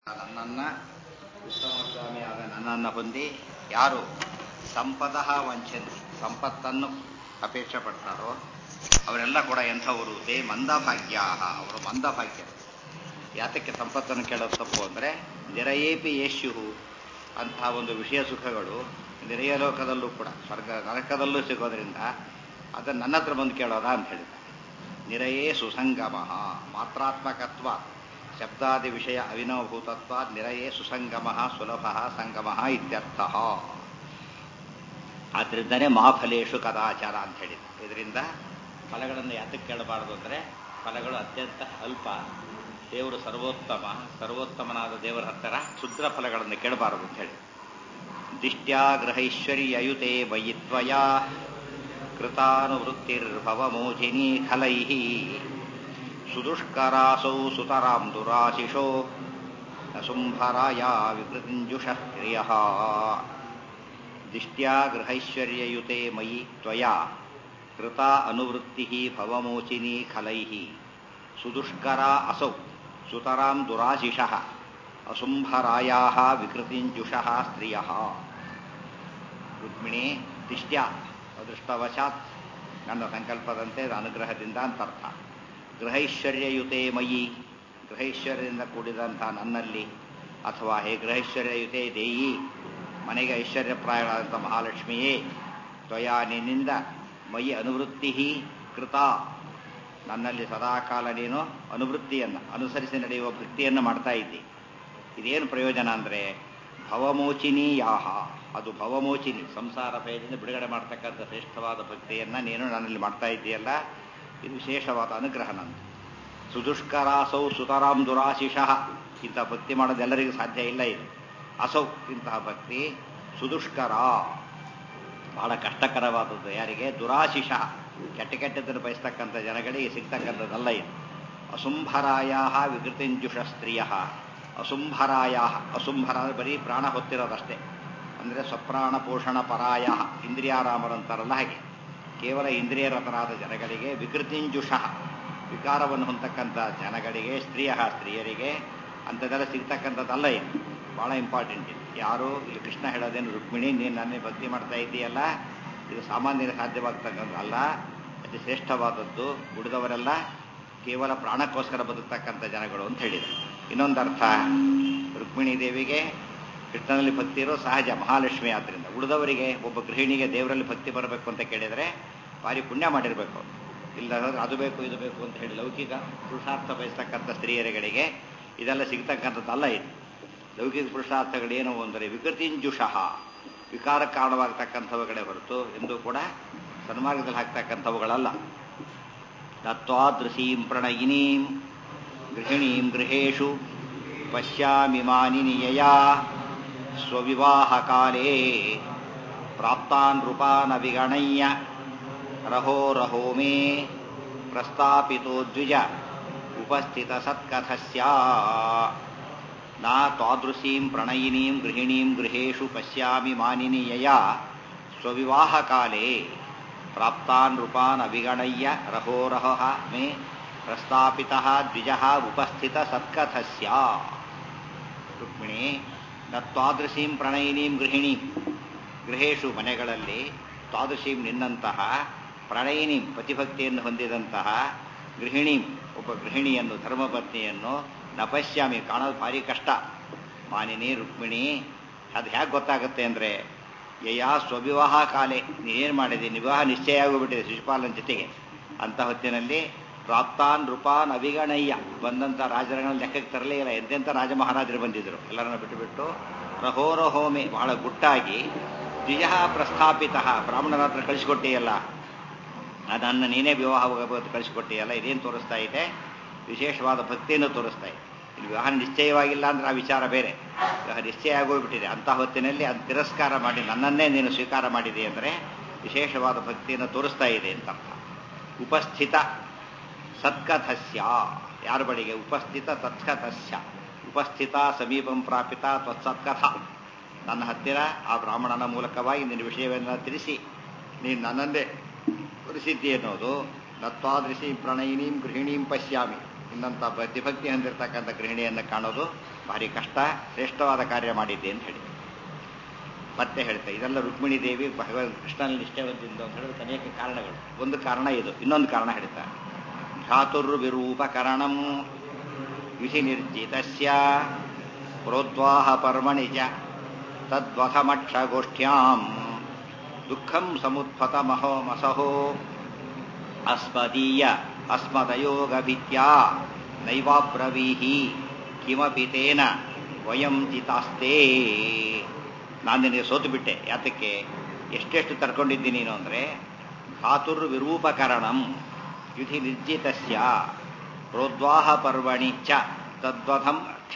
ನನ್ನನ್ನ ಉತ್ತಮಸ್ವಾಮಿಯಾದ ನನ್ನನ್ನು ಹೊಂದಿ ಯಾರು ಸಂಪದ ವಂಚಂತಿ ಸಂಪತ್ತನ್ನು ಅಪೇಕ್ಷೆ ಪಡ್ತಾರೋ ಅವರೆಲ್ಲ ಕೂಡ ಎಂಥವರು ತೇ ಮಂದಭಾಗ್ಯ ಅವರು ಮಂದಭಾಗ್ಯ ಯಾತಕ್ಕೆ ಸಂಪತ್ತನ್ನು ಕೇಳೋದು ತಪ್ಪು ಅಂದರೆ ನಿರಯೇಪಿ ಯೇಷ್ಯು ಅಂತಹ ಒಂದು ವಿಷಯ ಸುಖಗಳು ನಿರಯ ಲೋಕದಲ್ಲೂ ಕೂಡ ಸ್ವರ್ಗ ನರಕದಲ್ಲೂ ಸಿಗೋದ್ರಿಂದ ಅದನ್ನು ನನ್ನ ಹತ್ರ ಬಂದು ಕೇಳೋದ ಅಂತ ಹೇಳಿದ ನಿರಯೇ ಸುಸಂಗಮ ಮಾತ್ರಾತ್ಮಕತ್ವ ಶಬ್ದಾದಿ ವಿಷಯ ಅವಿನವಭೂತತ್ವ ನಿರಯೇ ಸುಸಂಗಮ ಸುಲಭ ಸಂಗಮ ಇತ್ಯರ್ಥ ಆದ್ರಿಂದನೇ ಮಹಾಫಲೇಶು ಕದಾಚಾರ ಅಂತ ಹೇಳಿದ ಇದರಿಂದ ಫಲಗಳನ್ನು ಯಾತಕ್ಕೆ ಕೇಳಬಾರದು ಅಂದರೆ ಫಲಗಳು ಅತ್ಯಂತ ಅಲ್ಪ ದೇವರು ಸರ್ವೋತ್ತಮ ಸರ್ವೋತ್ತಮನಾದ ದೇವರ ಹತ್ತಿರ ಕ್ಷುದ್ರ ಫಲಗಳನ್ನು ಕೇಳಬಾರದು ಅಂತ ಹೇಳಿ ದಿಷ್ಟ್ಯಾ ಗೃಹೈಶ್ವರ್ಯಯುತೆ ವಯಿತ್ವಯ ಕೃತಾನುವೃತ್ತಿರ್ಭವಮೋಜಿನಿ ಖಲೈ ಸುದುಷ್ಕರಾಸೌ ಸುತರಾಂ ದುರಾಶಿಷೋ ನಸುಂಭರಾಯ ವಿಕೃತಿಂಜುಷ ಕ್ರಿಯ ದಿಷ್ಟ್ಯಾ ಗೃಹೈಶ್ವರ್ಯಯುತೆ ಮಯಿ ತ್ವಯಾ ಕೃತ ಅನುವೃತ್ತಿ ಭವಮೋಚಿನಿ ಖಲೈ ಸುದುಷ್ಕರ ಅಸೌ ಸುತರಾಂ ದುರಾಶಿಷ ಅಸುಂಭರಾಯ ವಿಕೃತಿಂಜುಷ ಸ್ತ್ರಿಯ ರುಕ್ಮಿಣಿ ದಿಷ್ಟ್ಯಾ ಅದೃಷ್ಟವಶಾತ್ ನನ್ನ ಸಂಕಲ್ಪದಂತೆ ಅನುಗ್ರಹದಿಂದ ಅಂತರ್ಥ ಗೃಹೈಶ್ವರ್ಯಯುತೆ ಮಯಿ ಗೃಹೈಶ್ವರ್ಯದಿಂದ ಕೂಡಿದಂಥ ನನ್ನಲ್ಲಿ ಅಥವಾ ಹೇ ಗೃಹೈಶ್ವರ್ಯಯುತೆ ದೇಯಿ ಮನೆಗೆ ಐಶ್ವರ್ಯಪ್ರಾಯಳಾದಂಥ ಮಹಾಲಕ್ಷ್ಮಿಯೇ ತ್ವಯಾ ನಿನ್ನಿಂದ ಮಯಿ ಅನುವೃತ್ತಿ ಕೃತ ನನ್ನಲ್ಲಿ ಸದಾಕಾಲ ನೀನು ಅನುವೃತ್ತಿಯನ್ನು ಅನುಸರಿಸಿ ನಡೆಯುವ ಭಕ್ತಿಯನ್ನು ಮಾಡ್ತಾ ಇದ್ದಿ ಇದೇನು ಪ್ರಯೋಜನ ಅಂದರೆ ಭವಮೋಚಿನಿ ಯಾಹ ಅದು ಭವಮೋಚಿನಿ ಸಂಸಾರ ಭಯದಿಂದ ಬಿಡುಗಡೆ ಮಾಡ್ತಕ್ಕಂಥ ಶ್ರೇಷ್ಠವಾದ ಭಕ್ತಿಯನ್ನು ನೀನು ನನ್ನಲ್ಲಿ ಮಾಡ್ತಾ ಇದ್ದೀಯಲ್ಲ ಇದು ವಿಶೇಷವಾದ ಅನುಗ್ರಹ ನಂದು ಸುದುಷ್ಕರಾಸೌ ಸುತರಾಂ ದುರಾಶಿಷಃ ಇಂಥ ಭಕ್ತಿ ಮಾಡೋದು ಎಲ್ಲರಿಗೂ ಸಾಧ್ಯ ಇಲ್ಲ ಇದು ಅಸೌ ಇಂತಹ ಭಕ್ತಿ ಸುದುಷ್ಕರ ಬಹಳ ಕಷ್ಟಕರವಾದದ್ದು ಯಾರಿಗೆ ದುರಾಶಿಷ ಕೆಟ್ಟ ಕೆಟ್ಟದನ್ನು ಬಯಸ್ತಕ್ಕಂಥ ಜನಗಳಿಗೆ ಸಿಗ್ತಕ್ಕಂಥದ್ದಲ್ಲ ಇದು ಅಸುಂಭರಾಯ ವಿಕೃತಿಂಜುಷ ಸ್ತ್ರೀಯ ಅಸುಂಭರಾಯ ಅಸುಂಭರ ಬರೀ ಪ್ರಾಣ ಹೊತ್ತಿರೋದಷ್ಟೇ ಅಂದರೆ ಸ್ವಪ್ರಾಣ ಪೋಷಣ ಪರಾಯ ಇಂದ್ರಿಯಾರಾಮರಂತಾರಲ್ಲ ಹಾಗೆ ಕೇವಲ ಇಂದ್ರಿಯರತರಾದ ಜನಗಳಿಗೆ ವಿಕೃತಿಂಜುಷ ವಿಕಾರವನ್ನು ಹೊಂದತಕ್ಕಂಥ ಜನಗಳಿಗೆ ಸ್ತ್ರೀಯ ಸ್ತ್ರೀಯರಿಗೆ ಅಂಥದ್ದೆಲ್ಲ ಸಿಗ್ತಕ್ಕಂಥದ್ದಲ್ಲ ಇದು ಭಾಳ ಇಂಪಾರ್ಟೆಂಟ್ ಇದು ಯಾರು ಇಲ್ಲಿ ಕೃಷ್ಣ ಹೇಳೋದೇನು ರುಕ್ಮಿಣಿ ನೀನು ನನ್ನೇ ಭಕ್ತಿ ಮಾಡ್ತಾ ಇದ್ದೀಯಲ್ಲ ಇದು ಸಾಮಾನ್ಯರಿಗೆ ಸಾಧ್ಯವಾಗ್ತಕ್ಕಂಥಲ್ಲ ಅತಿ ಶ್ರೇಷ್ಠವಾದದ್ದು ಉಳಿದವರೆಲ್ಲ ಕೇವಲ ಪ್ರಾಣಕ್ಕೋಸ್ಕರ ಬದುಕ್ತಕ್ಕಂಥ ಜನಗಳು ಅಂತ ಹೇಳಿದರು ಇನ್ನೊಂದು ಅರ್ಥ ರುಕ್ಮಿಣಿ ದೇವಿಗೆ ಕೃಷ್ಣನಲ್ಲಿ ಭಕ್ತಿ ಇರೋ ಸಹಜ ಮಹಾಲಕ್ಷ್ಮಿ ಆದ್ದರಿಂದ ಉಳಿದವರಿಗೆ ಒಬ್ಬ ಗೃಹಿಣಿಗೆ ದೇವರಲ್ಲಿ ಭಕ್ತಿ ಬರಬೇಕು ಅಂತ ಕೇಳಿದರೆ ಭಾರಿ ಪುಣ್ಯ ಮಾಡಿರಬೇಕು ಇಲ್ಲ ಅದು ಬೇಕು ಇದು ಬೇಕು ಅಂತ ಹೇಳಿ ಲೌಕಿಕ ಪುರುಷಾರ್ಥ ಬಯಸ್ತಕ್ಕಂಥ ಸ್ತ್ರೀಯರುಗಳಿಗೆ ಇದೆಲ್ಲ ಸಿಗ್ತಕ್ಕಂಥದ್ದಲ್ಲ ಇದು ಲೌಕಿಕ ಪುರುಷಾರ್ಥಗಳೇನು ಅಂದರೆ ವಿಕೃತಿಂಜುಷಃ ವಿಕಾರ ಕಾರಣವಾಗತಕ್ಕಂಥವುಗಳೇ ಹೊರತು ಎಂದೂ ಕೂಡ ಸನ್ಮಾರ್ಗದಲ್ಲಿ ಹಾಕ್ತಕ್ಕಂಥವುಗಳಲ್ಲ ತತ್ವಾದೃಶೀಂ ಪ್ರಣಯಿನೀಂ ಗೃಹಿಣೀಂ ಗೃಹೇಶು ಪಶ್ಯಾಮಿ ಮಾನಿನಿಯಯ ಸ್ವವಿವಾಹಕಾಲೇ ಪ್ರಾಪ್ತಾನ್ ರೂಪಾನ್ ವಿಗಣಯ್ಯ ರಹೋ ರಹೋ ಮೇ ಪ್ರಸ್ತಾಪಿತೋ ದ್ವಿಜ ಉಪಸ್ಥಿತ ಸತ್ಕಥಸ್ಯ ನಾ ತಾದೃಶೀಂ ಪ್ರಣಯಿನೀಂ ಗೃಹಿಣೀಂ ಗೃಹೇಶು ಪಶ್ಯಾಮಿ ಮಾನಿನಿಯಯ ಸ್ವವಿವಾಹಕಾಲೇ ಪ್ರಾಪ್ತಾನ್ ರೂಪಾನ್ ಅವಿಗಣಯ್ಯ ರಹೋರಹ ಮೇ ಪ್ರಸ್ತಾಪಿತ ದ್ವಿಜ ಉಪಸ್ಥಿತ ಸತ್ಕಥಸ್ಯ ರುಕ್ಮಿಣಿ ನ ತಾದೃಶೀಂ ಪ್ರಣಯಿನೀಂ ಗೃಹಿಣೀಂ ಗೃಹೇಶು ಮನೆಗಳಲ್ಲಿ ತಾದೃಶೀಂ ನಿನ್ನಂತಹ ಪ್ರಣಯಿನೀಂ ಪತಿಭಕ್ತಿಯನ್ನು ಹೊಂದಿದಂತಹ ಗೃಹಿಣೀಂ ಒಬ್ಬ ಗೃಹಿಣಿಯನ್ನು ಧರ್ಮಪತ್ನಿಯನ್ನು ನ ಪಶ್ಯಾಮಿ ಕಾಣೋದು ಭಾರಿ ಕಷ್ಟ ಮಾನಿನಿ ರುಕ್ಮಿಣಿ ಅದು ಹೇಗೆ ಗೊತ್ತಾಗುತ್ತೆ ಅಂದರೆ ಯಯಾ ಸ್ವವಿವಾಹ ಕಾಲೆ ನೀನೇನು ಮಾಡಿದೆ ವಿವಾಹ ನಿಶ್ಚಯ ಆಗೋಗ್ಬಿಟ್ಟಿದೆ ಶಿಶುಪಾಲನ ಜೊತೆಗೆ ಅಂತ ಹೊತ್ತಿನಲ್ಲಿ ಪ್ರಾಪ್ತಾನ್ ರೂಪಾನ್ ಅವಿಗಣಯ್ಯ ಬಂದಂಥ ರಾಜರನ್ನ ಲೆಕ್ಕಕ್ಕೆ ತರಲೇ ಇಲ್ಲ ಎಂತೆಂಥ ರಾಜ ಮಹಾರಾಜರು ಬಂದಿದ್ದರು ಎಲ್ಲರನ್ನ ಬಿಟ್ಟುಬಿಟ್ಟು ರಹೋರಹೋಮೆ ಬಹಳ ಗುಟ್ಟಾಗಿ ದ್ವಿಜ ಪ್ರಸ್ಥಾಪಿತ ಬ್ರಾಹ್ಮಣರ ಹತ್ರ ಕಳಿಸಿಕೊಟ್ಟಿಯಲ್ಲ ಅದನ್ನು ನೀನೇ ವಿವಾಹ ಕಳಿಸಿಕೊಟ್ಟಿಯಲ್ಲ ಇದೇನು ತೋರಿಸ್ತಾ ಇದೆ ವಿಶೇಷವಾದ ಭಕ್ತಿಯನ್ನು ತೋರಿಸ್ತಾ ಇದೆ ಇಲ್ಲಿ ವಿವಾಹ ನಿಶ್ಚಯವಾಗಿಲ್ಲ ಅಂದ್ರೆ ಆ ವಿಚಾರ ಬೇರೆ ವಿವಾಹ ನಿಶ್ಚಯ ಆಗೋಗ್ಬಿಟ್ಟಿದೆ ಅಂತ ಹೊತ್ತಿನಲ್ಲಿ ಅದು ತಿರಸ್ಕಾರ ಮಾಡಿ ನನ್ನನ್ನೇ ನೀನು ಸ್ವೀಕಾರ ಮಾಡಿದೆ ಅಂದರೆ ವಿಶೇಷವಾದ ಭಕ್ತಿಯನ್ನು ತೋರಿಸ್ತಾ ಇದೆ ಅಂತ ಅರ್ಥ ಉಪಸ್ಥಿತ ಸತ್ಕಥಸ್ಯ ಯಾರ ಬಳಿಗೆ ಉಪಸ್ಥಿತ ತತ್ಕಥಸ್ಯ ಉಪಸ್ಥಿತ ಸಮೀಪಂ ಪ್ರಾಪಿತ ತ್ವತ್ಸತ್ಕಥ ನನ್ನ ಹತ್ತಿರ ಆ ಬ್ರಾಹ್ಮಣನ ಮೂಲಕವಾಗಿ ನಿನ್ನ ವಿಷಯವನ್ನು ತಿಳಿಸಿ ನೀನು ನನ್ನನ್ನೇ ತೋರಿಸಿದ್ದಿ ಅನ್ನೋದು ನತ್ವಾದೃಶಿ ಪ್ರಣಯಿನೀಂ ಗೃಹಿಣೀಂ ಪಶ್ಯಾಮಿ ಇನ್ನಂಥ ಭಕ್ತಿ ಹೊಂದಿರತಕ್ಕಂಥ ಗೃಹಿಣಿಯನ್ನು ಕಾಣೋದು ಭಾರಿ ಕಷ್ಟ ಶ್ರೇಷ್ಠವಾದ ಕಾರ್ಯ ಮಾಡಿದ್ದೆ ಅಂತ ಹೇಳಿ ಮತ್ತೆ ಹೇಳ್ತೆ ಇದೆಲ್ಲ ರುಕ್ಮಿಣಿ ದೇವಿ ಭಗವಂತ ಕೃಷ್ಣನಲ್ಲಿ ನಿಷ್ಠೆವಂತಿದ್ದು ಅಂತ ಹೇಳೋದಕ್ಕೆ ಅನೇಕ ಕಾರಣಗಳು ಒಂದು ಕಾರಣ ಇದು ಇನ್ನೊಂದು ಕಾರಣ ಹೇಳ್ತಾರೆ ಧಾತುರ್ವಿರೂಪಕರಣಂ ವಿಧಿ ನಿರ್ಜಿತಸ್ಯ ಪ್ರೋದ್ವಾಹ ಪರ್ಮಣಿ ಚ ತದ್ವಥಮಕ್ಷಗೋಷ್ಠ್ಯಾಂ ದುಃಖಂ ಸಮುತ್ಪತ ಮಹೋ ಮಸಹೋ ಅಸ್ಮದೀಯ ಅಸ್ಮದಯೋಗಭಿತ್ಯಾ ನೈವಾಬ್ರವೀಹಿ ಕಿಮಪಿ ತೇನ ವಯಂ ಜಿತಾಸ್ತೆ ನಾನು ನಿನಗೆ ಸೋತು ಬಿಟ್ಟೆ ಯಾತಕ್ಕೆ ಎಷ್ಟೆಷ್ಟು ತರ್ಕೊಂಡಿದ್ದೀನಿ ನೀನು ಅಂದರೆ ಧಾತುರ್ ವಿರೂಪಕರಣಂ ಯುಧಿ ನಿರ್ಜಿತಸ್ಯ ಪ್ರೋದ್ವಾಹ ಪರ್ವಣಿ ಚ ತದ್ವಥಂ ಅಕ್ಷ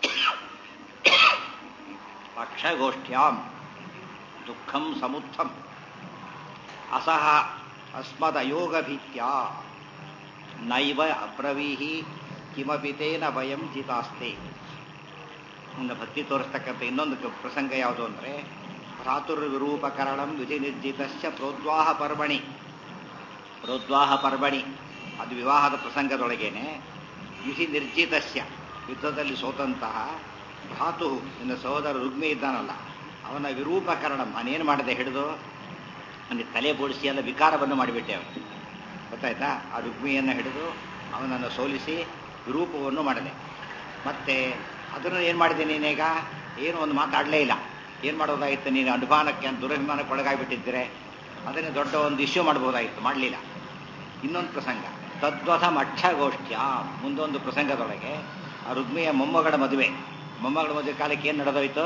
ಅಕ್ಷಗೋಷ್ಠ್ಯಾಂ ದುಃಖಂ ಸಮುತ್ಥಂ ಅಸಹ ಅಸ್ಮದಯೋಗಭೀತ್ಯ ನೈವ ಅಬ್ರವೀಹಿ ಕಿಮಪಿ ತೇನ ವಯಂ ಜಿತಾಸ್ತೆ ಒಂದು ಭಕ್ತಿ ತೋರಿಸ್ತಕ್ಕಂಥ ಇನ್ನೊಂದು ಪ್ರಸಂಗ ಯಾವುದು ಅಂದರೆ ಭ್ರಾತುರ್ ವಿರೂಪಕರಣಂ ವಿಧಿ ನಿರ್ಜಿತಸ್ಯ ಪ್ರೋದ್ವಾಹ ಪರ್ವಣಿ ಪ್ರೋದ್ವಾಹ ಪರ್ವಣಿ ಅದು ವಿವಾಹದ ಪ್ರಸಂಗದೊಳಗೇನೆ ವಿಧಿ ನಿರ್ಜಿತಸ್ಯ ಯುದ್ಧದಲ್ಲಿ ಸೋತಂತಹ ಭ್ರಾತು ನಿನ್ನ ಸಹೋದರ ರುಗ್ಮಿ ಇದ್ದಾನಲ್ಲ ಅವನ ವಿರೂಪಕರಣ ನಾನೇನು ಮಾಡಿದೆ ಹಿಡಿದು ನನಗೆ ತಲೆ ಬೋಡಿಸಿ ಎಲ್ಲ ವಿಕಾರವನ್ನು ಮಾಡಿಬಿಟ್ಟೆ ಅವನು ಗೊತ್ತಾಯ್ತಾ ಆ ರುಗ್ಮಿಯನ್ನು ಹಿಡಿದು ಅವನನ್ನು ಸೋಲಿಸಿ ವಿರೂಪವನ್ನು ಮಾಡಿದೆ ಮತ್ತೆ ಅದನ್ನು ಏನು ಮಾಡಿದೆ ನೀನೀಗ ಏನು ಒಂದು ಮಾತಾಡಲೇ ಇಲ್ಲ ಏನು ಮಾಡೋದಾಗಿತ್ತು ನೀನು ಅನುಮಾನಕ್ಕೆ ದುರಭಿಮಾನಕ್ಕೆ ಒಳಗಾಗಿಬಿಟ್ಟಿದ್ದರೆ ಅದನ್ನೇ ದೊಡ್ಡ ಒಂದು ಇಶ್ಯೂ ಮಾಡ್ಬೋದಾಗಿತ್ತು ಮಾಡಲಿಲ್ಲ ಇನ್ನೊಂದು ಪ್ರಸಂಗ ತದ್ವಥ ಮಠಗೋಷ್ಠ್ಯ ಮುಂದೊಂದು ಪ್ರಸಂಗದೊಳಗೆ ಆ ರುಗ್ಮಿಯ ಮೊಮ್ಮಗಳ ಮದುವೆ ಮೊಮ್ಮಗಳ ಮದುವೆ ಕಾಲಕ್ಕೆ ಏನು ನಡೆದೋಯ್ತು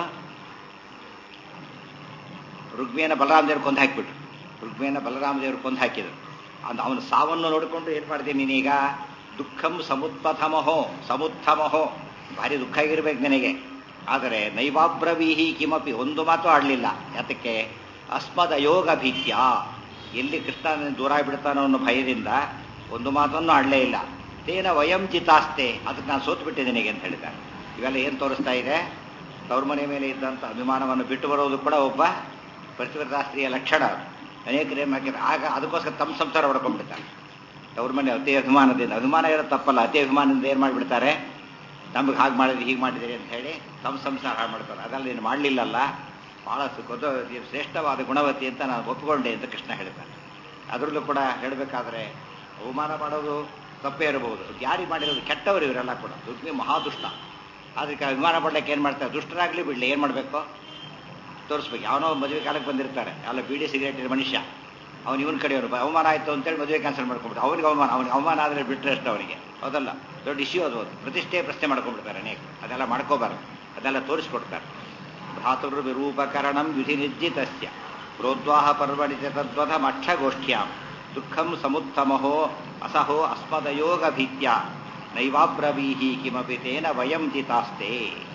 ರುಗ್ಮಿಯನ್ನು ಬಲರಾಮದೇವ್ರು ಕೊಂದು ಹಾಕಿಬಿಟ್ರು ರುಗ್ಮಿಯನ್ನು ಬಲರಾಮದೇವ್ರು ಕೊಂದು ಹಾಕಿದ್ರು ಅದು ಅವನ ಸಾವನ್ನು ನೋಡಿಕೊಂಡು ಏನು ಮಾಡಿದೆ ನೀನೀಗ ದುಃಖಂ ಸಮುತ್ಪಥಮಹೋ ಸಮುತ್ಥಮಹೋ ಭಾರಿ ದುಃಖ ಆಗಿರ್ಬೇಕು ನಿನಗೆ ಆದರೆ ನೈವಾಬ್ರವೀಹಿ ಕಿಮಪಿ ಒಂದು ಮಾತು ಆಡಲಿಲ್ಲ ಯಾತಕ್ಕೆ ಅಸ್ಮದ ಯೋಗ ಭೀತ್ಯ ಎಲ್ಲಿ ಕೃಷ್ಣ ದೂರ ಬಿಡ್ತಾನೋ ಅನ್ನೋ ಭಯದಿಂದ ಒಂದು ಮಾತನ್ನು ಆಡಲೇ ಇಲ್ಲ ತೇನ ವಯಂ ಚಿತಾಸ್ತೆ ಅದಕ್ಕೆ ನಾನು ಸೋತು ಬಿಟ್ಟೆ ನಿನಗೆ ಅಂತ ಹೇಳಿದ್ದಾರೆ ಇವೆಲ್ಲ ಏನು ತೋರಿಸ್ತಾ ಇದೆ ತವ್ರ ಮನೆ ಮೇಲೆ ಇದ್ದಂಥ ಅಭಿಮಾನವನ್ನು ಬಿಟ್ಟು ಬರೋದು ಕೂಡ ಒಬ್ಬ ಪ್ರತಿವ್ರತಾಸ್ತ್ರೀಯ ಲಕ್ಷಣ ಅನೇಕರು ಏನು ಹಾಕಿದ್ರೆ ಆಗ ಅದಕ್ಕೋಸ್ಕರ ತಮ್ಮ ಸಂಸಾರ ಹೊಡ್ಕೊಂಡ್ಬಿಡ್ತಾರೆ ತವ್ರ ಮನೆ ಅತಿ ಅಭಿಮಾನದಿಂದ ಅಭಿಮಾನ ಇರೋದು ತಪ್ಪಲ್ಲ ಅತಿ ಅಭಿಮಾನದಿಂದ ಏನು ಮಾಡಿಬಿಡ್ತಾರೆ ನಮಗೆ ಹಾಗೆ ಮಾಡಿದ್ರಿ ಹೀಗೆ ಮಾಡಿದಿರಿ ಅಂತ ಹೇಳಿ ತಮ್ಮ ಸಂಸಾರ ಹಾಳು ಮಾಡ್ತಾರೆ ಅದೆಲ್ಲ ನೀನು ಮಾಡಲಿಲ್ಲಲ್ಲ ಬಹಳ ಗೊತ್ತ ಶ್ರೇಷ್ಠವಾದ ಗುಣವತಿ ಅಂತ ನಾನು ಒಪ್ಪಿಕೊಂಡೆ ಅಂತ ಕೃಷ್ಣ ಹೇಳ್ತಾನೆ ಅದರಲ್ಲೂ ಕೂಡ ಹೇಳಬೇಕಾದ್ರೆ ಅವಮಾನ ಮಾಡೋದು ತಪ್ಪೇ ಇರಬಹುದು ಯಾರಿಗೆ ಮಾಡಿರೋದು ಕೆಟ್ಟವರು ಇವರೆಲ್ಲ ಕೂಡ ದುರ್ಮಿ ಮಹಾದುಷ್ಟ ಅದಕ್ಕೆ ಅಭಿಮಾನ ಪಡ್ಲಿಕ್ಕೆ ಏನು ಮಾಡ್ತಾರೆ ದುಷ್ಟರಾಗ್ಲಿ ಬಿಡ್ಲಿ ಏನು ಮಾಡಬೇಕು ತೋರಿಸ್ಬೇಕು ಯಾವನೋ ಮದುವೆ ಕಾಲಕ್ಕೆ ಬಂದಿರ್ತಾರೆ ಎಲ್ಲ ಬೀಡಿ ಸಿಗರೇಟ್ ಮನುಷ್ಯ ಅವನು ಇವನ ಕಡೆಯವರು ಅವಮಾನ ಆಯಿತು ಅಂತೇಳಿ ಮದುವೆ ಕ್ಯಾನ್ಸಲ್ ಮಾಡ್ಕೊಂಡ್ಬಿಟ್ಟು ಅವನಿಗೆ ಅವಮಾನ ಅವನಿಗೆ ಅವಮಾನ ಆದರೆ ಬಿಟ್ಟರೆ ಅಷ್ಟು ಅವನಿಗೆ ಹೌದಲ್ಲ ದೊಡ್ಡ ಇಶ್ಯೂ ಅದು ಪ್ರತಿಷ್ಠೆ ಪ್ರಶ್ನೆ ಮಾಡ್ಕೊಂಡ್ಬಿಡ್ತಾರೆ ಅನೇಕ ಅದೆಲ್ಲ ಮಾಡ್ಕೋಬಾರ್ದು ಅದೆಲ್ಲ ತೋರಿಸ್ಕೊಡ್ತಾರೆ ಭ್ರಾತೃ ವಿರೂಪಕರಣಂ ವಿಧಿ ನಿರ್ಜಿತಸ್ಯ ಪ್ರೋದ್ವಾಹ ಪರ್ವಣಿ ತದ್ವಥ ಮಕ್ಷಗೋಷ್ಠ್ಯಾಂ ದುಃಖಂ ಸಮುತ್ತಮಹೋ ಅಸಹೋ ಅಸ್ಮದಯೋಗ ಭೀತ್ಯ ನೈವಾಬ್ರವೀಹಿ ಕಿಮಪಿ ತೇನ ವಯಂ ಜಿತಾಸ್ತೆ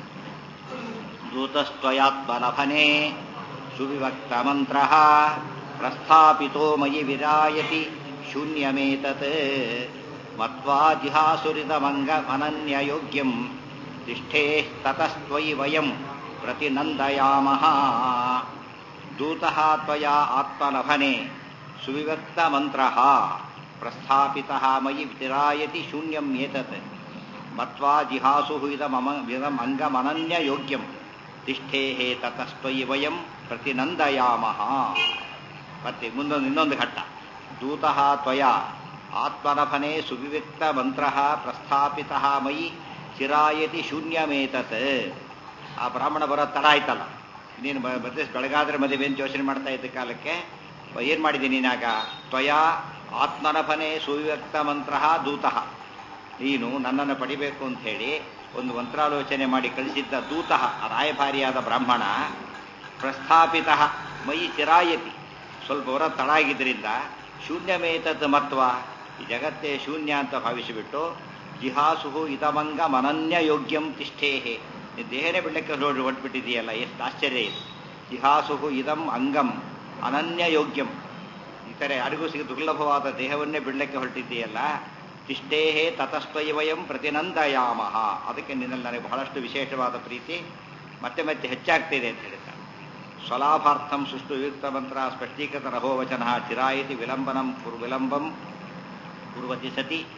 ದೂತಸ್ತ್ವಯಾತ್ಮಲಭನೆ ಸುವಿವಕ್ತಮಂತ್ರ ಪ್ರಸ್ಥಾಪಿತೋ ಮಯಿ ವಿರಾಯತಿ ಶೂನ್ಯಮೇತತ್ ಮತ್ವಾ ಜಿಹಾಸುರಿತಮಂಗಮನನ್ಯಯೋಗ್ಯಂ ತಿಷ್ಠೇ ತತಸ್ತ್ವಯಿ ವಯಂ ಪ್ರತಿನಂದಯಾಮಃ ದೂತಃ ತ್ವಯಾ ಆತ್ಮಲಭನೆ ಸುವಿವಕ್ತಮಂತ್ರಃ ಪ್ರಸ್ಥಾಪಿತಃ ಮಯಿ ವಿರಾಯತಿ ಶೂನ್ಯಂ ಏತತ್ ಮತ್ವಾ ಜಿಹಾಸು ಇದಮಮ ಇದಂ ಅಂಗಮನನ್ಯಯೋಗ್ಯಂ ತಿಷ್ಠೇ ತತಸ್ತ್ವಯಿ ವಯಂ ಪ್ರತಿನಂದಯಾಮಃ ಮತ್ತೆ ಮುಂದೊಂದು ಇನ್ನೊಂದು ಘಟ್ಟ ದೂತಃ ತ್ವಯ ಆತ್ಮನಫನೆ ಸುವಿವಿಕ್ತ ಮಂತ್ರ ಪ್ರಸ್ಥಾಪಿತ ಮಯಿ ಚಿರಾಯತಿ ಶೂನ್ಯಮೇತತ್ ಆ ಬ್ರಾಹ್ಮಣ ಬರೋ ತಡ ಆಯ್ತಲ್ಲ ನೀನು ಮದುವೆ ಬೆಳಗಾದ್ರೆ ಮದುವೆ ಅಂತ ಯೋಚನೆ ಮಾಡ್ತಾ ಇದ್ದ ಕಾಲಕ್ಕೆ ಏನು ಮಾಡಿದ್ದೀನಿ ನೀನಾಗ ತ್ವಯ ಆತ್ಮನಫನೆ ಸುವಿವ್ಯಕ್ತ ಮಂತ್ರ ದೂತಃ ನೀನು ನನ್ನನ್ನು ಪಡಿಬೇಕು ಅಂತ ಹೇಳಿ ಒಂದು ಮಂತ್ರಾಲೋಚನೆ ಮಾಡಿ ಕಳಿಸಿದ್ದ ದೂತಃ ರಾಯಭಾರಿಯಾದ ಬ್ರಾಹ್ಮಣ ಪ್ರಸ್ಥಾಪಿತ ಮಯಿ ಚಿರಾಯತಿ ಸ್ವಲ್ಪ ಹೊರ ತಡ ಆಗಿದ್ದರಿಂದ ಶೂನ್ಯಮೇತತ್ ಮತ್ವ ಈ ಜಗತ್ತೇ ಶೂನ್ಯ ಅಂತ ಭಾವಿಸಿಬಿಟ್ಟು ಜಿಹಾಸುಹು ಇದಮಂಗ ಮನನ್ಯ ಯೋಗ್ಯಂ ತಿಷ್ಠೇಹೆ ನೀನು ದೇಹನೇ ಬಿಡಲಿಕ್ಕೆ ನೋಡಿ ಹೊಟ್ಬಿಟ್ಟಿದೆಯಲ್ಲ ಎಷ್ಟು ಆಶ್ಚರ್ಯ ಇದೆ ಜಿಹಾಸುಹು ಇದಂ ಅಂಗಂ ಅನನ್ಯ ಯೋಗ್ಯಂ ಇತರೆ ಯಾರಿಗೂ ಸಿಗ ದುರ್ಲಭವಾದ ದೇಹವನ್ನೇ ಬಿಡಲಿಕ್ಕೆ ಹೊರಟಿದ್ದೀಯಲ್ಲ ತಿಷ್ಠೇಹೇ ತತಸ್ತ್ವಯವಯಂ ಪ್ರತಿನಂದಯಾಮಹ ಅದಕ್ಕೆ ನಿನ್ನಲ್ಲಿ ನನಗೆ ಬಹಳಷ್ಟು ವಿಶೇಷವಾದ ಪ್ರೀತಿ ಮತ್ತೆ ಮತ್ತೆ ಹೆಚ್ಚಾಗ್ತಿದೆ ಅಂತ ಹೇಳ್ತಾರೆ ಸ್ವಲಾಭಾರ್ಥಂ ಸುಷ್ಟು ವಿಯುಕ್ತ ಮಂತ್ರ ಸ್ಪಷ್ಟೀಕೃತ ರಹೋವಚನ ಚಿರಾಯಿತಿ ವಿಲಂಬನಂ ವಿಲಂಬಂ ಕುರ್ವತಿ ಸತಿ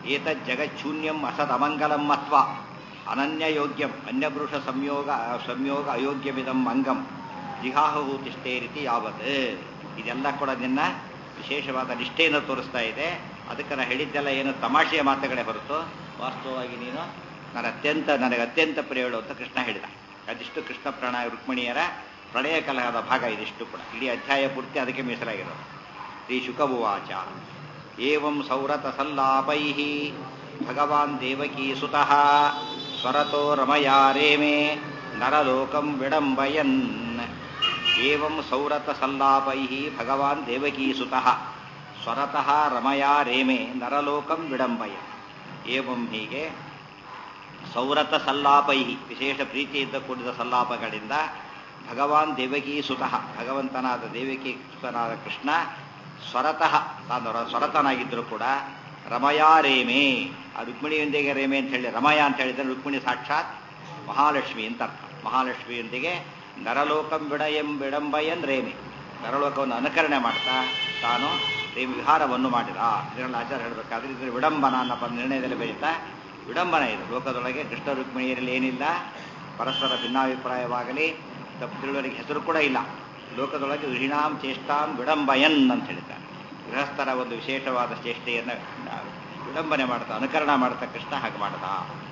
ಏತಜ್ಜಗಚ್ಛೂನ್ಯಂ ಅಸದಮಂಗಲಂ ಮತ್ವ ಅನನ್ಯಯೋಗ್ಯಂ ಅನ್ಯಪುರುಷ ಸಂಯೋಗ ಸಂಯೋಗ ಅಯೋಗ್ಯಮಿದಂ ಅಂಗಂ ಜಿಹಾಹು ತಿಷ್ಟೇರಿತಿ ಯಾವತ್ ಇದೆಲ್ಲ ಕೂಡ ನಿನ್ನ ವಿಶೇಷವಾದ ನಿಷ್ಠೆಯನ್ನು ತೋರಿಸ್ತಾ ಇದೆ ಅದಕ್ಕೆ ನಾನು ಹೇಳಿದ್ದೆಲ್ಲ ಏನು ತಮಾಷೆಯ ಮಾತುಗಳೇ ಹೊರತು ವಾಸ್ತವವಾಗಿ ನೀನು ನಾನು ಅತ್ಯಂತ ನನಗೆ ಅತ್ಯಂತ ಪ್ರಿಯಳು ಅಂತ ಕೃಷ್ಣ ಹೇಳಿದ ಅದಿಷ್ಟು ಕೃಷ್ಣ ಪ್ರಾಣ ರುಕ್ಮಿಣಿಯರ ಪ್ರಳಯ ಕಲಹದ ಭಾಗ ಇದಿಷ್ಟು ಕೂಡ ಇಡೀ ಅಧ್ಯಾಯ ಪೂರ್ತಿ ಅದಕ್ಕೆ ಮೀಸಲಾಗಿರೋದು ಶ್ರೀ ಶುಕವುವಾಚ ಏವಂ ಸೌರತ ಸಲ್ಲಾಪೈ ಭಗವಾನ್ ದೇವಕೀ ಸುತಃ ಸ್ವರತೋ ರಮಯಾ ರೇಮೆ ನರಲೋಕಂ ವಿಡಂಬಯನ್ ಏವಂ ಸೌರತ ಸಲ್ಲಾಪೈ ಭಗವಾನ್ ದೇವಕೀ ಸುತಃ ಸ್ವರತಃ ರಮಯಾ ರೇಮೆ ನರಲೋಕಂ ವಿಡಂಬಯನ್ ಏವಂ ಹೀಗೆ ಸೌರತ ಸಲ್ಲಾಪೈ ವಿಶೇಷ ಪ್ರೀತಿಯಿಂದ ಕೂಡಿದ ಸಲ್ಲಾಪಗಳಿಂದ ಭಗವಾನ್ ದೇವಕಿ ಸುತಃ ಭಗವಂತನಾದ ದೇವಕಿ ಸುತನಾದ ಕೃಷ್ಣ ಸ್ವರತಃ ತಾನು ಸ್ವರತನಾಗಿದ್ದರೂ ಕೂಡ ರಮಯಾ ರೇಮೆ ಆ ರುಕ್ಮಿಣಿಯೊಂದಿಗೆ ರೇಮೆ ಅಂತ ಹೇಳಿ ರಮಯ ಅಂತ ಹೇಳಿದ್ರೆ ರುಕ್ಮಿಣಿ ಸಾಕ್ಷಾತ್ ಮಹಾಲಕ್ಷ್ಮಿ ಅಂತ ಅರ್ಥ ಮಹಾಲಕ್ಷ್ಮಿಯೊಂದಿಗೆ ನರಲೋಕಂ ಬಿಡಯಂ ಬಿಡಂಬಯನ್ ರೇಮೆ ನರಲೋಕವನ್ನು ಅನುಕರಣೆ ಮಾಡ್ತಾ ತಾನು ರೇಮಿ ವಿಹಾರವನ್ನು ಮಾಡಿದ ಇದರಲ್ಲಿ ಆಚಾರ ಹೇಳಬೇಕಾದ್ರೆ ಇದ್ರ ವಿಡಂಬನ ಅನ್ನೋ ಪದ ನಿರ್ಣಯದಲ್ಲಿ ಬರೀತಾ ವಿಡಂಬನ ಇದು ಲೋಕದೊಳಗೆ ಕೃಷ್ಣ ರುಕ್ಮಿಣಿಯರಲ್ಲಿ ಏನಿಲ್ಲ ಪರಸ್ಪರ ಭಿನ್ನಾಭಿಪ್ರಾಯವಾಗಲಿ ತಪ್ಪು ತಿಳುವಳಿಕೆ ಹೆಸರು ಕೂಡ ಇಲ್ಲ ಲೋಕದೊಳಗೆ ವಿಹಿಣಾಂ ಚೇಷ್ಟಾಂ ವಿಡಂಬಯನ್ ಅಂತ ಹೇಳಿದ್ದಾರೆ ಗೃಹಸ್ಥರ ಒಂದು ವಿಶೇಷವಾದ ಚೇಷ್ಟೆಯನ್ನು ವಿಡಂಬನೆ ಮಾಡ್ತಾ ಅನುಕರಣ ಮಾಡ್ತಾ ಕೃಷ್ಣ ಹಾಗೆ ಮಾಡ್ದ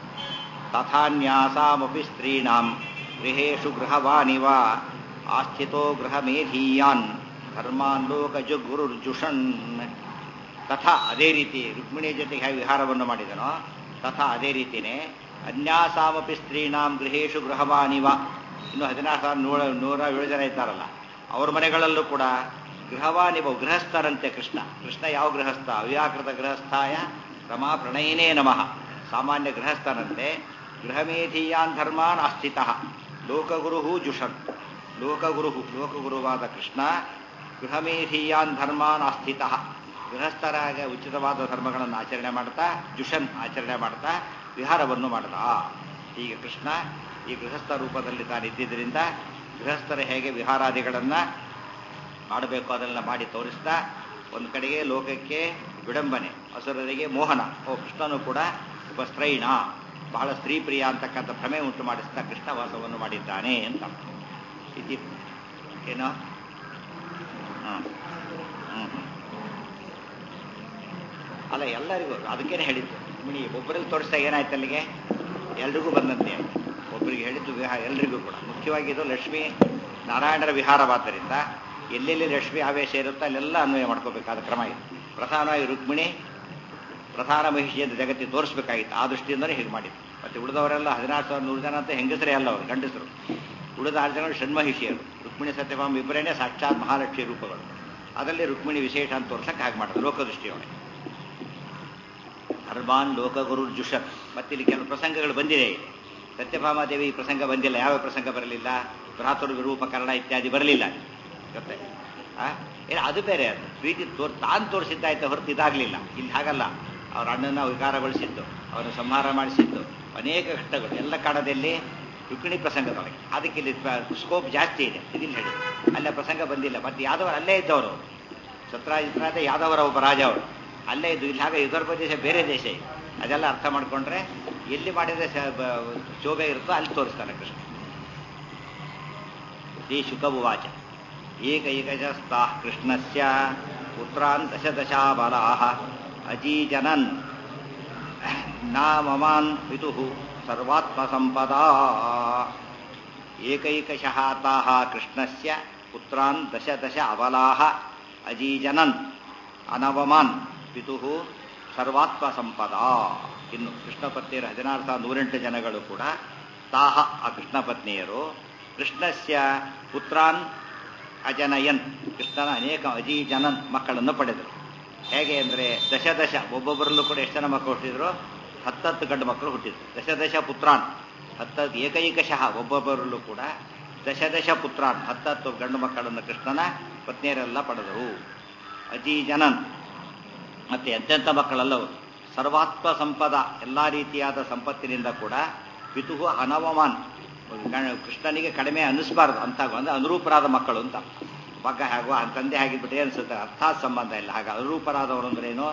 ತಥಾನ್ಯಾಸಾಮಪಿ ಸ್ತ್ರೀಣಾಂ ಗೃಹೇಶು ಗೃಹವಾನಿವ ಆಸ್ಥಿತೋ ಗೃಹ ಮೇಧೀಯಾನ್ ಧರ್ಮಾನ್ ಲೋಕಜು ಗುರುರ್ಜುಷಣ್ ತಥಾ ಅದೇ ರೀತಿ ರುಕ್ಮಿಣಿಯ ಜೊತೆಗೆ ಹೇಗೆ ವಿಹಾರವನ್ನು ಮಾಡಿದನೋ ತಥಾ ಅದೇ ರೀತಿಯೇ ಅನ್ಯಾಸಾಮಪಿ ಸ್ತ್ರೀಣಾಂ ಗೃಹೇಶು ಗೃಹವಾನಿವ ಇನ್ನು ಹದಿನಾರು ಸಾವಿರ ನೂರ ನೂರ ಏಳು ಜನ ಇದ್ದಾರಲ್ಲ ಅವ್ರ ಮನೆಗಳಲ್ಲೂ ಕೂಡ ಗೃಹವಾನಿವ ಗೃಹಸ್ಥರಂತೆ ಕೃಷ್ಣ ಕೃಷ್ಣ ಯಾವ ಗೃಹಸ್ಥ ಅವ್ಯಾಕೃತ ಗೃಹಸ್ಥಾಯ ರಮಾ ಪ್ರಣಯಿನೇ ನಮಃ ಸಾಮಾನ್ಯ ಗೃಹಸ್ಥನಂತೆ ಗೃಹಮೇಧೀಯಾನ್ ಧರ್ಮಾನ್ ಅಸ್ಥಿತ ಲೋಕಗುರು ಜುಷನ್ ಲೋಕಗುರು ಲೋಕಗುರುವಾದ ಕೃಷ್ಣ ಗೃಹಮೇಧೀಯಾನ್ ಧರ್ಮಾನ್ ಅಸ್ಥಿತ ಗೃಹಸ್ಥರಾಗ ಉಚಿತವಾದ ಧರ್ಮಗಳನ್ನು ಆಚರಣೆ ಮಾಡ್ತಾ ಜುಷನ್ ಆಚರಣೆ ಮಾಡ್ತಾ ವಿಹಾರವನ್ನು ಮಾಡ್ದ ಹೀಗೆ ಕೃಷ್ಣ ಈ ಗೃಹಸ್ಥ ರೂಪದಲ್ಲಿ ತಾನಿದ್ದರಿಂದ ಗೃಹಸ್ಥರ ಹೇಗೆ ವಿಹಾರಾದಿಗಳನ್ನು ಮಾಡಬೇಕು ಅದನ್ನೆಲ್ಲ ಮಾಡಿ ತೋರಿಸ್ತಾ ಒಂದು ಕಡೆಗೆ ಲೋಕಕ್ಕೆ ವಿಡಂಬನೆ ಅಸುರರಿಗೆ ಮೋಹನ ಓ ಕೃಷ್ಣನು ಕೂಡ ಒಬ್ಬ ಸ್ತ್ರೈಣ ಬಹಳ ಸ್ತ್ರೀ ಪ್ರಿಯ ಅಂತಕ್ಕಂಥ ಭ್ರಮೆ ಉಂಟು ಮಾಡಿಸ್ತಾ ಕೃಷ್ಣ ವಾಸವನ್ನು ಮಾಡಿದ್ದಾನೆ ಅಂತ ಇತಿ ಏನೋ ಹ್ಮ್ ಹ್ಮ್ ಅಲ್ಲ ಎಲ್ಲರಿಗೂ ಅದಕ್ಕೇನೆ ಹೇಳಿದ್ದು ಮಿಣಿ ಒಬ್ಬರಿಗೆ ತೋರಿಸಿದಾಗ ಏನಾಯ್ತು ಅಲ್ಲಿಗೆ ಎಲ್ರಿಗೂ ಬಂದಂತೆ ಅಂತ ಒಬ್ಬರಿಗೆ ಹೇಳಿದ್ದು ವಿಹಾರ ಎಲ್ರಿಗೂ ಕೂಡ ಮುಖ್ಯವಾಗಿ ಇದು ಲಕ್ಷ್ಮೀ ನಾರಾಯಣರ ವಿಹಾರವಾದ್ದರಿಂದ ಎಲ್ಲೆಲ್ಲಿ ಲಕ್ಷ್ಮಿ ಆವೇಶ ಇರುತ್ತೋ ಅಲ್ಲೆಲ್ಲ ಅನ್ವಯ ಮಾಡ್ಕೋಬೇಕಾದ ಕ್ರಮ ಇದೆ ಪ್ರಧಾನವಾಗಿ ರುಕ್ಮಿಣಿ ಪ್ರಧಾನ ಮಹಿಷಿ ಅಂತ ಜಗತ್ತಿಗೆ ತೋರಿಸ್ಬೇಕಾಗಿತ್ತು ಆ ದೃಷ್ಟಿಯಿಂದಲೇ ಹೀಗೆ ಮಾಡಿದ್ದು ಮತ್ತೆ ಉಳಿದವರೆಲ್ಲ ಹದಿನಾರು ಸಾವಿರ ನೂರು ಜನ ಅಂತ ಹೆಂಗಸರೇ ಅಲ್ಲ ಅವರು ಗಂಡಸರು ಉಳಿದ ಆರು ಜನ ಷಣ್ಮಹಿಷಿಯರು ರುಕ್ಮಿಣಿ ಸತ್ಯಭಾಮ ಇಬ್ಬರೇನೆ ಸಾಕ್ಷಾತ್ ಮಹಾಲಕ್ಷ್ಮಿ ರೂಪಗಳು ಅದರಲ್ಲಿ ರುಕ್ಮಿಣಿ ವಿಶೇಷ ಅಂತ ತೋರ್ಸಕ್ಕೆ ಹಾಗೆ ಮಾಡೋದು ಲೋಕದೃಷ್ಟಿಯೊಳಗೆ ಧರ್ಮಾನ್ ಲೋಕಗುರು ಜುಷತ್ ಮತ್ತೆ ಇಲ್ಲಿ ಕೆಲವು ಪ್ರಸಂಗಗಳು ಬಂದಿದೆ ಇಲ್ಲಿ ಸತ್ಯಭಾಮಾದೇವಿ ಈ ಪ್ರಸಂಗ ಬಂದಿಲ್ಲ ಯಾವ ಪ್ರಸಂಗ ಬರಲಿಲ್ಲ ಭ್ರಾತೃ ರೂಪ ಕನ್ನಡ ಇತ್ಯಾದಿ ಬರಲಿಲ್ಲ ಗೊತ್ತೇ ಆ ಏನು ಅದು ಬೇರೆ ಅದು ಪ್ರೀತಿ ತೋರ್ ತಾನು ತೋರಿಸಿದ್ದಾಯ್ತು ಹೊರತು ಇದಾಗಲಿಲ್ಲ ಇಲ್ಲಿ ಹಾಗಲ್ಲ ಅವ್ರ ಅಣ್ಣನ ವಿಕಾರಗೊಳಿಸಿದ್ದು ಅವನು ಸಂಹಾರ ಮಾಡಿಸಿದ್ದು ಅನೇಕ ಘಟ್ಟಗಳು ಎಲ್ಲ ಕಾರಣದಲ್ಲಿ ರುಕ್ಮಿಣಿ ಪ್ರಸಂಗದೊಳಗೆ ಅದಕ್ಕೆ ಇಲ್ಲಿ ಸ್ಕೋಪ್ ಜಾಸ್ತಿ ಇದೆ ಇದಿಲ್ಲ ಹೇಳಿ ಅಲ್ಲೇ ಪ್ರಸಂಗ ಬಂದಿಲ್ಲ ಮತ್ತೆ ಯಾದವರು ಅಲ್ಲೇ ಇದ್ದವರು ಸತ್ರಾಜಿತ್ರಾದ ಯಾದವರ ಒಬ್ಬ ರಾಜ ಅವರು ಅಲ್ಲೇ ಇದ್ದು ಇಲ್ಲಿ ಹಾಗೆ ಇದರ ಪ್ರದೇಶ ಬೇರೆ ದೇಶ ಇದೆ ಅದೆಲ್ಲ ಅರ್ಥ ಮಾಡ್ಕೊಂಡ್ರೆ ಎಲ್ಲಿ ಮಾಡಿದ್ರೆ ಶೋಭೆ ಇರುತ್ತೋ ಅಲ್ಲಿ ತೋರಿಸ್ತಾನೆ ಕೃಷ್ಣ ಶ್ರೀ ಶುಕವುವಾಚ ಏಕೈಕಜಸ್ತಾ ಕೃಷ್ಣಸ್ಯ ಪುತ್ರಾನ್ ದಶ ದಶಾಬಲಾಹ ಅಜೀಜನನ್ ನಾಮಮಾನ್ ಪಿತುಃ ಸರ್ವಾತ್ಮಸಂಪದಾ ಏಕೈಕಶಃ ತಾಃ ಕೃಷ್ಣಸ್ಯ ಪುತ್ರಾನ್ ದಶ ದಶ ಅಬಲಾಹ ಅಜೀಜನನ್ ಅನವಮಾನ್ ಪಿತುಃ ಸರ್ವಾತ್ಮ ಸಂಪದ ಇನ್ನು ಕೃಷ್ಣ ಪತ್ನಿಯರು ಹದಿನಾರು ಸಾವಿರದ ನೂರೆಂಟು ಜನಗಳು ಕೂಡ ತಾಹ ಆ ಕೃಷ್ಣ ಪತ್ನಿಯರು ಕೃಷ್ಣಸ್ಯ ಪುತ್ರಾನ್ ಅಜನಯನ್ ಕೃಷ್ಣನ ಅನೇಕ ಅಜೀಜನನ್ ಮಕ್ಕಳನ್ನು ಪಡೆದರು ಹೇಗೆ ಅಂದರೆ ದಶ ದಶ ಒಬ್ಬೊಬ್ಬರಲ್ಲೂ ಕೂಡ ಎಷ್ಟು ಜನ ಮಕ್ಕಳು ಹುಟ್ಟಿದ್ರು ಹತ್ತತ್ತು ಗಂಡು ಮಕ್ಕಳು ಹುಟ್ಟಿದ್ರು ದಶ ದಶ ಪುತ್ರಾನ್ ಹತ್ತತ್ತು ಏಕೈಕಶಃ ಒಬ್ಬೊಬ್ಬರಲ್ಲೂ ಕೂಡ ದಶ ದಶ ಪುತ್ರಾನ್ ಹತ್ತತ್ತು ಗಂಡು ಮಕ್ಕಳನ್ನು ಕೃಷ್ಣನ ಪತ್ನಿಯರೆಲ್ಲ ಪಡೆದರು ಅಜೀಜನನ್ ಮತ್ತೆ ಎಂತೆಂಥ ಮಕ್ಕಳಲ್ಲವರು ಸರ್ವಾತ್ಮ ಸಂಪದ ಎಲ್ಲ ರೀತಿಯಾದ ಸಂಪತ್ತಿನಿಂದ ಕೂಡ ಪಿತುಹು ಅನವಮಾನ್ ಕೃಷ್ಣನಿಗೆ ಕಡಿಮೆ ಅನ್ನಿಸ್ಬಾರ್ದು ಅಂತ ಅಂದ್ರೆ ಅನುರೂಪರಾದ ಮಕ್ಕಳು ಅಂತ ಮಗ ಹಾಗೂ ತಂದೆ ಆಗಿಬಿಟ್ಟು ಅನ್ಸುತ್ತೆ ಅರ್ಥಾತ್ ಸಂಬಂಧ ಇಲ್ಲ ಹಾಗೆ ಅನುರೂಪರಾದವರು ಅಂದ್ರೇನು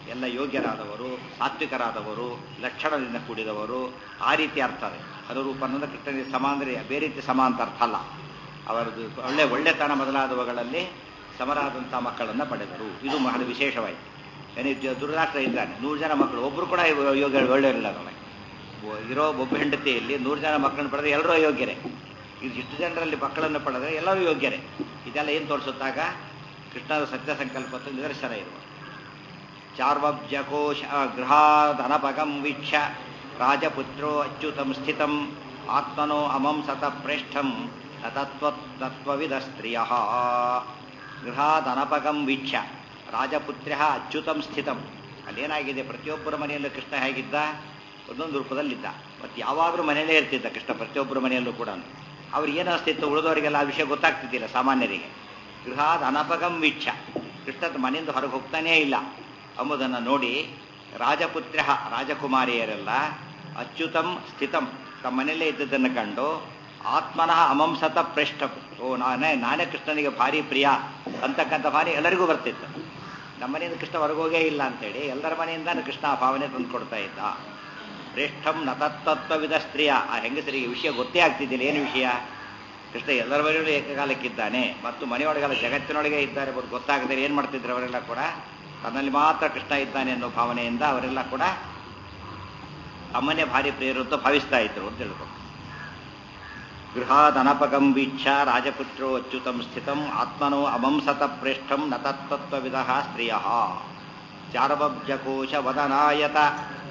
ಎಲ್ಲ ಯೋಗ್ಯರಾದವರು ಸಾತ್ವಿಕರಾದವರು ಲಕ್ಷಣದಿಂದ ಕೂಡಿದವರು ಆ ರೀತಿ ಅರ್ಥ ಇದೆ ಅನುರೂಪ ಅನ್ನೋದು ಕೃಷ್ಣನಿಗೆ ಸಮ ಅಂದರೆ ಬೇರೆ ರೀತಿ ಸಮ ಅಂತ ಅರ್ಥ ಅಲ್ಲ ಅವರದ್ದು ಒಳ್ಳೆ ಒಳ್ಳೆತನ ಮೊದಲಾದವುಗಳಲ್ಲಿ ಸಮರಾದಂಥ ಮಕ್ಕಳನ್ನು ಪಡೆದರು ಇದು ಬಹಳ ವಿಶೇಷವಾಯಿತು ಏನೇ ದುರ್ರಾಷ್ಟ್ರ ಇದ್ದಾನೆ ನೂರು ಜನ ಮಕ್ಕಳು ಒಬ್ಬರು ಕೂಡ ಯೋಗ ಒಳ್ಳೆಯವರಿಲ್ಲ ಅದೊಳಗೆ ಇರೋ ಒಬ್ಬ ಹೆಂಡತಿಯಲ್ಲಿ ನೂರು ಜನ ಮಕ್ಕಳನ್ನು ಪಡೆದ್ರೆ ಎಲ್ಲರೂ ಅಯೋಗ್ಯರೇ ಇದು ಇಷ್ಟು ಜನರಲ್ಲಿ ಮಕ್ಕಳನ್ನು ಪಡೆದ್ರೆ ಎಲ್ಲರೂ ಯೋಗ್ಯರೇ ಇದೆಲ್ಲ ಏನು ತೋರಿಸುತ್ತಾಗ ಕೃಷ್ಣನ ಸತ್ಯ ಸಂಕಲ್ಪದ ನಿದರ್ಶನ ಇರುವ ಚಾರ್ವಬ್ಜಕೋಶ ಗೃಹಾದನಪಗಂ ವೀಕ್ಷ ರಾಜಪುತ್ರೋ ಅಚ್ಯುತಂ ಸ್ಥಿತಂ ಆತ್ಮನೋ ಅಮಂ ಸತ ಪ್ರೇಷ್ಠಂ ತತ್ವ ತತ್ವವಿದ ಸ್ತ್ರಿಯ ಗೃಹಾದನಪಗಂ ವೀಕ್ಷ ರಾಜಪುತ್ರ್ಯ ಅಚ್ಯುತಂ ಸ್ಥಿತಂ ಅಲ್ಲೇನಾಗಿದೆ ಪ್ರತಿಯೊಬ್ಬರ ಮನೆಯಲ್ಲೂ ಕೃಷ್ಣ ಹೇಗಿದ್ದ ಒಂದೊಂದು ರೂಪದಲ್ಲಿದ್ದ ಮತ್ತು ಯಾವಾಗಲೂ ಮನೆಯಲ್ಲೇ ಇರ್ತಿದ್ದ ಕೃಷ್ಣ ಪ್ರತಿಯೊಬ್ಬರ ಮನೆಯಲ್ಲೂ ಕೂಡ ಅವ್ರಿಗೆ ಏನು ಅನಿಸ್ತಿತ್ತು ಉಳಿದವರಿಗೆಲ್ಲ ಆ ವಿಷಯ ಗೊತ್ತಾಗ್ತಿದ್ದಿಲ್ಲ ಸಾಮಾನ್ಯರಿಗೆ ಗೃಹಾದ ಅನಪಗಂ ವೀಕ್ಷ ಕೃಷ್ಣದ ಮನೆಯಿಂದ ಹೊರಗೆ ಹೋಗ್ತಾನೇ ಇಲ್ಲ ಎಂಬುದನ್ನು ನೋಡಿ ರಾಜಪುತ್ರ ರಾಜಕುಮಾರಿಯರೆಲ್ಲ ಅಚ್ಯುತಂ ಸ್ಥಿತಂ ತಮ್ಮ ಮನೆಯಲ್ಲೇ ಇದ್ದದ್ದನ್ನು ಕಂಡು ಆತ್ಮನಃ ಅಮಂಸತ ಪ್ರೇಷ್ಠಂ ಓ ನಾನೇ ನಾನೇ ಕೃಷ್ಣನಿಗೆ ಭಾರಿ ಪ್ರಿಯ ಅಂತಕ್ಕಂಥ ಭಾರಿ ಎಲ್ಲರಿಗೂ ಬರ್ತಿತ್ತು ನಮ್ಮ ಮನೆಯಿಂದ ಕೃಷ್ಣ ಹೊರಗೋಗೇ ಇಲ್ಲ ಅಂತೇಳಿ ಎಲ್ಲರ ಮನೆಯಿಂದ ಕೃಷ್ಣ ಆ ಭಾವನೆ ತಂದು ಕೊಡ್ತಾ ಇದ್ದ ಶ್ರೇಷ್ಠಂ ನತತ್ವವಿದ ಸ್ತ್ರೀಯ ಆ ಹೆಂಗಸರಿಗೆ ವಿಷಯ ಗೊತ್ತೇ ಆಗ್ತಿದ್ದಿಲ್ಲ ಏನು ವಿಷಯ ಕೃಷ್ಣ ಎಲ್ಲರ ಮನೆಯಲ್ಲೂ ಏಕಕಾಲಕ್ಕಿದ್ದಾನೆ ಮತ್ತು ಮನೆಯೊಳಗೆಲ್ಲ ಜಗತ್ತಿನೊಳಗೆ ಇದ್ದಾರೆ ಬಟ್ ಗೊತ್ತಾಗದೆ ಏನು ಮಾಡ್ತಿದ್ರು ಅವರೆಲ್ಲ ಕೂಡ ತನ್ನಲ್ಲಿ ಮಾತ್ರ ಕೃಷ್ಣ ಇದ್ದಾನೆ ಅನ್ನೋ ಭಾವನೆಯಿಂದ ಅವರೆಲ್ಲ ಕೂಡ ತಮ್ಮನ್ನೇ ಭಾರಿ ಪ್ರಿಯರು ಅಂತ ಭಾವಿಸ್ತಾ ಇದ್ರು ಅಂತ ಹೇಳ್ಕೊಂಡು ಗೃಹಾದನಪಗಂ ವೀಕ್ಷ ರಾಜಪುತ್ರೋ ಅಚ್ಯುತಂ ಸ್ಥಿತಂ ಆತ್ಮನೋ ಅಮಂಸತ ಪ್ರೇಷ್ಠಂ ನ ತತ್ತತ್ವವಿದ ಸ್ತ್ರಿಯ ಚಾರವಬ್ಜಕೋಶ ವದನಾಯತ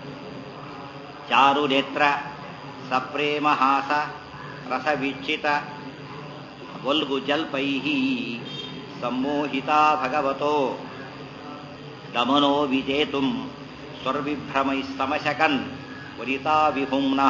ಚಾರು ನೇತ್ರ ಸಪ್ರೇಮಹಾಸ ರಸವೀಕ್ಷಿತ ವಲ್ಗು ಜಲ್ಪೈ ಸಮ್ಮೋಹಿತಾ ಭಗವತೋ ದಮನೋ ವಿಜೇತು ಸ್ವರ್ವಿಭ್ರಮೈ ಸಮಶಕನ್ ವರಿತಾ ವಿಭುಮ್ನಃ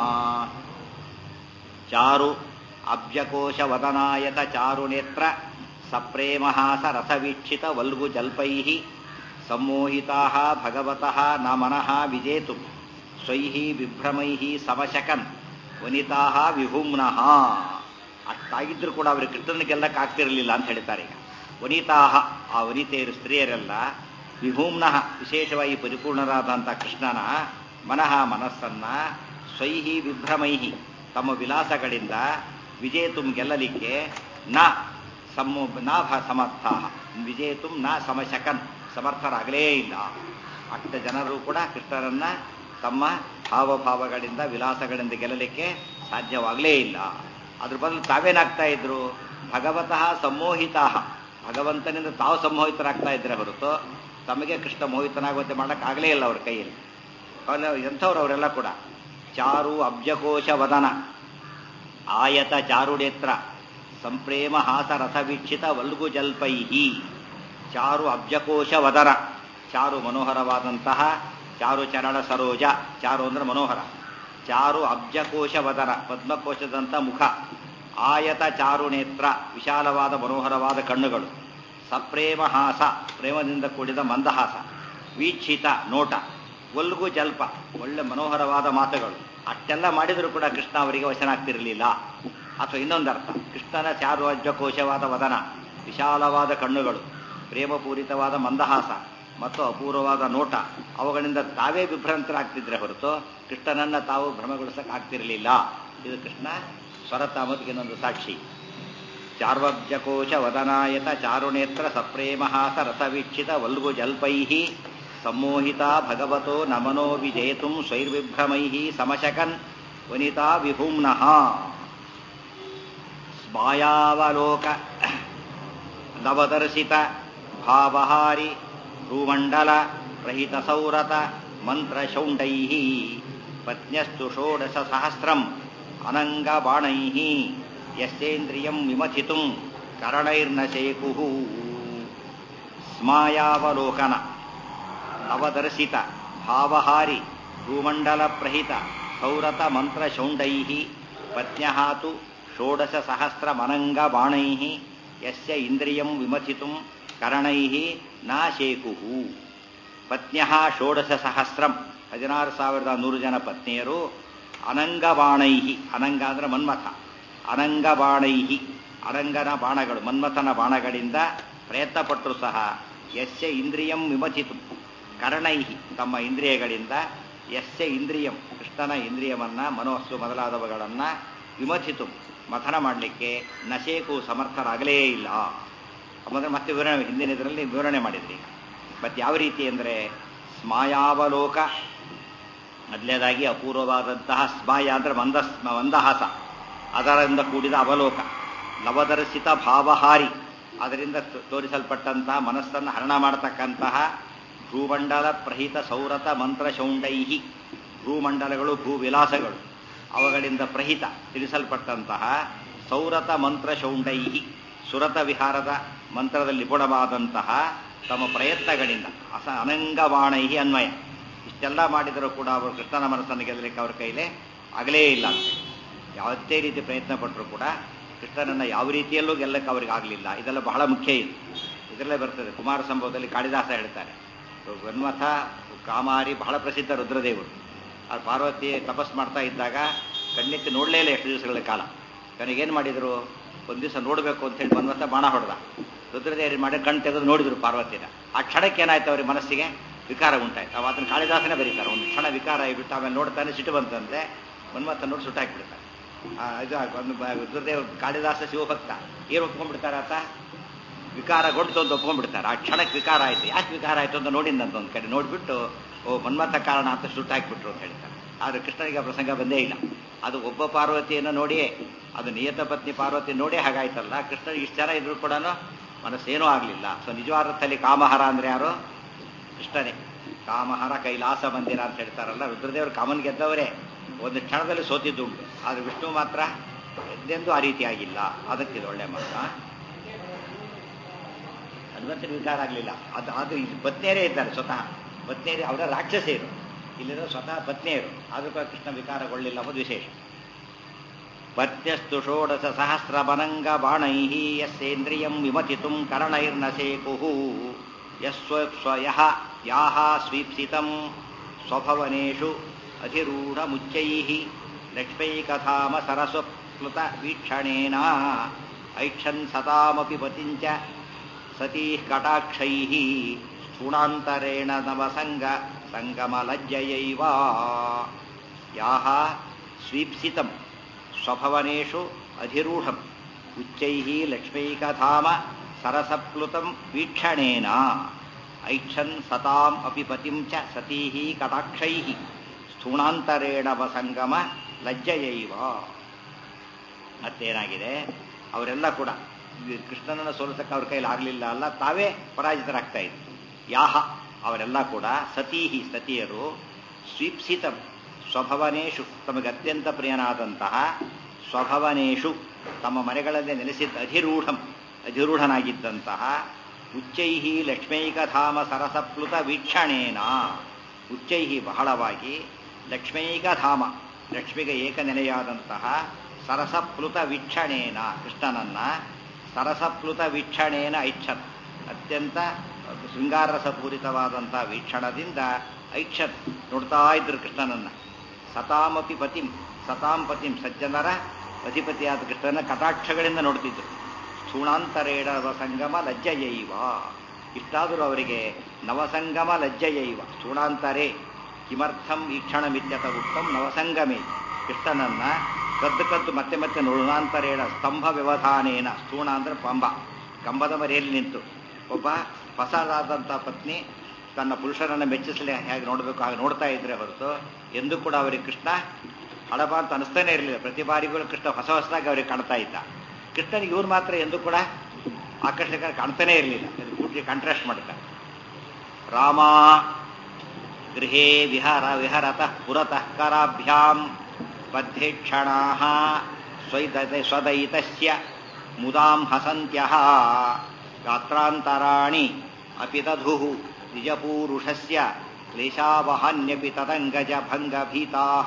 ಚಾರು ಅಬ್ಜಕೋಶ ವದನಾಯತ ಚಾರು ನೇತ್ರ ಸಪ್ರೇಮಹಾಸ ರಸವೀಕ್ಷಿತ ವಲ್ಗು ಜಲ್ಪೈ ಸಮ್ಮೋಹಿತಾ ಭಗವತಃ ನ ಮನಃ ವಿಜೇತು ಸ್ವೈ ವಿಭ್ರಮೈ ಸಮಶಕನ್ ವನಿತಾ ವಿಭುಮ್ನಃ ಅಷ್ಟಾಗಿದ್ರೂ ಕೂಡ ಅವರು ಕೃಷ್ಣನ ಗೆಲ್ಲಕ್ಕಾಗ್ತಿರಲಿಲ್ಲ ಅಂತ ಹೇಳ್ತಾರೆ ಈಗ ವನಿತಾಹ ಆ ವನಿತೆಯರು ಸ್ತ್ರೀಯರೆಲ್ಲ ವಿಭೂಮ್ನಃ ವಿಶೇಷವಾಗಿ ಪರಿಪೂರ್ಣರಾದಂಥ ಕೃಷ್ಣನ ಮನಃ ಮನಸ್ಸನ್ನ ಸ್ವೈಹಿ ವಿಭ್ರಮೈಹಿ ತಮ್ಮ ವಿಲಾಸಗಳಿಂದ ವಿಜೇತುಂ ಗೆಲ್ಲಲಿಕ್ಕೆ ನ ಸಮೋ ನ ಸಮರ್ಥ ವಿಜೇತುಂ ನ ಸಮಶಕನ್ ಸಮರ್ಥರಾಗಲೇ ಇಲ್ಲ ಅಷ್ಟ ಜನರು ಕೂಡ ಕೃಷ್ಣರನ್ನ ತಮ್ಮ ಹಾವಭಾವಗಳಿಂದ ವಿಲಾಸಗಳಿಂದ ಗೆಲ್ಲಲಿಕ್ಕೆ ಸಾಧ್ಯವಾಗಲೇ ಇಲ್ಲ ಅದ್ರ ಬದಲು ತಾವೇನಾಗ್ತಾ ಇದ್ರು ಭಗವತಃ ಸಮ್ಮೋಹಿತಾ ಭಗವಂತನಿಂದ ತಾವು ಸಂಮೋಹಿತರಾಗ್ತಾ ಇದ್ರೆ ಹೊರತು ತಮಗೆ ಕೃಷ್ಣ ಮೋಹಿತನಾಗುವಂತೆ ಮಾಡೋಕ್ಕಾಗಲೇ ಇಲ್ಲ ಅವ್ರ ಕೈಯಲ್ಲಿ ಎಂಥವ್ರು ಅವರೆಲ್ಲ ಕೂಡ ಚಾರು ಅಬ್ಜಕೋಶ ವದನ ಆಯತ ಚಾರುನೇತ್ರ ಸಂಪ್ರೇಮ ಹಾಸ ರಥವೀಕ್ಷಿತ ವಲ್ಗು ಜಲ್ಪೈಹಿ ಚಾರು ಅಬ್ಜಕೋಶ ವದನ ಚಾರು ಮನೋಹರವಾದಂತಹ ಚಾರು ಚರಣ ಸರೋಜ ಚಾರು ಅಂದ್ರೆ ಮನೋಹರ ಚಾರು ಅಬ್ಜಕೋಶ ವದನ ಪದ್ಮಕೋಶದಂಥ ಮುಖ ಆಯತ ಚಾರು ನೇತ್ರ ವಿಶಾಲವಾದ ಮನೋಹರವಾದ ಕಣ್ಣುಗಳು ಸಪ್ರೇಮ ಹಾಸ ಪ್ರೇಮದಿಂದ ಕೂಡಿದ ಮಂದಹಾಸ ವೀಕ್ಷಿತ ನೋಟ ಒಲ್ಗು ಜಲ್ಪ ಒಳ್ಳೆ ಮನೋಹರವಾದ ಮಾತುಗಳು ಅಷ್ಟೆಲ್ಲ ಮಾಡಿದರೂ ಕೂಡ ಕೃಷ್ಣ ಅವರಿಗೆ ವಶನಾಗ್ತಿರಲಿಲ್ಲ ಅಥವಾ ಇನ್ನೊಂದರ್ಥ ಕೃಷ್ಣನ ಚಾರು ಅಜ್ಜಕೋಶವಾದ ವದನ ವಿಶಾಲವಾದ ಕಣ್ಣುಗಳು ಪ್ರೇಮಪೂರಿತವಾದ ಮಂದಹಾಸ ಮತ್ತು ಅಪೂರ್ವವಾದ ನೋಟ ಅವುಗಳಿಂದ ತಾವೇ ವಿಭ್ರಾಂತರಾಗ್ತಿದ್ರೆ ಹೊರತು ಕೃಷ್ಣನನ್ನ ತಾವು ಭ್ರಮಗೊಳಿಸಕ್ ಆಗ್ತಿರಲಿಲ್ಲ ಇದು ಕೃಷ್ಣ ಸ್ವರತಾಮದ್ಗೆ ಇನ್ನೊಂದು ಸಾಕ್ಷಿ ಚಾರ್ವಬ್ಜಕೋಶ ವದನಾಯತ ಚಾರುನೇತ್ರ ಸಪ್ರೇಮಹಾಸ ರಸವೀಕ್ಷಿತ ವಲ್ಗು ಜಲ್ಪೈ ಸಮ್ಮೋಹಿತಾ ಭಗವತೋ ನಮನೋ ವಿಜೇತುಂ ಸ್ವೈರ್ವಿಭ್ರಮೈ ಸಮಶಕನ್ ವನಿತಾ ವಿಭುಮ್ನಃ ಸ್ಮಾಯಾವಲೋಕ ನವದರ್ಶಿತ ಭಾವಹಾರಿ ಭ್ರೂಮಂಡಲ ರಹಿತ ಸೌರತ ಮಂತ್ರಶೌಂಡೈ ಪತ್ನ್ಯಸ್ತು ಷೋಡಶ ಸಹಸ್ರಂ ಅನಂಗಬಾಣೈ ಯಸ್ಯೇಂದ್ರಿಯಂ ವಿಮಥಿತುಂ ಕರಣೈರ್ನ ಶೇಕು ಸ್ಮಾಯಾವಲೋಕನ ನವದರ್ಶಿತ ಭಾವಹಾರಿ ಭೂಮಂಡಲ ಪ್ರಹಿತ ಸೌರತ ಮಂತ್ರ ಶೌಂಡೈ ಪತ್ನ್ಯಹಾತು ಷೋಡಶ ಸಹಸ್ರ ಮನಂಗ ಬಾಣೈ ಯಸ್ಯ ಇಂದ್ರಿಯಂ ವಿಮಥಿತುಂ ಕರಣೈ ನಾ ಶೇಕು ಪತ್ನ್ಯ ಷೋಡಶ ಸಹಸ್ರಂ ಹದಿನಾರು ಸಾವಿರದ ನೂರು ಜನ ಪತ್ನಿಯರು ಅನಂಗಬಾಣೈ ಅನಂಗ ಅಂದ್ರೆ ಮನ್ಮಥ ಅನಂಗಬಾಣೈ ಅನಂಗನ ಬಾಣಗಳು ಮನ್ಮಥನ ಬಾಣಗಳಿಂದ ಪ್ರಯತ್ನಪಟ್ಟರು ಸಹ ಯಸ್ಯ ಇಂದ್ರಿಯಂ ವಿಮಥಿತು ಕರ್ಣೈಹಿ ತಮ್ಮ ಇಂದ್ರಿಯಗಳಿಂದ ಯಸ್ಯ ಇಂದ್ರಿಯಂ ಕೃಷ್ಣನ ಇಂದ್ರಿಯವನ್ನ ಮನೋಸ್ಸು ಮೊದಲಾದವುಗಳನ್ನ ವಿಮಥಿತು ಮಥನ ಮಾಡಲಿಕ್ಕೆ ನಶೇಕು ಸಮರ್ಥರಾಗಲೇ ಇಲ್ಲ ಮೊದಲು ಮತ್ತೆ ವಿವರಣೆ ಹಿಂದಿನ ಇದರಲ್ಲಿ ವಿವರಣೆ ಮಾಡಿದ್ರಿ ಮತ್ತೆ ಯಾವ ರೀತಿ ಅಂದರೆ ಸ್ಮಾಯಾವಲೋಕ ಮೊದಲನೇದಾಗಿ ಅಪೂರ್ವವಾದಂತಹ ಸ್ಮಾಯ ಅಂದರೆ ಮಂದ ಮಂದಹಾಸ ಅದರಿಂದ ಕೂಡಿದ ಅವಲೋಕ ಲವದರ್ಶಿತ ಭಾವಹಾರಿ ಅದರಿಂದ ತೋರಿಸಲ್ಪಟ್ಟಂತಹ ಮನಸ್ಸನ್ನು ಹರಣ ಮಾಡತಕ್ಕಂತಹ ಭೂಮಂಡಲ ಪ್ರಹಿತ ಸೌರತ ಮಂತ್ರ ಶೌಂಡೈಹಿ ಭೂಮಂಡಲಗಳು ಭೂವಿಲಾಸಗಳು ಅವುಗಳಿಂದ ಪ್ರಹಿತ ತಿಳಿಸಲ್ಪಟ್ಟಂತಹ ಸೌರತ ಮಂತ್ರ ಶೌಂಡೈಹಿ ಸುರತ ವಿಹಾರದ ಮಂತ್ರದಲ್ಲಿ ನಿಪುಣವಾದಂತಹ ತಮ್ಮ ಪ್ರಯತ್ನಗಳಿಂದ ಅಸ ಅನಂಗವಾಣೈಹಿ ಅನ್ವಯ ಇಷ್ಟೆಲ್ಲ ಮಾಡಿದರೂ ಕೂಡ ಅವರು ಕೃಷ್ಣನ ಮನಸ್ಸನ್ನು ಗೆಲ್ಲಲಿಕ್ಕೆ ಅವ್ರ ಕೈಲೇ ಆಗಲೇ ಇಲ್ಲ ಅಂತ ಯಾವುದೇ ರೀತಿ ಪ್ರಯತ್ನ ಪಟ್ಟರು ಕೂಡ ಕೃಷ್ಣನನ್ನು ಯಾವ ರೀತಿಯಲ್ಲೂ ಗೆಲ್ಲಕ್ಕೆ ಅವ್ರಿಗೆ ಆಗಲಿಲ್ಲ ಇದೆಲ್ಲ ಬಹಳ ಮುಖ್ಯ ಇದು ಇದರಲ್ಲೇ ಬರ್ತದೆ ಕುಮಾರ ಸಂಭವದಲ್ಲಿ ಕಾಳಿದಾಸ ಹೇಳ್ತಾರೆ ಗನ್ಮಥ ಕಾಮಾರಿ ಬಹಳ ಪ್ರಸಿದ್ಧ ರುದ್ರದೇವರು ಆ ಪಾರ್ವತಿ ತಪಸ್ ಮಾಡ್ತಾ ಇದ್ದಾಗ ಕಣ್ಣೆತ್ತಿ ನೋಡಲೇ ಇಲ್ಲ ಎಷ್ಟು ದಿವಸಗಳ ಕಾಲ ನನಗೇನು ಮಾಡಿದರು ಒಂದು ದಿವಸ ನೋಡಬೇಕು ಅಂತ ಹೇಳಿ ಮನ್ಮಥ ಬಾಣ ಹೊಡೆದ ರುದ್ರದೇವರು ಮಾಡಿ ಕಣ್ಣು ತೆಗೆದು ನೋಡಿದ್ರು ಪಾರ್ವತಿನ ಆ ಕ್ಷಣಕ್ಕೆ ಏನಾಯ್ತು ಅವ್ರಿಗೆ ಮನಸ್ಸಿಗೆ ವಿಕಾರ ಉಂಟಾಯ್ತು ಅವ ಅದನ್ನು ಕಾಳಿದಾಸನೇ ಬರೀತಾರೆ ಒಂದು ಕ್ಷಣ ವಿಕಾರ ಆಗಿಬಿಟ್ಟು ಆಮೇಲೆ ನೋಡ್ತಾನೆ ಸಿಟ್ಟು ಬಂತಂತೆ ಮನ್ಮಥ ನೋಡಿ ಸುಟ್ಟಾಕ್ಬಿಡ್ತಾರೆ ಇದು ಒಂದು ರುದ್ರದೇವ್ ಕಾಳಿದಾಸ ಶಿವಭಕ್ತ ಏನು ಒಪ್ಕೊಂಡ್ಬಿಡ್ತಾರೆ ಆತ ವಿಕಾರಗೊಂಡು ಒಂದು ಒಪ್ಕೊಂಡ್ಬಿಡ್ತಾರೆ ಆ ಕ್ಷಣಕ್ಕೆ ವಿಕಾರ ಆಯ್ತು ಯಾಕೆ ವಿಕಾರ ಆಯ್ತು ಅಂತ ನೋಡಿದಂತ ಒಂದು ಕಡೆ ನೋಡಿಬಿಟ್ಟು ಓ ಮನ್ಮಥ ಕಾರಣ ಅಂತ ಸುಟ್ಟಾಕ್ಬಿಟ್ರು ಅಂತ ಹೇಳ್ತಾರೆ ಆದರೆ ಕೃಷ್ಣನಿಗೆ ಆ ಪ್ರಸಂಗ ಬಂದೇ ಇಲ್ಲ ಅದು ಒಬ್ಬ ಪಾರ್ವತಿಯನ್ನು ನೋಡಿಯೇ ಅದು ನಿಯತ ಪತ್ನಿ ಪಾರ್ವತಿ ನೋಡೇ ಹಾಗಾಯ್ತಲ್ಲ ಕೃಷ್ಣನಿಗೆ ಇಷ್ಟು ಜನ ಇದ್ರು ಕೂಡ ಮನಸ್ಸೇನೂ ಆಗಲಿಲ್ಲ ಸೊ ನಿಜವಾರ್ಥದಲ್ಲಿ ಕಾಮಹರ ಅಂದ್ರೆ ಯಾರು ಕೃಷ್ಣನೇ ಕಾಮಹರ ಕೈಲಾಸ ಮಂದಿರ ಅಂತ ಹೇಳ್ತಾರಲ್ಲ ರುದ್ರದೇವರು ಕಾಮನ್ ಗೆದ್ದವರೇ ಒಂದು ಕ್ಷಣದಲ್ಲಿ ಸೋತಿದ್ದುಂಟು ಆದರೆ ವಿಷ್ಣು ಮಾತ್ರ ಎಂದೆಂದೂ ಆ ರೀತಿ ಆಗಿಲ್ಲ ಅದಕ್ಕಿದು ಒಳ್ಳೆ ಮಾತ ಹನುಮಂತನ ವಿಕಾರ ಆಗಲಿಲ್ಲ ಅದು ಅದು ಇಲ್ಲಿ ಪತ್ನಿಯರೇ ಇದ್ದಾರೆ ಸ್ವತಃ ಪತ್ನಿಯರೇ ಅವರ ರಾಕ್ಷಸಿಯರು ಇಲ್ಲಿರೋ ಸ್ವತಃ ಪತ್ನಿಯರು ಆದರೂ ಕೂಡ ಕೃಷ್ಣ ವಿಕಾರಗೊಳ್ಳಿಲ್ಲ ಅನ್ನೋದು ವಿಶೇಷ ಪತ್ಯಸ್ತು ಷೋಡಶ ಸಹಸ್ರಬನಂಗ ಬಾಣೈ ಯಸ್ಸೇಂದ್ರಿಯಂ ವಿಮತಿತುಂ ಕರಣೈರ್ನಸೇಕು ಯಸ್ವ ಸ್ವಯಃ ಯಾಹ ಸ್ವೀಪ್ಸಿತಂ ಸ್ವಭವನೇಷು ಅಧಿರೂಢಮುಚ್ಚೈ ಲಕ್ಷ್ಮೈಕಥಾಮ ಸರಸ್ವಪ್ಲುತ ವೀಕ್ಷಣೇನ ಐಕ್ಷನ್ ಸತಾಮಪಿ ಪತಿಂಚ ಸತೀ ಕಟಾಕ್ಷೈ ಸ್ಥೂಣಾಂತರೇಣ ನವಸಂಗ ಸಂಗಮಲಜ್ಜಯೈವ ಯಾಹ ಸ್ವೀಪ್ಸಿತಂ ಸ್ವಭವನೇಷು ಅಧಿರೂಢಂ ಉಚ್ಚೈ ಲಕ್ಷ್ಮೈಕಧಾಮ ಸರಸಪ್ಲುತಂ ವೀಕ್ಷಣೇನ ಐಕ್ಷನ್ ಸತಾಂ ಅಪಿ ಪತಿಂ ಚ ಸತೀ ಕಟಾಕ್ಷೈ ಸ್ಥೂಣಾಂತರೇಣ ವಸಂಗಮ ಲಜ್ಜಯೈವ ಮತ್ತೇನಾಗಿದೆ ಅವರೆಲ್ಲ ಕೂಡ ಕೃಷ್ಣನನ್ನು ಸೋಲಿಸಕ್ಕೆ ಅವ್ರ ಕೈಲಿ ಆಗಲಿಲ್ಲ ಅಲ್ಲ ತಾವೇ ಪರಾಜಿತರಾಗ್ತಾ ಇದ್ರು ಯಾಹ ಅವರೆಲ್ಲ ಕೂಡ ಸತೀಹಿ ಸತಿಯರು ಸ್ವೀಪ್ಸಿತ ಸ್ವಭವನೇಶು ತಮಗೆ ಅತ್ಯಂತ ಪ್ರಿಯನಾದಂತಹ ಸ್ವಭವನೇಶು ತಮ್ಮ ಮನೆಗಳಲ್ಲೇ ನೆಲೆಸಿದ್ದ ಅಧಿರೂಢಂ ಅಧಿರೂಢನಾಗಿದ್ದಂತಹ ಉಚ್ಚೈಹಿ ಲಕ್ಷ್ಮೈಕಧಾಮ ಸರಸಪ್ಲುತ ವೀಕ್ಷಣೇನ ಉಚ್ಚೈಹಿ ಬಹಳವಾಗಿ ಲಕ್ಷ್ಮೈಕಧಾಮ ಲಕ್ಷ್ಮಿಗೆ ಏಕನೆಲೆಯಾದಂತಹ ಸರಸಪ್ಲುತ ವೀಕ್ಷಣೇನ ಕೃಷ್ಣನನ್ನ ಸರಸಪ್ಲುತ ವೀಕ್ಷಣೇನ ಐಚ್ಛತ್ ಅತ್ಯಂತ ಶೃಂಗಾರಸಪೂರಿತವಾದಂತಹ ವೀಕ್ಷಣದಿಂದ ಐಕ್ಷತ್ ನೋಡ್ತಾ ಇದ್ರು ಕೃಷ್ಣನನ್ನ ಸತಾಮಪಿ ಪತಿಂ ಸತಾಂ ಪತಿಂ ಸಜ್ಜನರ ಅಧಿಪತಿಯಾದ ಕೃಷ್ಣನ ಕಟಾಕ್ಷಗಳಿಂದ ನೋಡ್ತಿದ್ರು ಸ್ಥೂಣಾಂತರೇಣ ನವಸಂಗಮ ಲಜ್ಜಯೈವ ಇಷ್ಟಾದರೂ ಅವರಿಗೆ ನವಸಂಗಮ ಲಜ್ಜಯೈವ ಸ್ಥೂಣಾಂತರೇ ಕಿಮರ್ಥಂ ಈಕ್ಷಣಮಿತ್ಯತ ಉತ್ತಮ್ ನವಸಂಗಮೇ ಕೃಷ್ಣನನ್ನ ಕದ್ದು ಕದ್ದು ಮತ್ತೆ ಮತ್ತೆ ನೋಡಾಂತರೇಣ ಸ್ತಂಭ ವ್ಯವಧಾನೇನ ಸ್ಥೂಣ ಅಂದ್ರೆ ಪಂಬ ಕಂಬದ ಮರೆಯಲ್ಲಿ ನಿಂತು ಒಬ್ಬ ಹೊಸದಾದಂಥ ಪತ್ನಿ ತನ್ನ ಪುರುಷರನ್ನು ಮೆಚ್ಚಿಸಲಿ ಹೇಗೆ ನೋಡಬೇಕು ಹಾಗೆ ನೋಡ್ತಾ ಇದ್ರೆ ಹೊರತು ಎಂದೂ ಕೂಡ ಅವರಿಗೆ ಕೃಷ್ಣ ಹಳಬ ಅಂತ ಅನಿಸ್ತಾನೆ ಇರಲಿಲ್ಲ ಪ್ರತಿ ಬಾರಿಗೂ ಕೃಷ್ಣ ಹೊಸ ಹೊಸದಾಗಿ ಅವ್ರಿಗೆ ಕಾಣ್ತಾ ಇದ್ದ ಕೃಷ್ಣನಿಗೆ ಇವ್ರು ಮಾತ್ರ ಎಂದೂ ಕೂಡ ಆಕರ್ಷಕ ಕಾಣ್ತಾನೇ ಇರಲಿಲ್ಲ ಇದು ಪೂರ್ತಿ ಕಾಂಟ್ರಾಸ್ಟ್ ಮಾಡ್ತಾರೆ ರಾಮ ಗೃಹೇ ವಿಹಾರ ವಿಹರತಃ ಪುರತಃ ಕರಾಭ್ಯಾಂ ಬದ್ಧೇಕ್ಷಣಾ ಸ್ವೈದ ಸ್ವದಯಿತಸ್ಯ ಮುದಾಂ ಹಸಂತ್ಯಃ ಗಾತ್ರಾಂತರಾಣಿ ಅಪಿ ತಧು ನಿಜಪೂರುಷಸ್ಯ ಕ್ಲೇಶಾವಹಾನ್ಯಪಿ ತದಂಗಜ ಭಂಗಭೀತಾಃ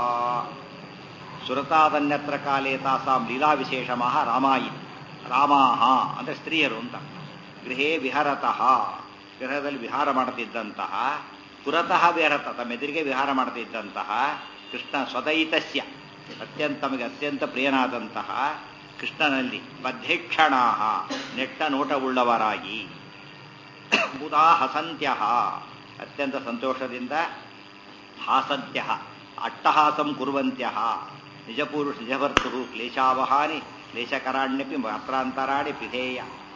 ಸುರತಾದನ್ಯತ್ರ ಕಾಲೇ ತಾಸಾಂ ಲೀಲಾವಿಶೇಷಮಃ ರಾಮಾಯಿ ರಾಮಾಹ ಅಂದರೆ ಸ್ತ್ರೀಯರು ಅಂತ ಗೃಹೇ ವಿಹರತಃ ಗೃಹದಲ್ಲಿ ವಿಹಾರ ಮಾಡುತ್ತಿದ್ದಂತಹ ಪುರತಃ ವಿಹರತ ತಮ್ಮ ಎದುರಿಗೆ ವಿಹಾರ ಮಾಡುತ್ತಿದ್ದಂತಹ ಕೃಷ್ಣ ಸ್ವದಯಿತಸ್ಯ ಅತ್ಯಂತ ತಮಗೆ ಅತ್ಯಂತ ಪ್ರಿಯನಾದಂತಹ ಕೃಷ್ಣನಲ್ಲಿ ಬದ್ಧೇಕ್ಷಣಾ ನೆಟ್ಟ ನೋಟವುಳ್ಳವರಾಗಿ ಬುಧಾ ಹಸಂತ್ಯ ಅತ್ಯಂತ ಸಂತೋಷದಿಂದ ಹಾಸಂತ್ಯ ಅಟ್ಟಹಾಸಂ ಕುರುವಂತ್ಯ ನಿಜಪುರುಷ ನಿಜಭರ್ತರು ಕ್ಲೇಶಾವಹಾನಿ ಕ್ಲೇಶಕರಾಣ್ಯಪಿ ಮಾತ್ರಾಂತರಾಣಿ ಪಿಧೇಯ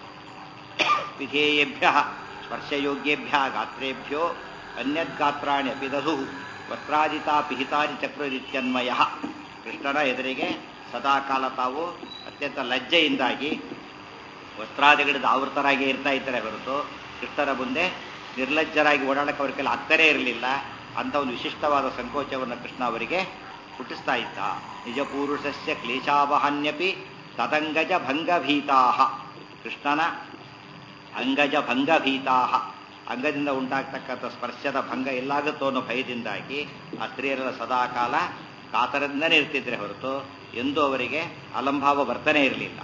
ಪಿಧೇಯೇಭ್ಯ ಸ್ಪರ್ಶಯೋಗ್ಯೇಭ್ಯ ಗಾತ್ರೇಭ್ಯೋ ಅನ್ಯದ್ಗಾತ್ರಾಣಿ ಅಪಿ ದಧು ವಸ್ತ್ರಾದಿತಾ ಪಿಹಿತಾದಿ ಚಕ್ರರಿತ್ಯನ್ವಯ ಕೃಷ್ಣನ ಎದುರಿಗೆ ಸದಾಕಾಲ ತಾವು ಅತ್ಯಂತ ಲಜ್ಜೆಯಿಂದಾಗಿ ವಸ್ತ್ರಾದಿಗಳಿಂದ ಆವೃತರಾಗಿ ಇರ್ತಾ ಇದ್ದಾರೆ ಹೊರತು ಕೃಷ್ಣರ ಮುಂದೆ ನಿರ್ಲಜ್ಜರಾಗಿ ಓಡಾಡಕ್ಕೆ ಅವ್ರ ಕೈಲಿ ಆಗ್ತಾನೇ ಇರಲಿಲ್ಲ ಅಂತ ಒಂದು ವಿಶಿಷ್ಟವಾದ ಸಂಕೋಚವನ್ನು ಕೃಷ್ಣ ಅವರಿಗೆ ಹುಟ್ಟಿಸ್ತಾ ಇದ್ದ ನಿಜ ಪೂರುಷಸ್ಯ ಕ್ಲೇಶಾವಹಾನ್ಯಪಿ ತದಂಗಜ ಭಂಗಭೀತಾ ಕೃಷ್ಣನ ಅಂಗಜ ಭಂಗಭೀತಾ ಅಂಗದಿಂದ ಉಂಟಾಗ್ತಕ್ಕಂಥ ಸ್ಪರ್ಶದ ಭಂಗ ಎಲ್ಲಾಗುತ್ತೋ ಅನ್ನೋ ಭಯದಿಂದಾಗಿ ಆ ಸ್ತ್ರೀಯರ ಸದಾಕಾಲ ಕಾತರದಿಂದನೇ ಇರ್ತಿದ್ರೆ ಹೊರತು ಎಂದೂ ಅವರಿಗೆ ಅಲಂಭಾವ ವರ್ತನೆ ಇರಲಿಲ್ಲ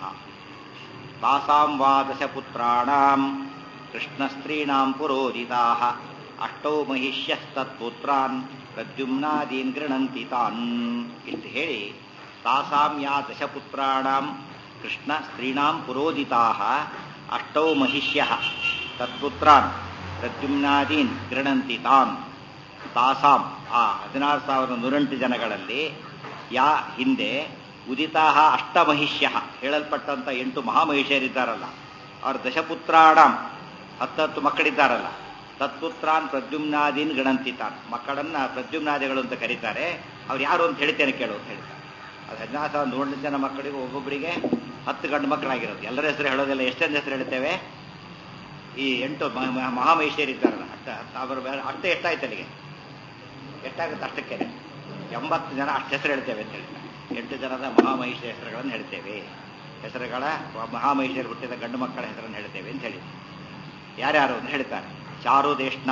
ತಾಸಾಂ ವಾ ದಶಪುತ್ರಾಣಾಂ ಕೃಷ್ಣಸ್ತ್ರೀಣಾಂ ಪುರೋದಿತಾ ಅಷ್ಟೌ ಮಹಿಷ್ಯಸ್ತತ್ಪುತ್ರಾನ್ ಪ್ರದ್ಯುಮ್ನಾದೀನ್ ಗೃಣಂತಿ ತಾನ್ ಇಷ್ಟು ಹೇಳಿ ತಾಸಾಂ ಯಾ ದಶಪುತ್ರಾಣಾಂ ಕೃಷ್ಣ ಸ್ತ್ರೀಣಾಂ ಪುರೋದಿತಾ ಅಷ್ಟೌ ಮಹಿಷ್ಯ ತತ್ಪುತ್ರಾನ್ ಪ್ರದ್ಯುಮ್ನಾದೀನ್ ಗೃಣಂತಿ ತಾನ್ ತಾಸಾಂ ಆ ಹದಿನಾರು ಸಾವಿರದ ನೂರೆಂಟು ಜನಗಳಲ್ಲಿ ಯಾ ಹಿಂದೆ ಉದಿತಾ ಅಷ್ಟಮಹಿಷ್ಯ ಹೇಳಲ್ಪಟ್ಟಂತ ಎಂಟು ಮಹಾಮಹಿಷಿಯರಿದ್ದಾರಲ್ಲ ಅವ್ರ ದಶಪುತ್ರಾಣಂ ಹತ್ತತ್ತು ಮಕ್ಕಳಿದ್ದಾರಲ್ಲ ತತ್ಪುತ್ರಾನ್ ಪ್ರದ್ಯುಮ್ನಾದೀನ್ ಗಣಂತಿ ತಾನ್ ಮಕ್ಕಳನ್ನ ಪ್ರದ್ಯುಮ್ನಾದಿಗಳು ಅಂತ ಕರೀತಾರೆ ಅವ್ರು ಯಾರು ಅಂತ ಹೇಳ್ತೇನೆ ಕೇಳು ಅಂತ ಹೇಳ್ತಾರೆ ಅದು ಹದಿನಾರು ಸಾವಿರದ ನೂರೆಂಟು ಜನ ಮಕ್ಕಳಿಗೆ ಒಬ್ಬೊಬ್ಬರಿಗೆ ಹತ್ತು ಗಂಡು ಮಕ್ಕಳಾಗಿರೋದು ಎಲ್ಲರ ಹೆಸರು ಹೇಳೋದಿಲ್ಲ ಎಷ್ಟೆಂದು ಹೆಸರು ಹೇಳ್ತೇವೆ ಈ ಎಂಟು ಮಹಾಮಹಿಷಿಯರಿದ್ದಾರಲ್ಲ ಅಷ್ಟ ಅವರ ಅಷ್ಟೇ ಎಷ್ಟಾಯ್ತು ಅಲ್ಲಿಗೆ ಎಷ್ಟಾಗುತ್ತೆ ಅಷ್ಟಕ್ಕೆ ಎಂಬತ್ತು ಜನ ಅಷ್ಟು ಹೆಸರು ಹೇಳ್ತೇವೆ ಅಂತ ಹೇಳ್ತಾರೆ ಎಂಟು ಜನದ ಮಹಾಮಹಿಷ ಹೆಸರುಗಳನ್ನು ಹೇಳ್ತೇವೆ ಹೆಸರುಗಳ ಮಹಾಮಹಿಷರು ಹುಟ್ಟಿದ ಗಂಡು ಮಕ್ಕಳ ಹೆಸರನ್ನು ಹೇಳ್ತೇವೆ ಅಂತ ಹೇಳಿ ಯಾರ್ಯಾರು ಅಂತ ಹೇಳ್ತಾರೆ ಚಾರುದೇಷ್ಣ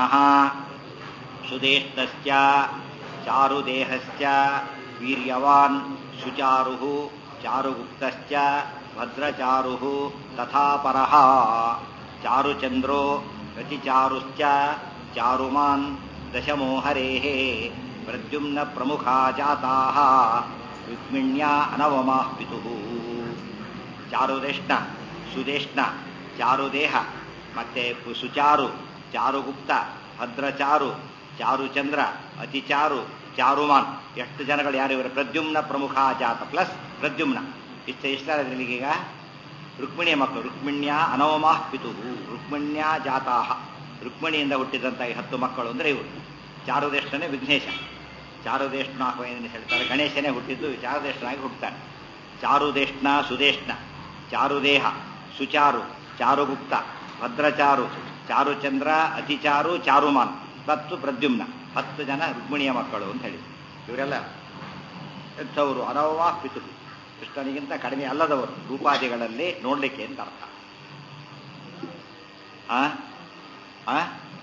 ಸುದೇಷ್ಣಶ್ಚ ಚಾರುದೇಹಶ್ಚ ವೀರ್ಯವಾನ್ ಸುಚಾರು ಚಾರುಗುಪ್ತಶ್ಚ ಭದ್ರಚಾರು ತಥಾ ಪರಃ ಚಾರುಚಂದ್ರೋ ರತಿಚಾರುಶ್ಚ ಚಾರುಮಾನ್ ದಶಮೋಹರೇಃ ಪ್ರದ್ಯುಮ್ನ ಪ್ರಮುಖಾ ಜಾತಾಃ ರುಕ್ಮಿಣ್ಯಾ ಅನವಮಾಃ ಪಿತುಃ ಚಾರುದೇಷ್ಣ ಸುದೇಷ್ಣ ಚಾರುದೇಹ ಮತ್ತೆ ಸುಚಾರು ಚಾರುಗುಪ್ತ ಭದ್ರಚಾರು ಚಾರುಚಂದ್ರ ಅತಿಚಾರು ಚಾರುಮಾನ್ ಎಷ್ಟು ಜನಗಳು ಯಾರು ಇವರು ಪ್ರದ್ಯುಮ್ನ ಪ್ರಮುಖ ಜಾತ ಪ್ಲಸ್ ಪ್ರದ್ಯುಮ್ನ ಇಷ್ಟ ಇಷ್ಟೀಗ ರುಕ್ಮಿಣಿಯ ಮಕ್ಕಳು ರುಕ್ಮಿಣ್ಯ ಅನವಮಾಃ ಪಿತು ರುಕ್ಮಿಣ್ಯ ಜಾತಾಹ ರುಕ್ಮಿಣಿಯಿಂದ ಹುಟ್ಟಿದಂಥ ಈ ಹತ್ತು ಮಕ್ಕಳು ಅಂದರೆ ಇವರು ಚಾರುದೇಷ್ಟನೇ ವಿಘ್ನೇಶ ಚಾರುದೇಷ್ಣ ಏನು ಹೇಳ್ತಾರೆ ಗಣೇಶನೇ ಹುಟ್ಟಿದ್ದು ಚಾರುದೇಷ್ಟನಾಗಿ ಹುಟ್ಟುತ್ತಾನೆ ಚಾರುದೇಷ್ಣ ಸುದೇಷ್ಣ ಚಾರುದೇಹ ಸುಚಾರು ಚಾರುಗುಪ್ತ ಭದ್ರಚಾರು ಚಾರುಚಂದ್ರ ಅತಿಚಾರು ಚಾರುಮಾನ್ ಮತ್ತು ಪ್ರದ್ಯುಮ್ನ ಹತ್ತು ಜನ ರುಕ್ಮಿಣಿಯ ಮಕ್ಕಳು ಅಂತ ಹೇಳಿ ಇವರೆಲ್ಲ ಎಂಥವರು ಅನವವಾ ಪಿತು ಕೃಷ್ಣನಿಗಿಂತ ಕಡಿಮೆ ಅಲ್ಲದವರು ರೂಪಾದಿಗಳಲ್ಲಿ ನೋಡ್ಲಿಕ್ಕೆ ಅಂತ ಅರ್ಥ ಆ ಆ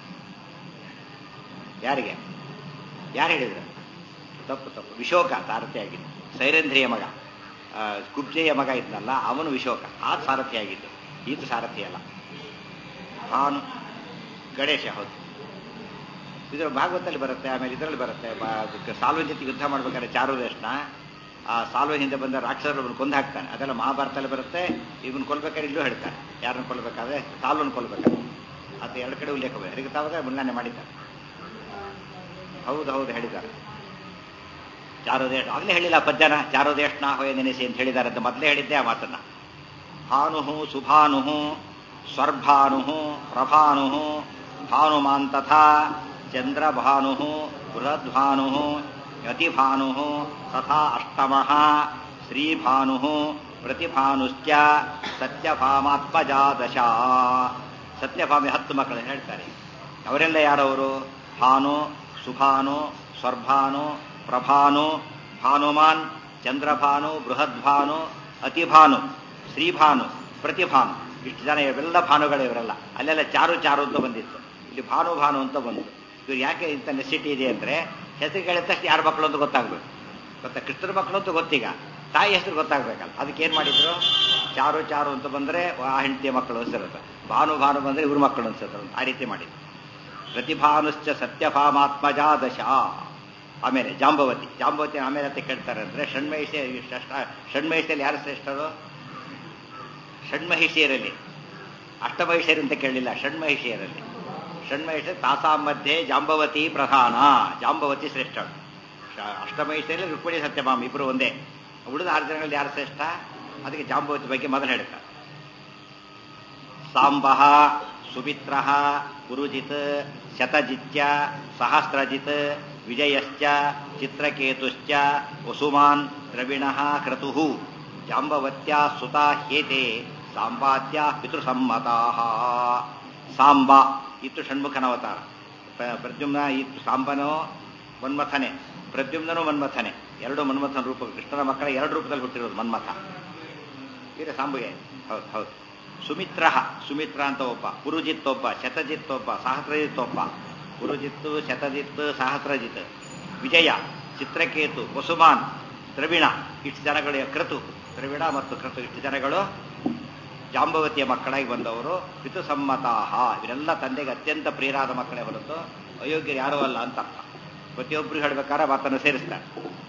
ಯಾರಿಗೆ ಯಾರು ಹೇಳಿದ್ರು ತಪ್ಪು ತಪ್ಪು ವಿಶೋಕ ಸಾರಥಿ ಆಗಿದ್ದು ಸೈರೇಂದ್ರಿಯ ಮಗ ಕುಬ್ಜೆಯ ಮಗ ಇದ್ನಲ್ಲ ಅವನು ವಿಶೋಕ ಆ ಸಾರಥಿ ಆಗಿದ್ದು ಈತ ಸಾರಥಿ ಅಲ್ಲ ಭಾನು ಗಣೇಶ ಹೌದು ಇದರ ಭಾಗವತಲ್ಲಿ ಬರುತ್ತೆ ಆಮೇಲೆ ಇದರಲ್ಲಿ ಬರುತ್ತೆ ಸಾಲ್ವ ಜೊತೆ ಯುದ್ಧ ಮಾಡ್ಬೇಕಾದ್ರೆ ಚಾರುದೇಶನ ಆ ಸಾಲ್ವ ಹಿಂದೆ ಬಂದ ರಾಕ್ಷಸರು ಕೊಂದು ಹಾಕ್ತಾನೆ ಅದೆಲ್ಲ ಮಹಾಭಾರತದಲ್ಲಿ ಬರುತ್ತೆ ಇವನ್ ಕೊಲ್ಬೇಕಾದ್ರೆ ಇಲ್ಲೂ ಹೇಳ್ತಾನೆ ಯಾರನ್ನ ಕೊಲ್ಬೇಕಾದ್ರೆ ಸಾಲ್ವನ್ ಕೊಲ್ಬೇಕಾದ್ರೆ ಅದು ಎರಡು ಕಡೆ ಉಲ್ಲೇಖ ಹರಿಗೆ ತಾವಾಗ ಮುನ್ನಾನೆ ಮಾಡಿದ್ದಾರೆ ಹೌದು ಹೌದು ಹೇಳಿದ್ದಾರೆ ಚಾರುದೇಶ ಆಗಲೇ ಹೇಳಿಲ್ಲ ಪದ್ಯನ ಚಾರುದೇಶನ ಹೋಯ ನೆನೆಸಿ ಅಂತ ಹೇಳಿದ್ದಾರೆ ಅಂತ ಮೊದಲೇ ಹೇಳಿದ್ದೆ ಆ ಮಾತನ್ನ ಭಾನು ಸುಭಾನು ಸ್ವರ್ಭಾನು ಪ್ರಭಾನು ಭಾನುಮಾನ್ ತಥಾ ಚಂದ್ರಭಾನು ಬೃಹದ್ಭಾನು ಯತಿಭಾನು ತಥಾ ಅಷ್ಟಮ ಶ್ರೀಭಾನು ಪ್ರತಿಭಾನುಶ್ಚ ಸತ್ಯಭಾಮಾತ್ಮಜಾದಶ ಸತ್ಯಭಾಮಿ ಹತ್ತು ಮಕ್ಕಳು ಹೇಳ್ತಾರೆ ಅವರೆಲ್ಲ ಯಾರವರು ಭಾನು ಸುಭಾನು ಸ್ವರ್ಭಾನು ಪ್ರಭಾನು ಭಾನುಮಾನ್ ಚಂದ್ರಭಾನು ಬೃಹದ್ಭಾನು ಅತಿಭಾನು ಶ್ರೀಭಾನು ಪ್ರತಿಭಾನು ಇಷ್ಟು ಜನ ಇವೆಲ್ಲ ಭಾನುಗಳು ಇವರೆಲ್ಲ ಅಲ್ಲೆಲ್ಲ ಚಾರು ಚಾರು ಅಂತ ಬಂದಿತ್ತು ಇಲ್ಲಿ ಭಾನು ಭಾನು ಅಂತ ಬಂತು ಇವ್ರು ಯಾಕೆ ಇಂಥ ನೆಸಿಟಿ ಇದೆ ಅಂದ್ರೆ ಹೆಸರು ಕೇಳಿದ ತಕ್ಷಣ ಯಾರ ಮಕ್ಕಳು ಅಂತ ಗೊತ್ತಾಗ್ಬೇಕು ಗೊತ್ತಾ ಕೃಷ್ಣರ ಮಕ್ಕಳು ಅಂತ ಗೊತ್ತೀಗ ತಾಯಿ ಹೆಸರು ಗೊತ್ತಾಗ್ಬೇಕಲ್ಲ ಅದಕ್ಕೆ ಏನ್ ಮಾಡಿದ್ರು ಚಾರು ಚಾರು ಅಂತ ಬಂದ್ರೆ ಆ ಹೆಂಡತಿಯ ಮಕ್ಕಳು ಅನ್ಸಿರುತ್ತೆ ಭಾನು ಭಾನು ಬಂದ್ರೆ ಇವ್ರ ಮಕ್ಕಳು ಅನ್ಸುತ್ತೆ ಆ ರೀತಿ ಮಾಡಿದ್ರು ಪ್ರತಿಭಾನುಶ್ಚ ಸತ್ಯಭಾಮಾತ್ಮಜಾದಶ ಆಮೇಲೆ ಜಾಂಬವತಿ ಜಾಂಬವತಿ ಆಮೇಲೆ ಅಂತ ಕೇಳ್ತಾರೆ ಅಂದ್ರೆ ಷಣ್ಮಹಿಷಿ ಷಣ್ಮಹಿಷಿಯಲ್ಲಿ ಯಾರು ಶ್ರೇಷ್ಠರು ಷಣ್ಮಹಿಷಿಯರಲ್ಲಿ ಅಷ್ಟಮಹಿಷಿಯರು ಅಂತ ಕೇಳಲಿಲ್ಲ ಷಣ್ಮಹಿಷಿಯರಲ್ಲಿ ಷಣ್ಮಹಿಷ ತಾಸಾಂ ಮಧ್ಯೆ ಜಾಂಬವತಿ ಪ್ರಧಾನ ಜಾಂಬವತಿ ಶ್ರೇಷ್ಠ ಅಷ್ಟಮಹಿಷದಲ್ಲಿ ರುಕ್ಮಿಣಿ ಸತ್ಯಭಾಮ ಇಬ್ಬರು ಒಂದೇ ಉಳಿದ ಆರು ಜನಗಳಲ್ಲಿ ಯಾರು ಶ್ರೇಷ್ಠ ಅದಕ್ಕೆ ಜಾಂಬವತಿ ಬಗ್ಗೆ ಮೊದಲು ಹೇಳ್ತಾರೆ ಸಾಂಬ ಸುಮಿತ್ರ ಗುರುಜಿತ್ ಶತಜಿತ್ಯ ಸಹಸ್ರಜಿತ್ ವಿಜಯಶ್ಚ ಚಿತ್ರಕೇತುಶ್ಚ ವಸುಮಾನ್ ದ್ರವಿಣ ಕ್ರತು ಜಾಂಬವತ್ಯಾ ಸುತಾ ಹೇತೆ ಸಾಂಬಾತ್ಯ ಪಿತೃಸಮ್ಮತಾ ಸಾಂಬ ಇತ್ತು ಷಣ್ಮುಖನವತಾರ ಪ್ರದ್ಯುಮ್ನ ಇತ್ತು ಸಾಂಬನೋ ಮನ್ಮಥನೆ ಪ್ರದ್ಯುಮ್ನನು ಮನ್ಮಥನೆ ಎರಡು ಮನ್ಮಥನ ರೂಪ ಕೃಷ್ಣನ ಮಕ್ಕಳ ಎರಡು ರೂಪದಲ್ಲಿ ಹುಟ್ಟಿರೋದು ಮನ್ಮಥ ಈಗ ಸಾಂಬಗೆ ಹೌದು ಹೌದು ಸುಮಿತ್ರ ಸುಮಿತ್ರ ಅಂತ ಒಬ್ಬ ಗುರುಜಿತ್ ಒಬ್ಬ ಶತಜಿತ್ ಒಬ್ಬ ಸಹಸ್ರಜಿತ್ ಒಬ್ಬ ಗುರುಜಿತ್ತು ಶತಜಿತ್ ಸಹಸ್ರಜಿತ್ ವಿಜಯ ಚಿತ್ರಕೇತು ವಸುಮಾನ್ ದ್ರವಿಣ ಇಷ್ಟು ಜನಗಳು ಕ್ರತು ದ್ರವಿಣ ಮತ್ತು ಕ್ರತು ಇಷ್ಟು ಜನಗಳು ಜಾಂಬವತಿಯ ಮಕ್ಕಳಾಗಿ ಬಂದವರು ಪಿತುಸಮ್ಮತಾಹ ಇವರೆಲ್ಲ ತಂದೆಗೆ ಅತ್ಯಂತ ಪ್ರಿಯರಾದ ಮಕ್ಕಳೇ ಹೊರತು ಅಯೋಗ್ಯರು ಯಾರೂ ಅಲ್ಲ ಅಂತ ಅರ್ಥ ಪ್ರತಿಯೊಬ್ಬರು ಹೇಳ್ಬೇಕಾದ್ರೆ ಮಾತನ್ನು ಸೇರಿಸ್ತಾರೆ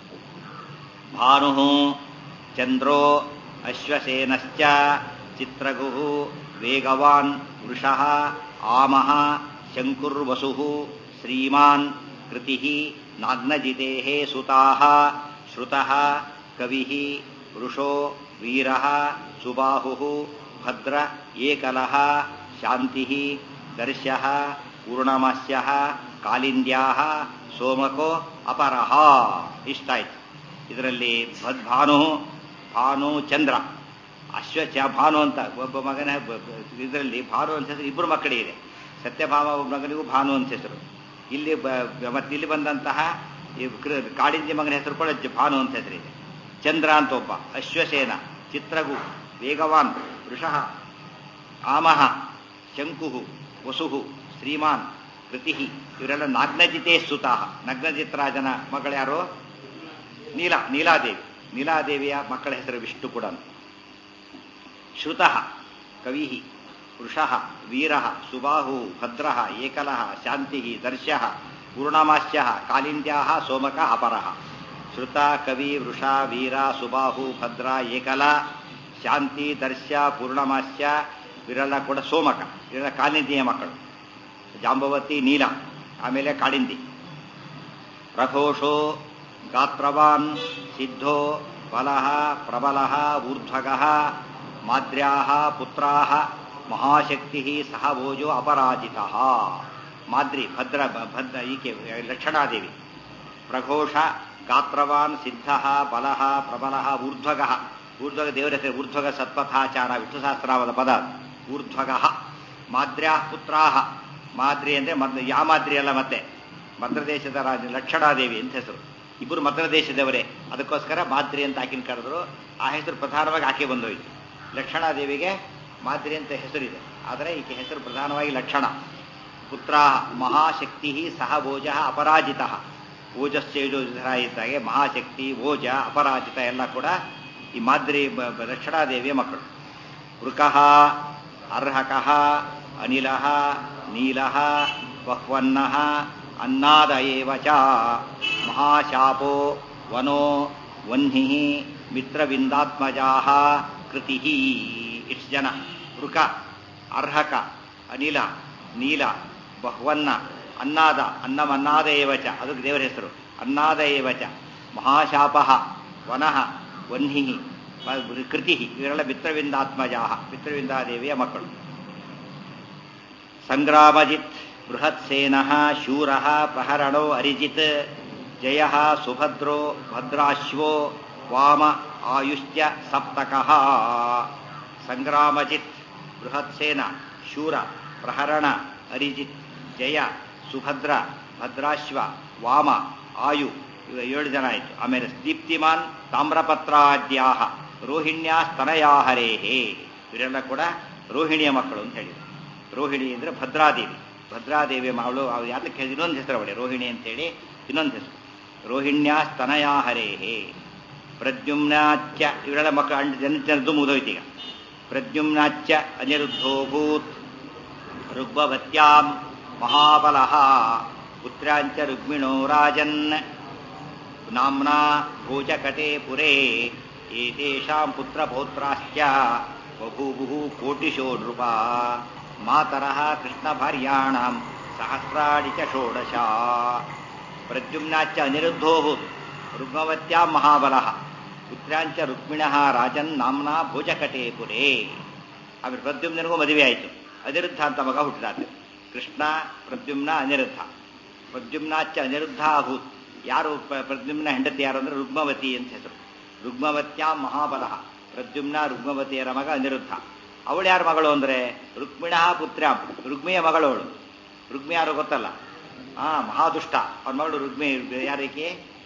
ಭಾನು ಚಂದ್ರೋ ಅಶ್ವಸೇನಶ್ಚ ಚಿತ್ರಗು ವೇಗವಾನ್ ವೃಷಃ ಆಮಃ ಶಂಕುರ್ವಸು ಶ್ರೀಮಾನ್ ಕೃತಿ ನಾಗ್ನಜಿತೆ ಸುತಾಃ ಶ್ರುತಃ ಕವಿ ವೃಷೋ ವೀರ ಸುಬಾಹು ಭದ್ರ ಏಕಲಃ ಶಾಂತಿ ದರ್ಶ ಪೂರ್ಣಮಸ್ಯ ಕಾಲಿಂದ್ಯಾ ಸೋಮಕೋ ಅಪರಹ ಇಷ್ಟಾಯ್ತು ಇದರಲ್ಲಿ ಭಾನು ಭಾನು ಚಂದ್ರ ಅಶ್ವ ಚ ಭಾನು ಅಂತ ಒಬ್ಬ ಮಗನ ಇದರಲ್ಲಿ ಭಾನು ಅಂತ ಹೆಸರು ಇಬ್ಬರು ಮಕ್ಕಳಿಗೆ ಸತ್ಯಭಾಮ ಒಬ್ಬ ಮಗನಿಗೂ ಭಾನು ಅಂತ ಹೆಸರು ಇಲ್ಲಿ ಮತ್ತೆ ಇಲ್ಲಿ ಬಂದಂತಹ ಕಾಳಿಂದಿ ಮಗನ ಹೆಸರು ಕೂಡ ಭಾನು ಅಂತ ಹೆಸರಿದೆ ಚಂದ್ರ ಅಂತ ಒಬ್ಬ ಅಶ್ವಸೇನ ಚಿತ್ರಗು ವೇಗವಾನ್ ವೃಷಃ ಆಮಹ ಶಂಕು ವಸು ಶ್ರೀಮಾನ್ ಕೃತಿ ಇವರೆಲ್ಲ ನಾಗ್ನಜಿತೇ ಸುತಾಹ ನಗ್ನಜಿತ್ರಾಜನ ಮಗಳ್ಯಾರು ನೀಲ ನೀಲಾದೇವಿ ನೀಲಾದೇವಿಯ ಮಕ್ಕಳ ಹೆಸರು ವಿಷ್ಣು ಕೂಡ ಶ್ರುತಃ ಕವಿ ವೃಷಃ ವೀರ ಸುಬಾಹು ಭದ್ರ ಏಕಲ ಶಾಂತಿ ದರ್ಶ ಪೂರ್ಣಮಾಸ್ಯ ಕಾಲಿಂದ್ಯಾ ಸೋಮಕ ಅಪರಃ ಶ್ರುತ ಕವಿ ವೃಷ ವೀರ ಸುಬಾಹು ಭದ್ರ ಏಕಲ ಶಾಂತಿ ದರ್ಶ ಪೂರ್ಣಮಾಸ್ಯ ಇವರೆಲ್ಲ ಕೂಡ ಸೋಮಕ ಇವರೆಲ್ಲ ಕಾಲಿಂದಿಯ ಮಕ್ಕಳು ಜಾಂಬವತಿ ನೀಲ ಆಮೇಲೆ ಕಾಳಿಂದಿ ರಘೋಷೋ ಗಾತ್ರವಾನ್ ಸಿದ್ಧೋ ಬಲಃ ಪ್ರಬಲಃ ಊರ್ಧ್ವಗಃ ಮಾದ್ರ್ಯಾಃ ಪುತ್ರಾಃ ಮಹಾಶಕ್ತಿ ಸಹ ಭೋಜೋ ಅಪರಾಜಿತಃ ಮಾದ್ರಿ ಭದ್ರ ಭದ್ರ ಈಕೆ ಲಕ್ಷಣಾದೇವಿ ಪ್ರಘೋಷ ಗಾತ್ರವಾನ್ ಸಿದ್ಧ ಬಲಃ ಪ್ರಬಲಃ ಊರ್ಧ್ವಗಃ ಊರ್ಧ್ವಗ ದೇವರ ಹೆಸರು ಊರ್ಧ್ವಗ ಸತ್ಪಥಾಚಾರ ವಿಷ್ಣು ಸಹಸ್ರಾವದ ಪದ ಊರ್ಧ್ವಗಃ ಮಾದ್ರ್ಯಾ ಪುತ್ರಾಹ ಮಾದ್ರಿ ಅಂದ್ರೆ ಮೊದಲು ಯಾ ಮಾದ್ರಿ ಅಲ್ಲ ಮತ್ತೆ ಮದ್ರದೇಶದ ರಾಜ ಲಕ್ಷಣಾದೇವಿ ಅಂತ ಹೆಸರು ಇಬ್ಬರು ಮದ್ರದೇಶದವರೇ ಅದಕ್ಕೋಸ್ಕರ ಮಾದ್ರಿ ಅಂತ ಆಕಿನ ಕರೆದ್ರು ಆ ಹೆಸರು ಪ್ರಧಾನವಾಗಿ ಆಕೆ ಬಂದೋಯ್ತು ಲಕ್ಷಣಾದೇವಿಗೆ ಮಾದ್ರಿ ಅಂತ ಹೆಸರಿದೆ ಆದರೆ ಈಕೆ ಹೆಸರು ಪ್ರಧಾನವಾಗಿ ಲಕ್ಷಣ ಪುತ್ರ ಮಹಾಶಕ್ತಿ ಸಹ ಭೋಜ ಅಪರಾಜಿತ ಓಜಸ್ಸೇಜೋಧರ ಇದ್ದಾಗೆ ಮಹಾಶಕ್ತಿ ಓಜ ಅಪರಾಜಿತ ಎಲ್ಲ ಕೂಡ ಈ ಮಾದ್ರಿ ಲಕ್ಷಣಾದೇವಿಯ ಮಕ್ಕಳು ವೃಕಃ ಅರ್ಹಕಃ ಅನಿಲ ನೀಲ ಬಹ್ವನ್ನ ಅನ್ನಾದ ಏವ ಚ ಮಹಾಶಾಪೋ ವನೋ ವನ್ಹಿ ಮಿತ್ರವಿಂದಾತ್ಮಜಾ ಕೃತಿ ಇಷ್ಟು ಜನ ವೃಕ ಅರ್ಹಕ ಅನಿಲ ನೀಲ ಬಹ್ವನ್ನ ಅನ್ನಾದ ಅನ್ನಮನ್ನಾದ ಏವಚ ಅದಕ್ಕೆ ದೇವರ ಹೆಸರು ಅನ್ನಾದ ಏವಚ ಮಹಾಶಾಪ ವನಃ ವನ್ಹಿ ಕೃತಿ ಇವರೆಲ್ಲ ಮಿತ್ರವಿಂದಾತ್ಮಜಾ ಮಿತ್ರವಿಂದಾದೇವಿಯ ಮಕ್ಕಳು ಸಂಗ್ರಾಮಜಿತ್ ಬೃಹತ್ಸೇನ ಶೂರ ಪ್ರಹರಣೋ ಅರಿಜಿತ್ ಜಯ ಸುಭದ್ರೋ ಭದ್ರಾಶ್ವೋ ವಾಮ ಆಯುಶ್ಚ ಸಪ್ತಕಃ ಸಂಗ್ರಾಮಜಿತ್ ಬೃಹತ್ಸೇನ ಶೂರ ಪ್ರಹರಣ ಅರಿಜಿತ್ ಜಯ ಸುಭದ್ರ ಭದ್ರಾಶ್ವ ವಾಮ ಆಯು ಇವ ಏಳು ಜನ ಆಯಿತು ಆಮೇಲೆ ದೀಪ್ತಿಮಾನ್ ತಾಮ್ರಪತ್ರಾದ್ಯಾಹ ರೋಹಿಣ್ಯ ಸ್ತನಯಾಹರೇಹೇ ಇವರೆಲ್ಲ ಕೂಡ ರೋಹಿಣಿಯ ಮಕ್ಕಳು ಅಂತ ಹೇಳಿದರು ರೋಹಿಣಿ ಅಂದರೆ ಭದ್ರಾದೇವಿ ಭದ್ರಾದೇವಿಯ ಮಗಳು ಅವ್ರು ಯಾತಕ್ಕೆ ಇನ್ನೊಂದು ಹೆಸರು ಅವಳೆ ರೋಹಿಣಿ ಅಂತೇಳಿ ಇನ್ನೊಂದು ಹೆಸರು ರೋಹಿಣ್ಯ ಸ್ತನಯಾಹರೇಹೇ ಪ್ರದ್ಯುಮ್ನಾಚ್ಯ ಇವರೆಲ್ಲ ಮಕ್ಕಳು ಅಂಡ್ ಜನ ಜನದ್ದು ಮುಗಿದೋಯ್ತು ಈಗ ಪ್ರದ್ಯುಮ್ನಾಚ್ಯ ಅನಿರುದ್ಧೋಭೂತ್ ರುಗ್ಭವತ್ಯಾಂ ಮಹಾಬಲಃ ಪುತ್ರಾಂಚ ರುಗ್ಮಿಣೋ ರಾಜನ್ ನಾಮ್ನಾ ಭೋಜಕಟೆ ಪುರೇ ಏತೇಷಾಂ ಪುತ್ರಪೌತ್ರಾಶ್ಚ ಬಭೂವು ಕೋಟಿಶೋ ನೃಪ ಮಾತರಃ ಕೃಷ್ಣಭಾರ್ಯಾಣಾಂ ಸಹಸ್ರಾಣಿ ಚ ಷೋಡಶ ಪ್ರದ್ಯುಮ್ನಾಚ ಅನಿರುದ್ಧೋಭೂತ್ ರುಗ್ಮವತ್ಯಾ ಮಹಾಬಲಃ ಪುತ್ರ್ಯಾಂಚ ರುಕ್ಮಿಣಃ ರಾಜನ್ ನಾಮ್ನಾ ಭೋಜಕಟೇ ಪುರೇ ಆಮೇಲೆ ಪ್ರದ್ಯುಮ್ನನಿಗೂ ಮದುವೆ ಆಯಿತು ಅನಿರುದ್ಧ ಅಂತ ಮಗ ಹುಟ್ಟಿದಾತ ಕೃಷ್ಣ ಪ್ರದ್ಯುಮ್ನ ಅನಿರುದ್ಧ ಪ್ರದ್ಯುಮ್ನಾಚ ಅನಿರುದ್ಧ ಅಭೂತ್ ಯಾರು ಪ್ರ- ಪ್ರದ್ಯುಮ್ನ ಹೆಂಡತಿ ಯಾರು ಅಂದ್ರೆ ರುಗ್ಮವತಿ ಅಂತ ಹೆಸರು ರುಗ್ಮವತ್ಯಾ ಮಹಾಬಲಃ ಪ್ರದ್ಯುಮ್ನ ರುಗ್ಮವತಿಯರ ಮಗ ಅನಿರುದ್ಧ ಅವಳು ಯಾರ ಮಗಳು ಅಂದ್ರೆ ರುಕ್ಮಿಣಃ ಪುತ್ರ್ಯಾಂ ರುಗ್ಮಿಯ ಮಗಳು ಅವಳು ರುಗ್ಮಿ ಯಾರು ಗೊತ್ತಲ್ಲ ಆ ಮಹಾದುಷ್ಟ ಅವನ ಮಗಳು ರುಗ್ಮಿ ಯಾರಿಗೆ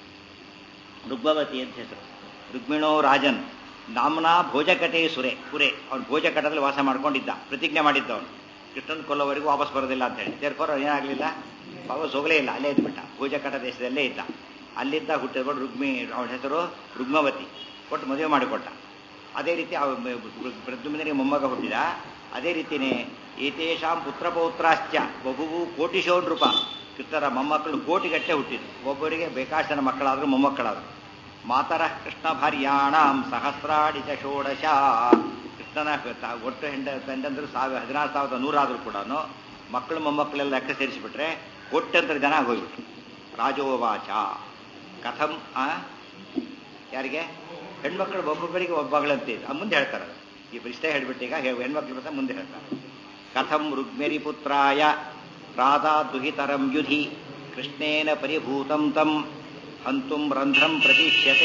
ರುಗ್ಮವತಿ ಅಂತ ಹೆಸರು ರುಗ್ಮಿಣೋ ರಾಜನ್ ನಾಮ್ನಾ ಭೋಜಕಟೆ ಸುರೆ ಪುರೆ ಅವನು ಭೋಜಕಟದಲ್ಲಿ ವಾಸ ಮಾಡ್ಕೊಂಡಿದ್ದ ಪ್ರತಿಜ್ಞೆ ಮಾಡಿದ್ದ ಅವನು ಕೃಷ್ಣನ್ ಕೊಲ್ಲೋವರೆಗೂ ವಾಪಸ್ ಬರೋದಿಲ್ಲ ಅಂತ ಹೇಳಿ ಸೇರ್ಕೋರು ಏನಾಗಲಿಲ್ಲ ವಾಪಸ್ ಹೋಗಲೇ ಇಲ್ಲ ಅಲ್ಲೇ ಇದ್ಬಿಟ್ಟ ಭೋಜಕಟ ದೇಶದಲ್ಲೇ ಇದ್ದ ಅಲ್ಲಿದ್ದ ಹುಟ್ಟಿದ್ಕೊಂಡು ರುಗ್ಮಿ ಅವನ ಹೆಸರು ರುಗ್ಮವತಿ ಕೊಟ್ಟು ಮದುವೆ ಮಾಡಿಕೊಟ್ಟ ಅದೇ ರೀತಿ ಅವ ಪ್ರದ್ಯುಮ್ನಿಗೆ ಮೊಮ್ಮಗ ಹುಟ್ಟಿದ ಅದೇ ರೀತಿನೇ ಏತೇಷಾಂ ಪುತ್ರ ಪೌತ್ರಾಶ್ಚ ಬಹುವು ಕೋಟಿಶೋ ನೃಪ ಕೃಷ್ಣರ ಮೊಮ್ಮಕ್ಕಳು ಕೋಟಿಗಟ್ಟೆ ಹುಟ್ಟಿದ್ರು ಒಬ್ಬರಿಗೆ ಬೇಕಾಶನ ಮಕ್ಕಳಾದ್ರು ಮೊಮ್ಮಕ್ಕಳಾದ್ರು ಮಾತರ ಕೃಷ್ಣ ಭಾರ್ಯಾಣಾಂ ಸಹಸ್ರಾಡಿ ಚ ಷೋಡಶ ಕೃಷ್ಣನ ತ- ಒಟ್ಟು ಹೆಂಡ ಗಂಡಂದ್ರು ಸಾವಿರ ಹದಿನಾರು ಸಾವಿರದ ನೂರಾದರೂ ಕೂಡ ಮಕ್ಕಳು ಮೊಮ್ಮಕ್ಕಳೆಲ್ಲ ಲೆಕ್ಕ ಸೇರಿಸಿಬಿಟ್ರೆ ಕೋಟ್ಯಂತರ ಜನ ಹೋಗ್ಬಿಟ್ರು ರಾಜೋವಾಚ ಕಥಂ ಆ ಯಾರಿಗೆ ಹೆಣ್ಮಕ್ಳು ಒಬ್ಬೊಬ್ಬರಿಗೆ ಒಬ್ಬಗಳಂತೆ ಅದು ಮುಂದೆ ಹೇಳ್ತಾರೆ ಅದು. ಈ ಇಷ್ಟೇ ಹೇಳ್ಬಿಟ್ಟು ಈಗ ಹೆ- ಹೆಣ್ಮಕ್ಳು ಅಂತ ಮುಂದೆ ಹೇಳ್ತಾರೆ ಕಥಂ ರುಗ್ಮೇರಿ ಪುತ್ರಾಯ ರಾಧಾ ದುಹಿತರಂ ಯುಧಿ ಕೃಷ್ಣೇನ ಪರಿಭೂತಂ ತಂ ಹಂತುಂ ರಂಧ್ರಂ ಪ್ರತೀಕ್ಷ್ಯತೆ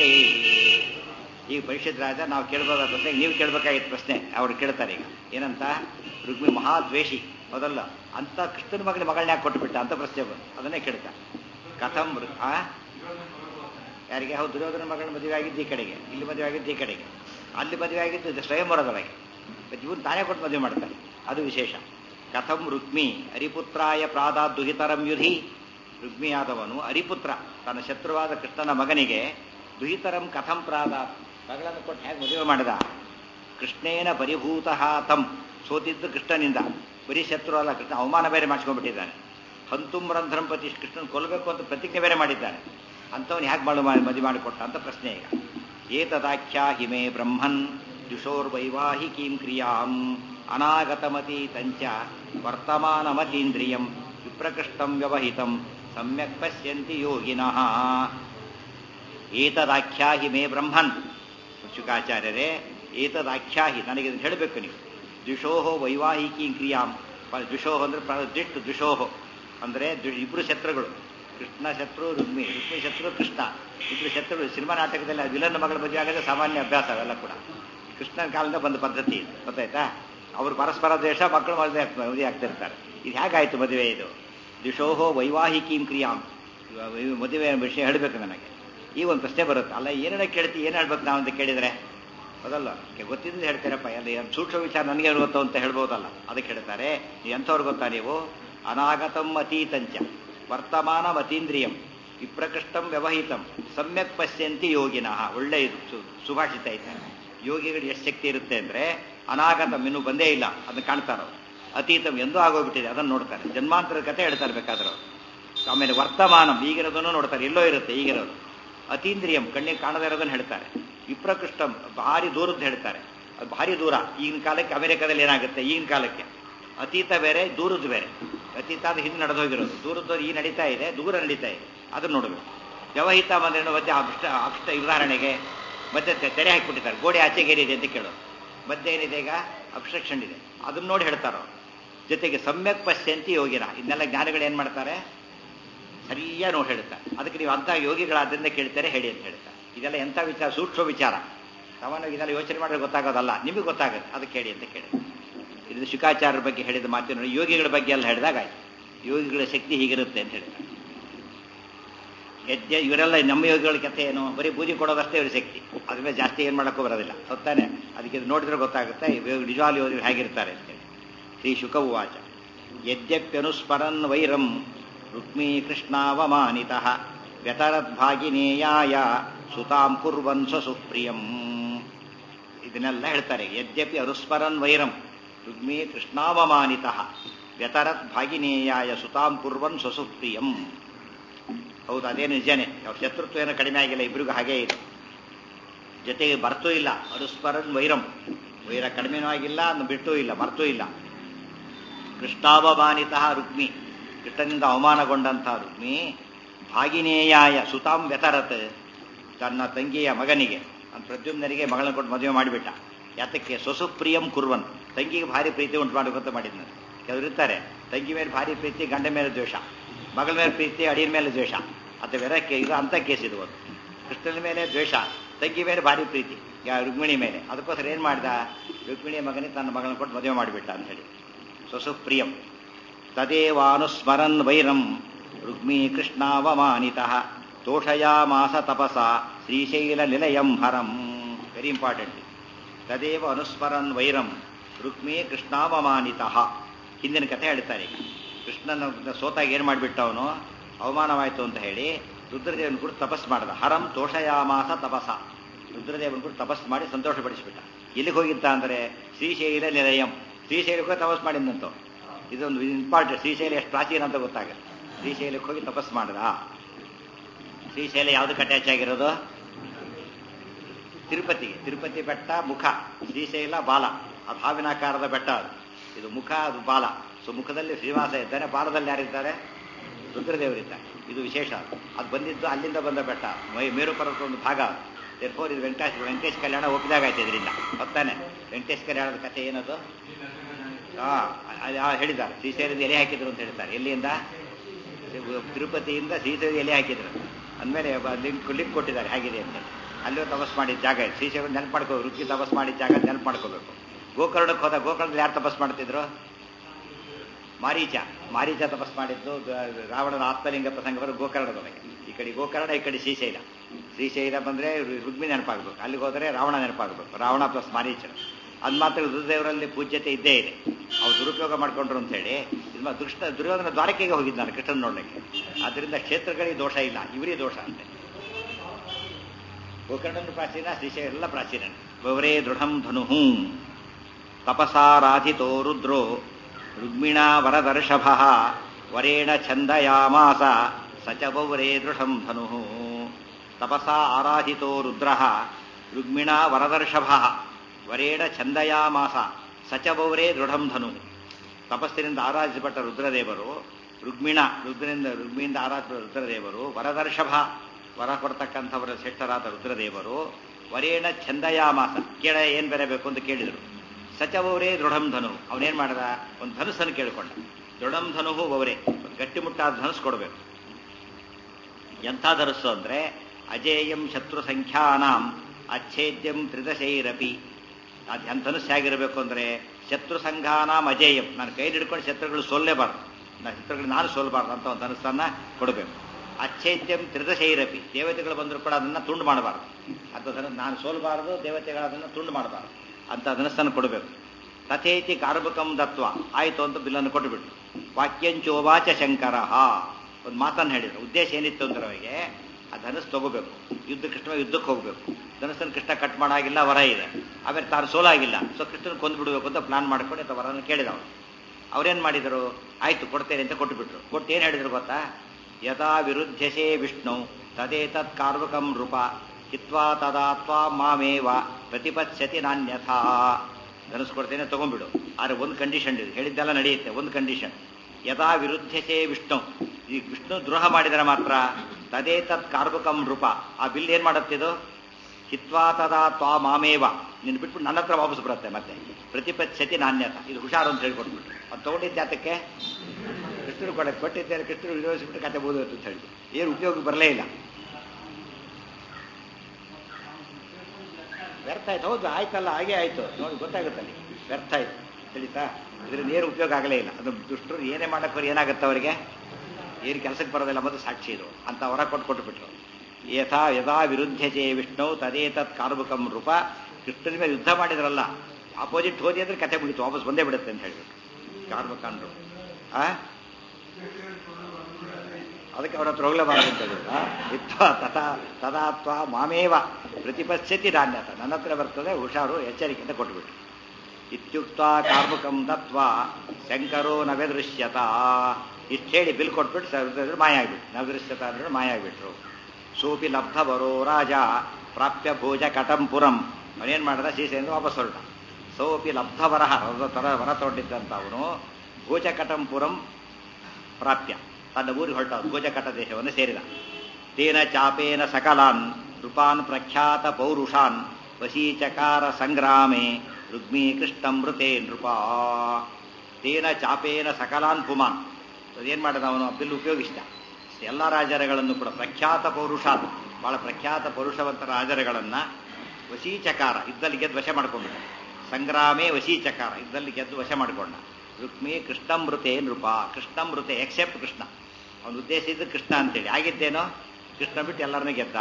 ಈಗ ಪರಿಷತ್ ರಾಜ ನಾವು ಕೇಳ್ಬೋದ ಪ್ರಶ್ನೆ ನೀವು ಕೇಳಬೇಕಾಗಿತ್ತು ಪ್ರಶ್ನೆ ಅವ್ರು ಕೇಳ್ತಾರೆ ಈಗ ಏನಂತ ರುಗ್ಮಿ ಮಹಾದ್ವೇಷಿ ಹೌದಲ್ಲ ಅಂತ ಕೃಷ್ಣನ ಮಗನ ಮಗಳನ್ನ ಯಾಕೆ ಕೊಟ್ಟುಬಿಟ್ಟ ಅಂತ ಪ್ರಶ್ನೆ ಬಂತು ಅದನ್ನೇ ಕೇಳ್ತಾರೆ ಕಥಂ ರು- ಆ ಯಾರಿಗೆ ಹೌದು ದುರ್ಯೋಧನ ಮಗಳ ಮದುವೆ ಆಗಿದ್ದು ಈ ಕಡೆಗೆ ಇಲ್ಲಿ ಮದುವೆ ಆಗಿದ್ದು ಈ ಕಡೆಗೆ ಅಲ್ಲಿ ಮದುವೆ ಆಗಿದ್ದು ಇದು ಸ್ವಯಂವರದೊಳಗೆ ಇವನು ತಾನೇ ಕೊಟ್ಟು ಮದುವೆ ಮಾಡ್ತಾರೆ ಅದು ವಿಶೇಷ ಕಥಂ ರುಕ್ಮಿ ಹರಿಪುತ್ರಾಯ ಪ್ರಾದ ದುಹಿತರಂ ಯುಧಿ ರುಕ್ಮಿಯಾದವನು ಹರಿಪುತ್ರ ತನ್ನ ಶತ್ರುವಾದ ಕೃಷ್ಣನ ಮಗನಿಗೆ ದುಹಿತರಂ ಕಥಂ ಪ್ರಾದ ಮಗಳನ್ನು ಕೊಟ್ಟು ಹೇಗೆ ಮದುವೆ ಮಾಡಿದ ಕೃಷ್ಣೇನ ಪರಿಭೂತ ತಂ ಸೋತಿದ್ದು ಕೃಷ್ಣನಿಂದ ಬರೀ ಶತ್ರು ಅಲ್ಲ ಕೃಷ್ಣ ಅವಮಾನ ಬೇರೆ ಮಾಡಿಸ್ಕೊಂಡ್ಬಿಟ್ಟಿದ್ದಾನೆ ಹಂತುಂ ರಂಧ್ರಂ ಪ್ರತಿ ಕೃಷ್ಣನ್ ಕೊಲ್ಲಬೇಕು ಅಂತ ಪ್ರತಿಜ್ಞೆ ಬೇರೆ ಮಾಡಿದ್ದಾನೆ ಅಂಥವನು ಹೇಗೆ ಮಾಡು ಮದುವೆ ಮಾಡಿಕೊಟ್ಟ ಅಂತ ಪ್ರಶ್ನೆ ಈಗ ಏತದಾಖ್ಯಾ ಹಿಮೇ ಬ್ರಹ್ಮನ್ ದುಷೋರ್ವೈವಾಹಿಕೀಂ ಕ್ರಿಯಾಂ ಅನಾಗತಮತೀತಂಚ ವರ್ತಮಾನಮತೀಂದ್ರಿಯಂ ವಿಪ್ರಕೃಷ್ಟಂ ವ್ಯವಹಿತಂ ಸಮ್ಯಕ್ ಪಶ್ಯಂತಿ ಯೋಗಿನಃ ಏತದಾಖ್ಯಾಹಿ ಮೇ ಬ್ರಹ್ಮನ್ ಶುಕಾಚಾರ್ಯರೇ ಏತದಾಖ್ಯಾಹಿ ನನಗೆ ಇದನ್ನು ಹೇಳಬೇಕು ನೀವು ದ್ವಿಷೋಹೋ ವೈವಾಹಿಕಿ ಕ್ರಿಯಾಂ ಪ- ದ್ವಿಷೋಹ ಅಂದ್ರೆ ಪ್ರ- ದಿಟ್ಟು ದ್ವಿಷೋಹೋ ಅಂದ್ರೆ ದ್ವಿ- ಇಬ್ರು ಶತ್ರುಗಳು ಕೃಷ್ಣ ಶತ್ರು ರುಕ್ಮಿ ರುಕ್ಮಿ ಶತ್ರು ಕೃಷ್ಣ ಇಬ್ರು ಶತ್ರುಗಳು ಸಿನಿಮಾ ನಾಟಕದಲ್ಲಿ ಆ ವಿಲನ್ ಮಗಳ ಮದುವೆ ಆಗೋದು ಸಾಮಾನ್ಯ ಅಭ್ಯಾಸ ಅವೆಲ್ಲ ಕೂಡ ಕೃಷ್ಣನ ಕಾಲದಿಂದ ಬಂದ ಪದ್ಧತಿ ಇದು ಗೊತ್ತಾಯ್ತಾ ಅವರು ಪರಸ್ಪರ ದ್ವೇಷ ಮಕ್ಕಳು ಮದುವೆ ಆಗ್ತ- ಮದುವೆ ಆಗ್ತಿರ್ತಾರೆ ಇದು ಹೇಗಾಯ್ತು ಮದುವೆ ಇದು ದ್ವಿಷೋಹೋ ವೈವಾಹಿಕೀಂ ಕ್ರಿಯಾಂ ಇವ- ಇವ ಮದುವೆ ವಿಷಯ ಹೇಳಬೇಕು ನನಗೆ ಈ ಒಂದು ಪ್ರಶ್ನೆ ಬರುತ್ತೆ ಅಲ್ಲ ಏನೇನ ಕೇಳ್ತಿ ಏನು ಹೇಳ್ಬೇಕು ನಾವು ಅಂತ ಕೇಳಿದ್ರೆ ಅದಲ್ಲ ಗೊತ್ತಿದ್ದು ಹೇಳ್ತೀರಪ್ಪ ಎಲ್ಲ ಏನ್ ಸೂಕ್ಷ್ಮ ವಿಚಾರ ನನಗೆ ಗೊತ್ತು ಅಂತ ಹೇಳ್ಬೋದಲ್ಲ ಅದಕ್ಕೆ ಹೇಳ್ತಾರೆ ನೀವು ಎಂಥವ್ರು ಗೊತ್ತಾ ನೀವು ಅನಾಗತಂ ಅತೀತಂಚ ವರ್ತಮಾನ ಅತೀಂದ್ರಿಯಂ ವಿಪ್ರಕೃಷ್ಟಂ ವ್ಯವಹಿತಂ ಸಮ್ಯಕ್ ಪಶ್ಯಂತಿ ಯೋಗಿನಃ ಒಳ್ಳೆ ಇದು ಸು- ಸುಭಾಷಿತ ಐತೆ ಯೋಗಿಗಳು ಎಷ್ಟು ಶಕ್ತಿ ಇರುತ್ತೆ ಅಂದ್ರೆ ಅನಾಗತಂ ಇನ್ನೂ ಬಂದೇ ಇಲ್ಲ ಅದನ್ನ ಕಾಣ್ತಾರ ಅತೀತಂ ಎಂದೂ ಆಗೋಗ್ಬಿಟ್ಟಿದೆ ಅದನ್ನು ನೋಡ್ತಾರೆ ಜನ್ಮಾಂತರದ ಕತೆ ಹೇಳ್ತಾರೆ ಬೇಕಾದ್ರೆ ಅವ್ರು. ಆಮೇಲೆ ವರ್ತಮಾನಂ ಈಗಿರೋದನ್ನು ನೋಡ್ತಾರೆ ಎಲ್ಲೋ ಇರುತ್ತೆ ಈಗಿರೋದು ಅತೀಂದ್ರಿಯಂ ಕಣ್ಣಿಗೆ ಕಾಣದೇ ಇರೋದನ್ನು ಹೇಳ್ತಾರೆ ವಿಪ್ರಕೃಷ್ಟಂ ಭಾರಿ ದೂರದ್ದು ಹೇಳ್ತಾರೆ ಅದು ಭಾರಿ ದೂರ ಈಗಿನ ಕಾಲಕ್ಕೆ ಅಮೆರಿಕದಲ್ಲಿ ಏನಾಗುತ್ತೆ ಈಗಿನ ಕಾಲಕ್ಕೆ ಅತೀತ ಬೇರೆ ದೂರದ್ದು ಬೇರೆ ಅತೀತ ಅದು ಹಿಂದೆ ನಡೆದು ಹೋಗಿರೋದು ದೂರದ್ದು ಈ ನಡೀತಾ ಇದೆ ದೂರ ನಡೀತಾ ಇದೆ ಅದನ್ನು ನೋಡಬೇಕು ವ್ಯವಹಿತ ಬಂದ್ರೆ ಮಧ್ಯೆ ಅಷ್ಟ ಅಷ್ಟ ಉದಾಹರಣೆಗೆ ಮತ್ತೆ ತೆ- ತೆರೆ ಹಾಕಿಬಿಟ್ಟಿದ್ದಾರೆ ಗೋಡೆ ಆಚೆಗೆ ಏನಿದೆ ಅಂತ ಕೇಳೋದು ಮಧ್ಯೆ ಏನಿದೆ ಈಗ ಅಬ್ಸ್ಟ್ರಕ್ಷನ್ ಇದೆ ಅದನ್ನ ನೋಡಿ ಹೇಳ್ತಾರೋ ಜೊತೆಗೆ ಸಮ್ಯಕ್ ಪಶ್ಯಂತಿ ಯೋಗಿನ ಇದನ್ನೆಲ್ಲ ಜ್ಞಾನಿಗಳು ಏನ್ ಮಾಡ್ತಾರೆ ಸರಿಯಾಗಿ ನೋಡಿ ಹೇಳ್ತಾರೆ ಅದಕ್ಕೆ ನೀವು ಅಂಥ ಯೋಗಿಗಳಾದ್ರಿಂದ ಕೇಳ್ತಾರೆ ಹೇಳಿ ಅಂತ ಹೇಳ್ತಾರೆ ಇದೆಲ್ಲ ಎಂಥ ವಿಚಾರ ಸೂಕ್ಷ್ಮ ವಿಚಾರ ಸಾಮಾನ್ಯವಾಗಿ ಇದೆಲ್ಲ ಯೋಚನೆ ಮಾಡಿದ್ರೆ ಗೊತ್ತಾಗೋದಲ್ಲ ನಿಮಗೆ ಗೊತ್ತಾಗುತ್ತೆ ಅದಕ್ಕೆ ಹೇಳಿ ಅಂತ ಕೇಳಿ ಇದು ಶುಕಾಚಾರ್ಯರ ಬಗ್ಗೆ ಹೇಳಿದ ಮಾತಿನ ಯೋಗಿಗಳ ಬಗ್ಗೆ ಎಲ್ಲ ಹೇಳಿದಾಗ ಆಯ್ತು ಯೋಗಿಗಳ ಶಕ್ತಿ ಹೀಗಿರುತ್ತೆ ಅಂತ ಹೇಳ್ತಾರೆ ಯಜ್ಞ ಇವರೆಲ್ಲ ನಮ್ಮ ಯೋಗಿಗಳ ಕಥೆ ಏನು ಬರೀ ಪೂಜೆ ಕೊಡೋದಷ್ಟೇ ಇವ್ರ ಶಕ್ತಿ ಅದ್ರ ಮೇಲೆ ಜಾಸ್ತಿ ಏನು ಮಾಡೋಕ್ಕೂ ಬರೋದಿಲ್ಲ ಹೊತ್ತಾನೆ ಅದಕ್ಕೆ ಇದು ನೋಡಿದ್ರೆ ಗೊತ್ತಾಗುತ್ತೆ ಇವಾಗ ನಿಜವಾಗ್ಲೂ ಯೋಗಿಗಳು ಹೇಗಿರ್ತಾರೆ ಅಂತೇಳಿ ಶ್ರೀ ಶುಕ ಉವಾಚ ಯದ್ಯಪ್ಯನುಸ್ಮರನ್ ವೈರಂ ರುಕ್ಮೀ ಕೃಷ್ಣಾವಮಾನಿತ ವ್ಯತರದ್ಭಾಗಿನೇಯಾಯ ಸುತಾಂ ಕುರ್ವನ್ ಸ್ವಸುಪ್ರಿಯಂ ಇದನ್ನೆಲ್ಲ ಹೇಳ್ತಾರೆ ಯದ್ಯಪಿ ಅನುಸ್ಮರನ್ ವೈರಂ ರುಗ್ಮಿ ಕೃಷ್ಣಾವಮಾನಿತ ವ್ಯತರತ್ ಭಾಗಿನೇಯಾಯ ಸುತಾಂ ಕುರ್ವನ್ ಸ್ವಸುಪ್ರಿಯಂ ಹೌದು ಅದೇನು ನಿಜನೇ ಅವ್ರ ಶತ್ರುತ್ವ ಏನೋ ಕಡಿಮೆ ಆಗಿಲ್ಲ ಇಬ್ರಿಗೂ ಹಾಗೇ ಇದೆ ಜೊತೆಗೆ ಬರ್ತೂ ಇಲ್ಲ ಅನುಸ್ಮರನ್ ವೈರಂ ವೈರ ಕಡಿಮೆನೂ ಆಗಿಲ್ಲ ಅದನ್ನು ಬಿಟ್ಟೂ ಇಲ್ಲ ಬರ್ತೂ ಇಲ್ಲ ಕೃಷ್ಣಾವಮಾನಿತ ರುಕ್ಮಿ ಕೃಷ್ಣನಿಂದ ಅವಮಾನಗೊಂಡಂಥ ರುಕ್ಮಿ ಭಾಗಿನೇಯಾಯ ಸುತಾಂ ವ್ಯತರತ್ ತನ್ನ ತಂಗಿಯ ಮಗನಿಗೆ ನನ್ನ ಪ್ರದ್ಯುಮ್ನರಿಗೆ ಮಗಳನ್ನ ಕೊಟ್ಟು ಮದುವೆ ಮಾಡಿಬಿಟ್ಟ ಯಾತಕ್ಕೆ ಸ್ವಸುಪ್ರಿಯಂ ಕುರ್ವನ್ ತಂಗಿಗೆ ಭಾರಿ ಪ್ರೀತಿ ಉಂಟು ಮಾಡಬೇಕಂತ ಮಾಡಿದ್ನ ಕೆಲವರು ಇರ್ತಾರೆ ತಂಗಿ ಮೇಲೆ ಭಾರಿ ಪ್ರೀತಿ ಗಂಡ ಮೇಲೆ ದ್ವೇಷ ಮಗಳ ಮೇಲೆ ಪ್ರೀತಿ ಅಡಿಯ ಮೇಲೆ ದ್ವೇಷ ಅಥವಾ ವೆರಕ್ಕೆ ಇದು ಅಂತ ಕೇಸ್ ಇದು ಒಂದು ಕೃಷ್ಣನ ಮೇಲೆ ದ್ವೇಷ ತಂಗಿ ಮೇಲೆ ಭಾರಿ ಪ್ರೀತಿ ಯಾ ರುಕ್ಮಿಣಿ ಮೇಲೆ ಅದಕ್ಕೋಸ್ಕರ ಏನು ಮಾಡ್ದ ರುಕ್ಮಿಣಿಯ ಮಗನಿಗೆ ತನ್ನ ಮಗಳನ್ನ ಕೊಟ್ಟು ಮದುವೆ ಮಾಡಿಬಿಟ್ಟ ಅಂತ ಹೇಳಿ ಸ್ವಸುಪ್ರಿಯಂ ತದೇವಾನುಸ್ಮರನ್ ವೈರಂ ರುಕ್ಮೀ ಕೃಷ್ಣಾವಮಾನಿತ ತೋಷಯಾಮಾಸ ತಪಸ ಶ್ರೀಶೈಲ ನಿಲಯಂ ಹರಂ ವೆರಿ ಇಂಪಾರ್ಟೆಂಟ್ ತದೇವ ಅನುಸ್ಮರನ್ ವೈರಂ ರುಕ್ಮೀ ಕೃಷ್ಣಾವಮಾನಿತ ಹಿಂದಿನ ಕಥೆ ಹೇಳ್ತಾರೆ ಈಗ ಕೃಷ್ಣನ ಸೋತಾಗ ಏನು ಮಾಡಿಬಿಟ್ಟ ಅವನು ಅವಮಾನವಾಯಿತು ಅಂತ ಹೇಳಿ ರುದ್ರದೇವನ ಕೂಡ ತಪಸ್ ಮಾಡ್ದ ಹರಂ ತೋಷಯಾಮಾಸ ತಪಸ ರುದ್ರದೇವನ ಕೂಡ ತಪಸ್ ಮಾಡಿ ಸಂತೋಷಪಡಿಸಿಬಿಟ್ಟ ಎಲ್ಲಿಗೆ ಹೋಗಿದ್ದ ಅಂದರೆ ಶ್ರೀಶೈಲ ನಿಲಯಂ ಶ್ರೀಶೈಲಕ್ಕೆ ಹೋಗಿ ತಪಸ್ ಮಾಡಿದಂತ ಇದೊಂದು ಇಂಪಾರ್ಟೆಂಟ್ ಶ್ರೀಶೈಲ ಎಷ್ಟು ಪ್ರಾಚೀನ ಅಂತ ಗೊತ್ತಾಗುತ್ತೆ ಶ್ರೀಶೈಲಕ್ಕೆ ಹೋಗಿ ತಪಸ್ ಮಾಡ್ದ ಶ್ರೀಶೈಲ ಯಾವ್ದಕ್ಕೆ ಅಟ್ಯಾಚ್ ಆಗಿರೋದು ತಿರುಪತಿಗೆ ತಿರುಪತಿ ಬೆಟ್ಟ ಮುಖ ಶ್ರೀಶೈಲ ಬಾಲ ಅದು ಹಾವಿನಾಕಾರದ ಬೆಟ್ಟ ಅದು ಇದು ಮುಖ ಅದು ಬಾಲ ಸೊ ಮುಖದಲ್ಲಿ ಶ್ರೀನಿವಾಸ ಇದ್ದಾನೆ ಬಾಲದಲ್ಲಿ ಯಾರಿದ್ದಾರೆ ರುದ್ರದೇವರಿದ್ದಾರೆ ಇದು ವಿಶೇಷ ಅದು ಬಂದಿದ್ದು ಅಲ್ಲಿಂದ ಬಂದ ಬೆಟ್ಟ ಮೈ ಮೇರು ಪರ್ವತ ಒಂದು ಭಾಗ ದೇರ್ಫೋರ್ ಇದು ವೆಂಕಟೇಶ್ ವೆಂಕಟೇಶ್ ಕಲ್ಯಾಣ ಒಪ್ಪಿದಾಗ ಆಯ್ತು ಇದರಿಂದ ಹೊತ್ತಾನೆ ವೆಂಕಟೇಶ್ ಕಲ್ಯಾಣದ ಕಥೆ ಏನದು ಹಾ ಹೇಳಿದ್ದಾರೆ ಶ್ರೀಶೈಲದ ಎಲೆ ಹಾಕಿದ್ರು ಅಂತ ಹೇಳ್ತಾರೆ ಎಲ್ಲಿಂದ ತಿರುಪತಿಯಿಂದ ಶ್ರೀಶೈಲ ಎಲೆ ಹಾಕಿದ್ರು ಅಂದಮೇಲೆ ಲಿಂಕ್ ಲಿಂಕ್ ಕೊಟ್ಟಿದ್ದಾರೆ ಹೇಗಿದೆ ಅಂತ ಅಲ್ಲೂ ತಪಸ್ ಮಾಡಿದ ಜಾಗ ಇದೆ ಶ್ರೀಶೈಲ ನೆನಪು ಮಾಡ್ಕೋ ರುಕ್ಕಿ ತಪಸ್ ಮಾಡಿದ ಜಾಗ ನೆನಪು ಮಾಡ್ಕೋಬೇಕು ಗೋಕರ್ಣಕ್ಕೆ ಹೋದ ಗೋಕರ್ಣದಲ್ಲಿ ಯಾರು ತಪಸ್ ಮಾಡ್ತಿದ್ರು ಮಾರೀಚ ಮಾರೀಚ ತಪಸ್ ಮಾಡಿದ್ದು ರಾವಣನ ಆತ್ಮಲಿಂಗ ಪ್ರಸಂಗ ಬರೋ ಗೋಕರ್ಣದೊಳಗೆ ಈ ಕಡೆ ಗೋಕರ್ಣ ಈ ಕಡೆ ಶ್ರೀಶೈಲ ಶ್ರೀಶೈಲ ಬಂದ್ರೆ ರುಗ್ಮಿ ನೆನಪಾಗಬೇಕು ಅಲ್ಲಿಗೆ ಹೋದರೆ ರಾವಣ ನೆನಪಾಗಬೇಕು ರಾವಣ ಪ್ಲಸ್ ಮಾರೀಚ ಅದು ಮಾತ್ರ ರುದ್ರದೇವರಲ್ಲಿ ಪೂಜ್ಯತೆ ಇದ್ದೇ ಇದೆ ಅವ್ರು ದುರುಪಯೋಗ ಮಾಡ್ಕೊಂಡ್ರು ಅಂತ ಹೇಳಿ ಇದು ದುಷ್ಟ ದುರ್ಯೋಧನ ದ್ವಾರಕೆಗೆ ಹೋಗಿದ್ದಾನೆ ಕೃಷ್ಣನ್ ನೋಡ್ಲಿಕ್ಕೆ ಆದ್ರಿಂದ ಕ್ಷೇತ್ರಗಳಿಗೆ ದೋಷ ಇಲ್ಲ ಇವರಿಗೆ ದೋಷ ಅಂತೆ ಗೋಕರ್ಣನು ಪ್ರಾಚೀನ ಶ್ರೀಶೈಲ ಎಲ್ಲ ಪ್ರಾಚೀನ ಬವರೇ ದೃಢಂ ಧನು ತಪಸಾರಾಧಿತೋ ರುದ್ರೋ ರುಗ್ಮಿಣಾ ವರದರ್ಷಭ ವರೇಣ ಛಂದಯಾಮಾಸ ಸ ಚ ಬೌರೇ ದೃಢಂ ಧನು ತಪಸಾ ಆರಾಧಿತೋ ರುದ್ರ ರುಗ್ಮಿಣಾ ವರದರ್ಷಭ ವರೇಣ ಛಂದಯಾಮಾಸ ಸ ಚ ಬೌರೇ ದೃಢಂ ಧನು ತಪಸ್ಸಿನಿಂದ ಆರಾಧಿಸಲ್ಪಟ್ಟ ರುದ್ರದೇವರು ರುಗ್ಮಿಣ ರುದ್ರನಿಂದ ರುಗ್ಮಿಯಿಂದ ಆರಾಧಿಸಿದ ರುದ್ರದೇವರು ವರದರ್ಷಭ ವರ ಕೊಡ್ತಕ್ಕಂಥವರ ಶ್ರೇಷ್ಠರಾದ ರುದ್ರದೇವರು ವರೇಣ ಛಂದಯಾಮಾಸ ಕೇಳ ಏನ್ ಬೆರೆಬೇಕು ಅಂತ ಕೇಳಿದರು ಸಚವರೇ ದೃಢಂ ಧನು ಅವನೇನ್ ಮಾಡ್ದ ಒಂದು ಧನುಸ್ಸನ್ನು ಕೇಳಿಕೊಂಡ ದೃಢಂ ಧನುಹು ಅವರೇ ಒಂದು ಗಟ್ಟಿಮುಟ್ಟಾದ ಧನುಸ್ ಕೊಡಬೇಕು ಎಂಥ ಧನುಸ್ಸು ಅಂದ್ರೆ ಅಜೇಯಂ ಶತ್ರು ಸಂಖ್ಯಾನಾಂ ಅಚ್ಛೇದ್ಯಂ ತ್ರಿದಶೈರಪಿ ಅದು ಎಂಥ ಧನುಸ್ಸು ಹೇಗಿರಬೇಕು ಅಂದ್ರೆ ಶತ್ರು ಸಂಘಾನಾಂ ಅಜೇಯಂ ನಾನು ಕೈ ಹಿಡ್ಕೊಂಡು ಶತ್ರುಗಳು ಸೋಲ್ಲೇಬಾರ್ದು ನಾನು ಶತ್ರುಗಳು ನಾನು ಸೋಲ್ಬಾರ್ದು ಅಂತ ಒಂದು ಧನುಸ್ಸನ್ನ ಕೊಡಬೇಕು ಅಚ್ಛೇದ್ಯಂ ತ್ರಿದಶೈರಪಿ ದೇವತೆಗಳು ಬಂದರೂ ಕೂಡ ಅದನ್ನ ತುಂಡು ಮಾಡಬಾರ್ದು ಅಥವಾ ನಾನು ಸೋಲ್ಬಾರ್ದು ದೇವತೆಗಳು ಅದನ್ನು ತುಂಡು ಮಾಡಬಾರ್ದು ಅಂತ ಧನಸ್ಸನ್ನು ಕೊಡಬೇಕು ತಥೇತಿ ಕಾರ್ಬಕಂ ದತ್ವ ಆಯ್ತು ಅಂತ ಬಿಲ್ಲನ್ನು ಕೊಟ್ಟುಬಿಟ್ರು ವಾಕ್ಯಂಚೋವಾಚ ಶಂಕರ ಒಂದು ಮಾತನ್ನು ಹೇಳಿದ್ರು ಉದ್ದೇಶ ಏನಿತ್ತು ಅಂದ್ರೆ ಅವರಿಗೆ ಆ ಧನಸ್ಸು ತಗೋಬೇಕು ಯುದ್ಧ ಕೃಷ್ಣ ಯುದ್ಧಕ್ಕೆ ಹೋಗ್ಬೇಕು ಧನಸ್ಸನ್ನು ಕೃಷ್ಣ ಕಟ್ ಮಾಡಾಗಿಲ್ಲ ವರ ಇದೆ ಆಮೇಲೆ ತಾನು ಸೋಲಾಗಿಲ್ಲ ಸೊ ಕೃಷ್ಣನ ಕೊಂದು ಬಿಡಬೇಕು ಅಂತ ಪ್ಲಾನ್ ಮಾಡ್ಕೊಂಡು ಅಥವಾ ವರನ್ನು ಕೇಳಿದವರು ಅವ್ರೇನ್ ಮಾಡಿದರು ಆಯ್ತು ಕೊಡ್ತೇನೆ ಅಂತ ಕೊಟ್ಟುಬಿಟ್ರು ಕೊಟ್ಟು ಏನು ಹೇಳಿದ್ರು ಗೊತ್ತಾ ಯಥಾ ವಿರುದ್ಧಸೇ ವಿಷ್ಣು ತದೇತತ್ ಕಾರ್ವಕಂ ನೃಪ ಹಿತ್ವಾ ತದಾ ತ್ವಾ ಮಾಮೇವ ಪ್ರತಿಪತ್ಸ್ಯತಿ ನಾನ್ಯಥಾ ಧನಸ್ಸು ಕೊಡ್ತೇನೆ ತಗೊಂಡ್ಬಿಡು ಆದ್ರೆ ಒಂದು ಕಂಡೀಷನ್ ಇದೆ ಹೇಳಿದ್ದೆಲ್ಲ ನಡೆಯುತ್ತೆ ಒಂದು ಕಂಡೀಷನ್ ಯಥಾ ವಿರುದ್ಧಸೇ ವಿಷ್ಣು ಈ ವಿಷ್ಣು ದ್ರೋಹ ಮಾಡಿದರೆ ಮಾತ್ರ ತದೇ ತತ್ ಕಾರ್ಬಕಂ ನೃಪ ಆ ಬಿಲ್ ಏನ್ ಮಾಡುತ್ತಿದು ಹಿತ್ವಾ ತದಾ ತ್ವಾ ಮಾಮೇವ ನಿನ್ನ ಬಿಟ್ಬಿಟ್ಟು ನನ್ನ ಹತ್ರ ವಾಪಸ್ ಬರುತ್ತೆ ಮತ್ತೆ ಪ್ರತಿಪತ್ಸ್ಯತಿ ನಾಣ್ಯತ ಇದು ಹುಷಾರು ಅಂತ ಹೇಳ್ಕೊಟ್ಬಿಟ್ರು ಅದು ತಗೊಂಡಿದ್ದ ಜಾತಕ್ಕೆ ಕೃಷ್ಣರು ಕೊಡ ಕೊಟ್ಟಿದ್ದಾರೆ ಕೃಷ್ಣರು ವಿರೋಧಿಸ್ಬಿಟ್ಟು ಕತೆ ಬೋದು ಅಂತ ಹೇಳಿ ಏನು ಉಪಯೋಗ ಬರಲೇ ಇಲ್ಲ ವ್ಯರ್ಥ ಆಯ್ತು ಹೌದು ಆಯ್ತಲ್ಲ ಹಾಗೆ ಆಯ್ತು ನೋಡಿ ಗೊತ್ತಾಗುತ್ತಲ್ಲಿ ವ್ಯರ್ಥ ಆಯ್ತು ತಿಳಿತಾ ಇದರಿಂದ ಏನು ಉಪಯೋಗ ಆಗಲೇ ಇಲ್ಲ ಅದು ದುಷ್ಟರು ಏನೇ ಮಾಡಕ್ಕೆ ಏನಾಗುತ್ತೆ ಅವರಿಗೆ ಏನು ಕೆಲಸಕ್ಕೆ ಬರೋದಿಲ್ಲ ಮತ್ತು ಸಾಕ್ಷಿ ಇದು ಅಂತ ಹೊರ ಕೊಟ್ಟು ಕೊಟ್ಟುಬಿಟ್ರು ಯಥಾ ಯಥಾ ವಿರುದ್ಧಚೇ ವಿಷ್ಣು ತದೇತತ್ ಕಾರ್ಬಕಂ ರೂಪ ಕೃಷ್ಣನ ಮೇಲೆ ಯುದ್ಧ ಮಾಡಿದ್ರಲ್ಲ ಆಪೋಸಿಟ್ ಹೋದಿ ಅಂದ್ರೆ ಕತೆ ಮುಗಿತು ವಾಪಸ್ ಬಂದೇ ಬಿಡುತ್ತೆ ಅಂತ ಹೇಳ್ಬಿಟ್ಟು ಕಾರ್ಬಕಂಡ್ರು ಆ ಅದಕ್ಕೆ ಅವರ ಹತ್ರ ಹೋಗ್ಲೇಬಾರದು ಅಂತ ಹೇಳಿದ್ರ ಇತ್ವ ತಥಾ ತದಾತ್ವ ಮಾಮೇವ ಪ್ರತಿಪಶ್ಯತಿ ನಾಣ್ಯತ ನನ್ನ ಹತ್ರ ಬರ್ತದೆ ಹುಷಾರು ಎಚ್ಚರಿಕೆಯಿಂದ ಕೊಟ್ಬಿಟ್ಟು ಇತ್ಯುಕ್ತ ಕಾರ್ಮುಕಂ ದತ್ವ ಶಂಕರೋ ನವ್ಯದೃಶ್ಯತ ಇಷ್ಟು ಹೇಳಿ ಬಿಲ್ ಕೊಟ್ಬಿಟ್ಟು ಮಾಯ ಆಗ್ಬಿಟ್ಟು ನವದೃಶ್ಯತ ಅಂದ್ರೆ ಮಾಯ ಆಗ್ಬಿಟ್ರು ಸೋಪಿ ಲಬ್ಧ ಬರೋ ರಾಜ ಪ್ರಾಪ್ಯ ಭೋಜ ಕಟಂಪುರಂ ಅವನೇನ್ ಮಾಡ್ದ ಶ್ರೀಸೇಂದ್ರ ವಾಪಸ್ ಹೊರಟ ಸೋಪಿ ಲಬ್ಧ ವರಹ ತರ ವರ ತೊಗೊಂಡಿದ್ದಂತ ಅವನು ಭೋಜ ಕಟಂಪುರಂ ಪ್ರಾಪ್ಯ ತನ್ನ ಊರಿಗೆ ಹೊರಟ ಭೋಜಕಟ ದೇಶವನ್ನು ಸೇರಿದ ತೇನ ಚಾಪೇನ ಸಕಲಾನ್ ನೃಪಾನ್ ಪ್ರಖ್ಯಾತ ಪೌರುಷಾನ್ ವಶೀಚಕಾರ ಸಂಗ್ರಾಮೆ ರುಗ್ಮೀಕೃಷ್ಟಮೃತೆ ನೃಪಾ ತೇನ ಚಾಪೇನ ಸಕಲಾನ್ ಪುಮಾನ್ ಅದೇನ್ ಮಾಡಿದ ಅವನು ಬಿಲ್ ಉಪಯೋಗಿಸಿದ ಎಲ್ಲ ರಾಜರುಗಳನ್ನು ಕೂಡ ಪ್ರಖ್ಯಾತ ಪೌರುಷಾನ್ ಬಹಳ ಪ್ರಖ್ಯಾತ ಪೌರುಷವಂತ ರಾಜರುಗಳನ್ನ ವಶೀಚಕಾರ ಇದ್ದಲ್ಲಿ ಗೆದ್ದು ವಶ ಮಾಡಿಕೊಂಡ್ಬಿಟ್ಟ ಸಂಗ್ರಾಮೇ ವಶೀಚಕಾರ ಇದ್ದಲ್ಲಿ ಗೆದ್ದು ವಶ ಮಾಡಿಕೊಂಡ ರುಕ್ಮಿ ಕೃಷ್ಣಮೃತೆ ನೃಪ ಕೃಷ್ಣಮೃತೆ ಎಕ್ಸೆಪ್ಟ್ ಕೃಷ್ಣ ಅವನು ಉದ್ದೇಶಿಸಿದ್ದು ಕೃಷ್ಣ ಅಂತೇಳಿ ಆಗಿದ್ದೇನೋ ಕೃಷ್ಣ ಬಿಟ್ಟು ಎಲ್ಲರನ್ನೂ ಗೆದ್ದ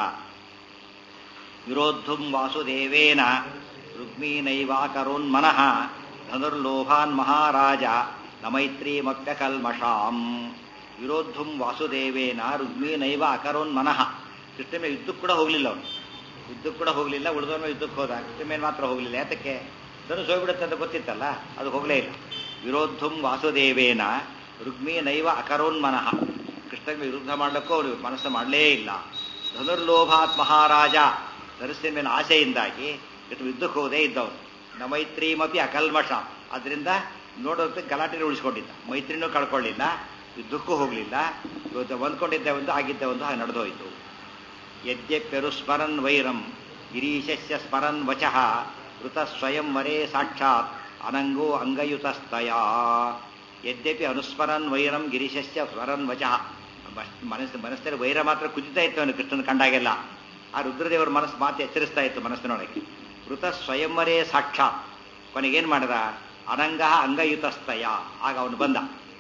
ವಿರೋದ್ಧುಂ ವಾಸುದೇವೇನ ರುಕ್ಮೀನೈವಾಕರೋನ್ಮನಃ ಧನುರ್ಲೋಭಾನ್ ಮಹಾರಾಜ ನ ಮೈತ್ರೀಮಪ್ಯಕಲ್ಮಷಾಂ ವಿರೋದ್ಧುಂ ವಾಸುದೇವೇನ ರುಗ್ಮೀನೈವ ಅಕರೋನ್ಮನಃ ಕೃಷ್ಣ ಮೇಲೆ ಯುದ್ಧಕ್ಕೆ ಕೂಡ ಹೋಗಲಿಲ್ಲ ಅವನು ಯುದ್ಧಕ್ಕೆ ಕೂಡ ಹೋಗಲಿಲ್ಲ ಉಳಿದವನ ಯುದ್ಧಕ್ಕೆ ಹೋದ ಕೃಷ್ಣ ಮೇಲೆ ಮಾತ್ರ ಹೋಗಲಿಲ್ಲ ಯಾತಕ್ಕೆ ಧನುಸ್ ಹೋಗ್ಬಿಡುತ್ತೆ ಅಂತ ಗೊತ್ತಿತ್ತಲ್ಲ ಅದು ಹೋಗಲೇ ಇಲ್ಲ ವಿರೋದ್ಧುಂ ವಾಸುದೇವೇನ ರುಗ್ಮೀನೈವ ಅಕರೋನ್ಮನಃ ಕೃಷ್ಣ ಮೇಲೆ ವಿರುದ್ಧ ಮಾಡಲಿಕ್ಕೂ ಅವನು ಮನಸ್ಸು ಮಾಡಲೇ ಇಲ್ಲ ಧನುರ್ಲೋಭಾತ್ ಮಹಾರಾಜ ಧನುಸ್ಸಿನ ಮೇಲೆ ಆಸೆಯಿಂದಾಗಿ ಇಟ್ಟು ಯುದ್ಧಕ್ಕೆ ಹೋದೇ ಇದ್ದವನು ನ ಮೈತ್ರೀಮಪಿ ಅಕಲ್ಮಷ ಅದರಿಂದ ನೋಡೋದಕ್ಕೆ ಗಲಾಟೆ ಉಳಿಸ್ಕೊಂಡಿದ್ದ ಮೈತ್ರಿನೂ ಕಳ್ಕೊಳ್ಳಿಲ್ಲ ಯುದ್ಧಕ್ಕೂ ಹೋಗಲಿಲ್ಲ ಇವತ್ತು ಹೊಂದ್ಕೊಂಡಿದ್ದ ಒಂದು ಆಗಿದ್ದ ಒಂದು ಹಾಗೆ ನಡೆದೋಯ್ತು ಯದ್ಯಪ್ಯರು ಸ್ಮರನ್ ವೈರಂ ಗಿರೀಶಸ್ಯ ಸ್ಮರನ್ ವಚಃ ಋತ ಸ್ವಯಂ ವರೇ ಸಾಕ್ಷಾತ್ ಅನಂಗೋ ಅಂಗಯುತಸ್ತಯ ಯದ್ಯಪಿ ಅನುಸ್ಮರನ್ ವೈರಂ ಗಿರೀಶಸ್ಯ ಸ್ಮರನ್ ವಚಃ ಮನಸ್ಸು ಮನಸ್ಸಲ್ಲಿ ವೈರ ಮಾತ್ರ ಕುದಿತಾ ಇತ್ತು ಅವನು ಕೃಷ್ಣನ ಕಂಡಾಗೆಲ್ಲ ಆ ರುದ್ರದೇವರ ಮನಸ್ಸು ಮಾತು ಎಚ್ಚರಿಸ್ತಾ ಇತ್ತು ಮನಸ್ಸಿನೊಳಗೆ ಋತ ಸ್ವಯಂವರೇ ಸಾಕ್ಷಾತ್ ಕೊನೆಗೇನು ಮಾಡಿದ ಅನಂಗ ಅಂಗಯುತಸ್ತಯ ಆಗ ಅವನು ಬಂದ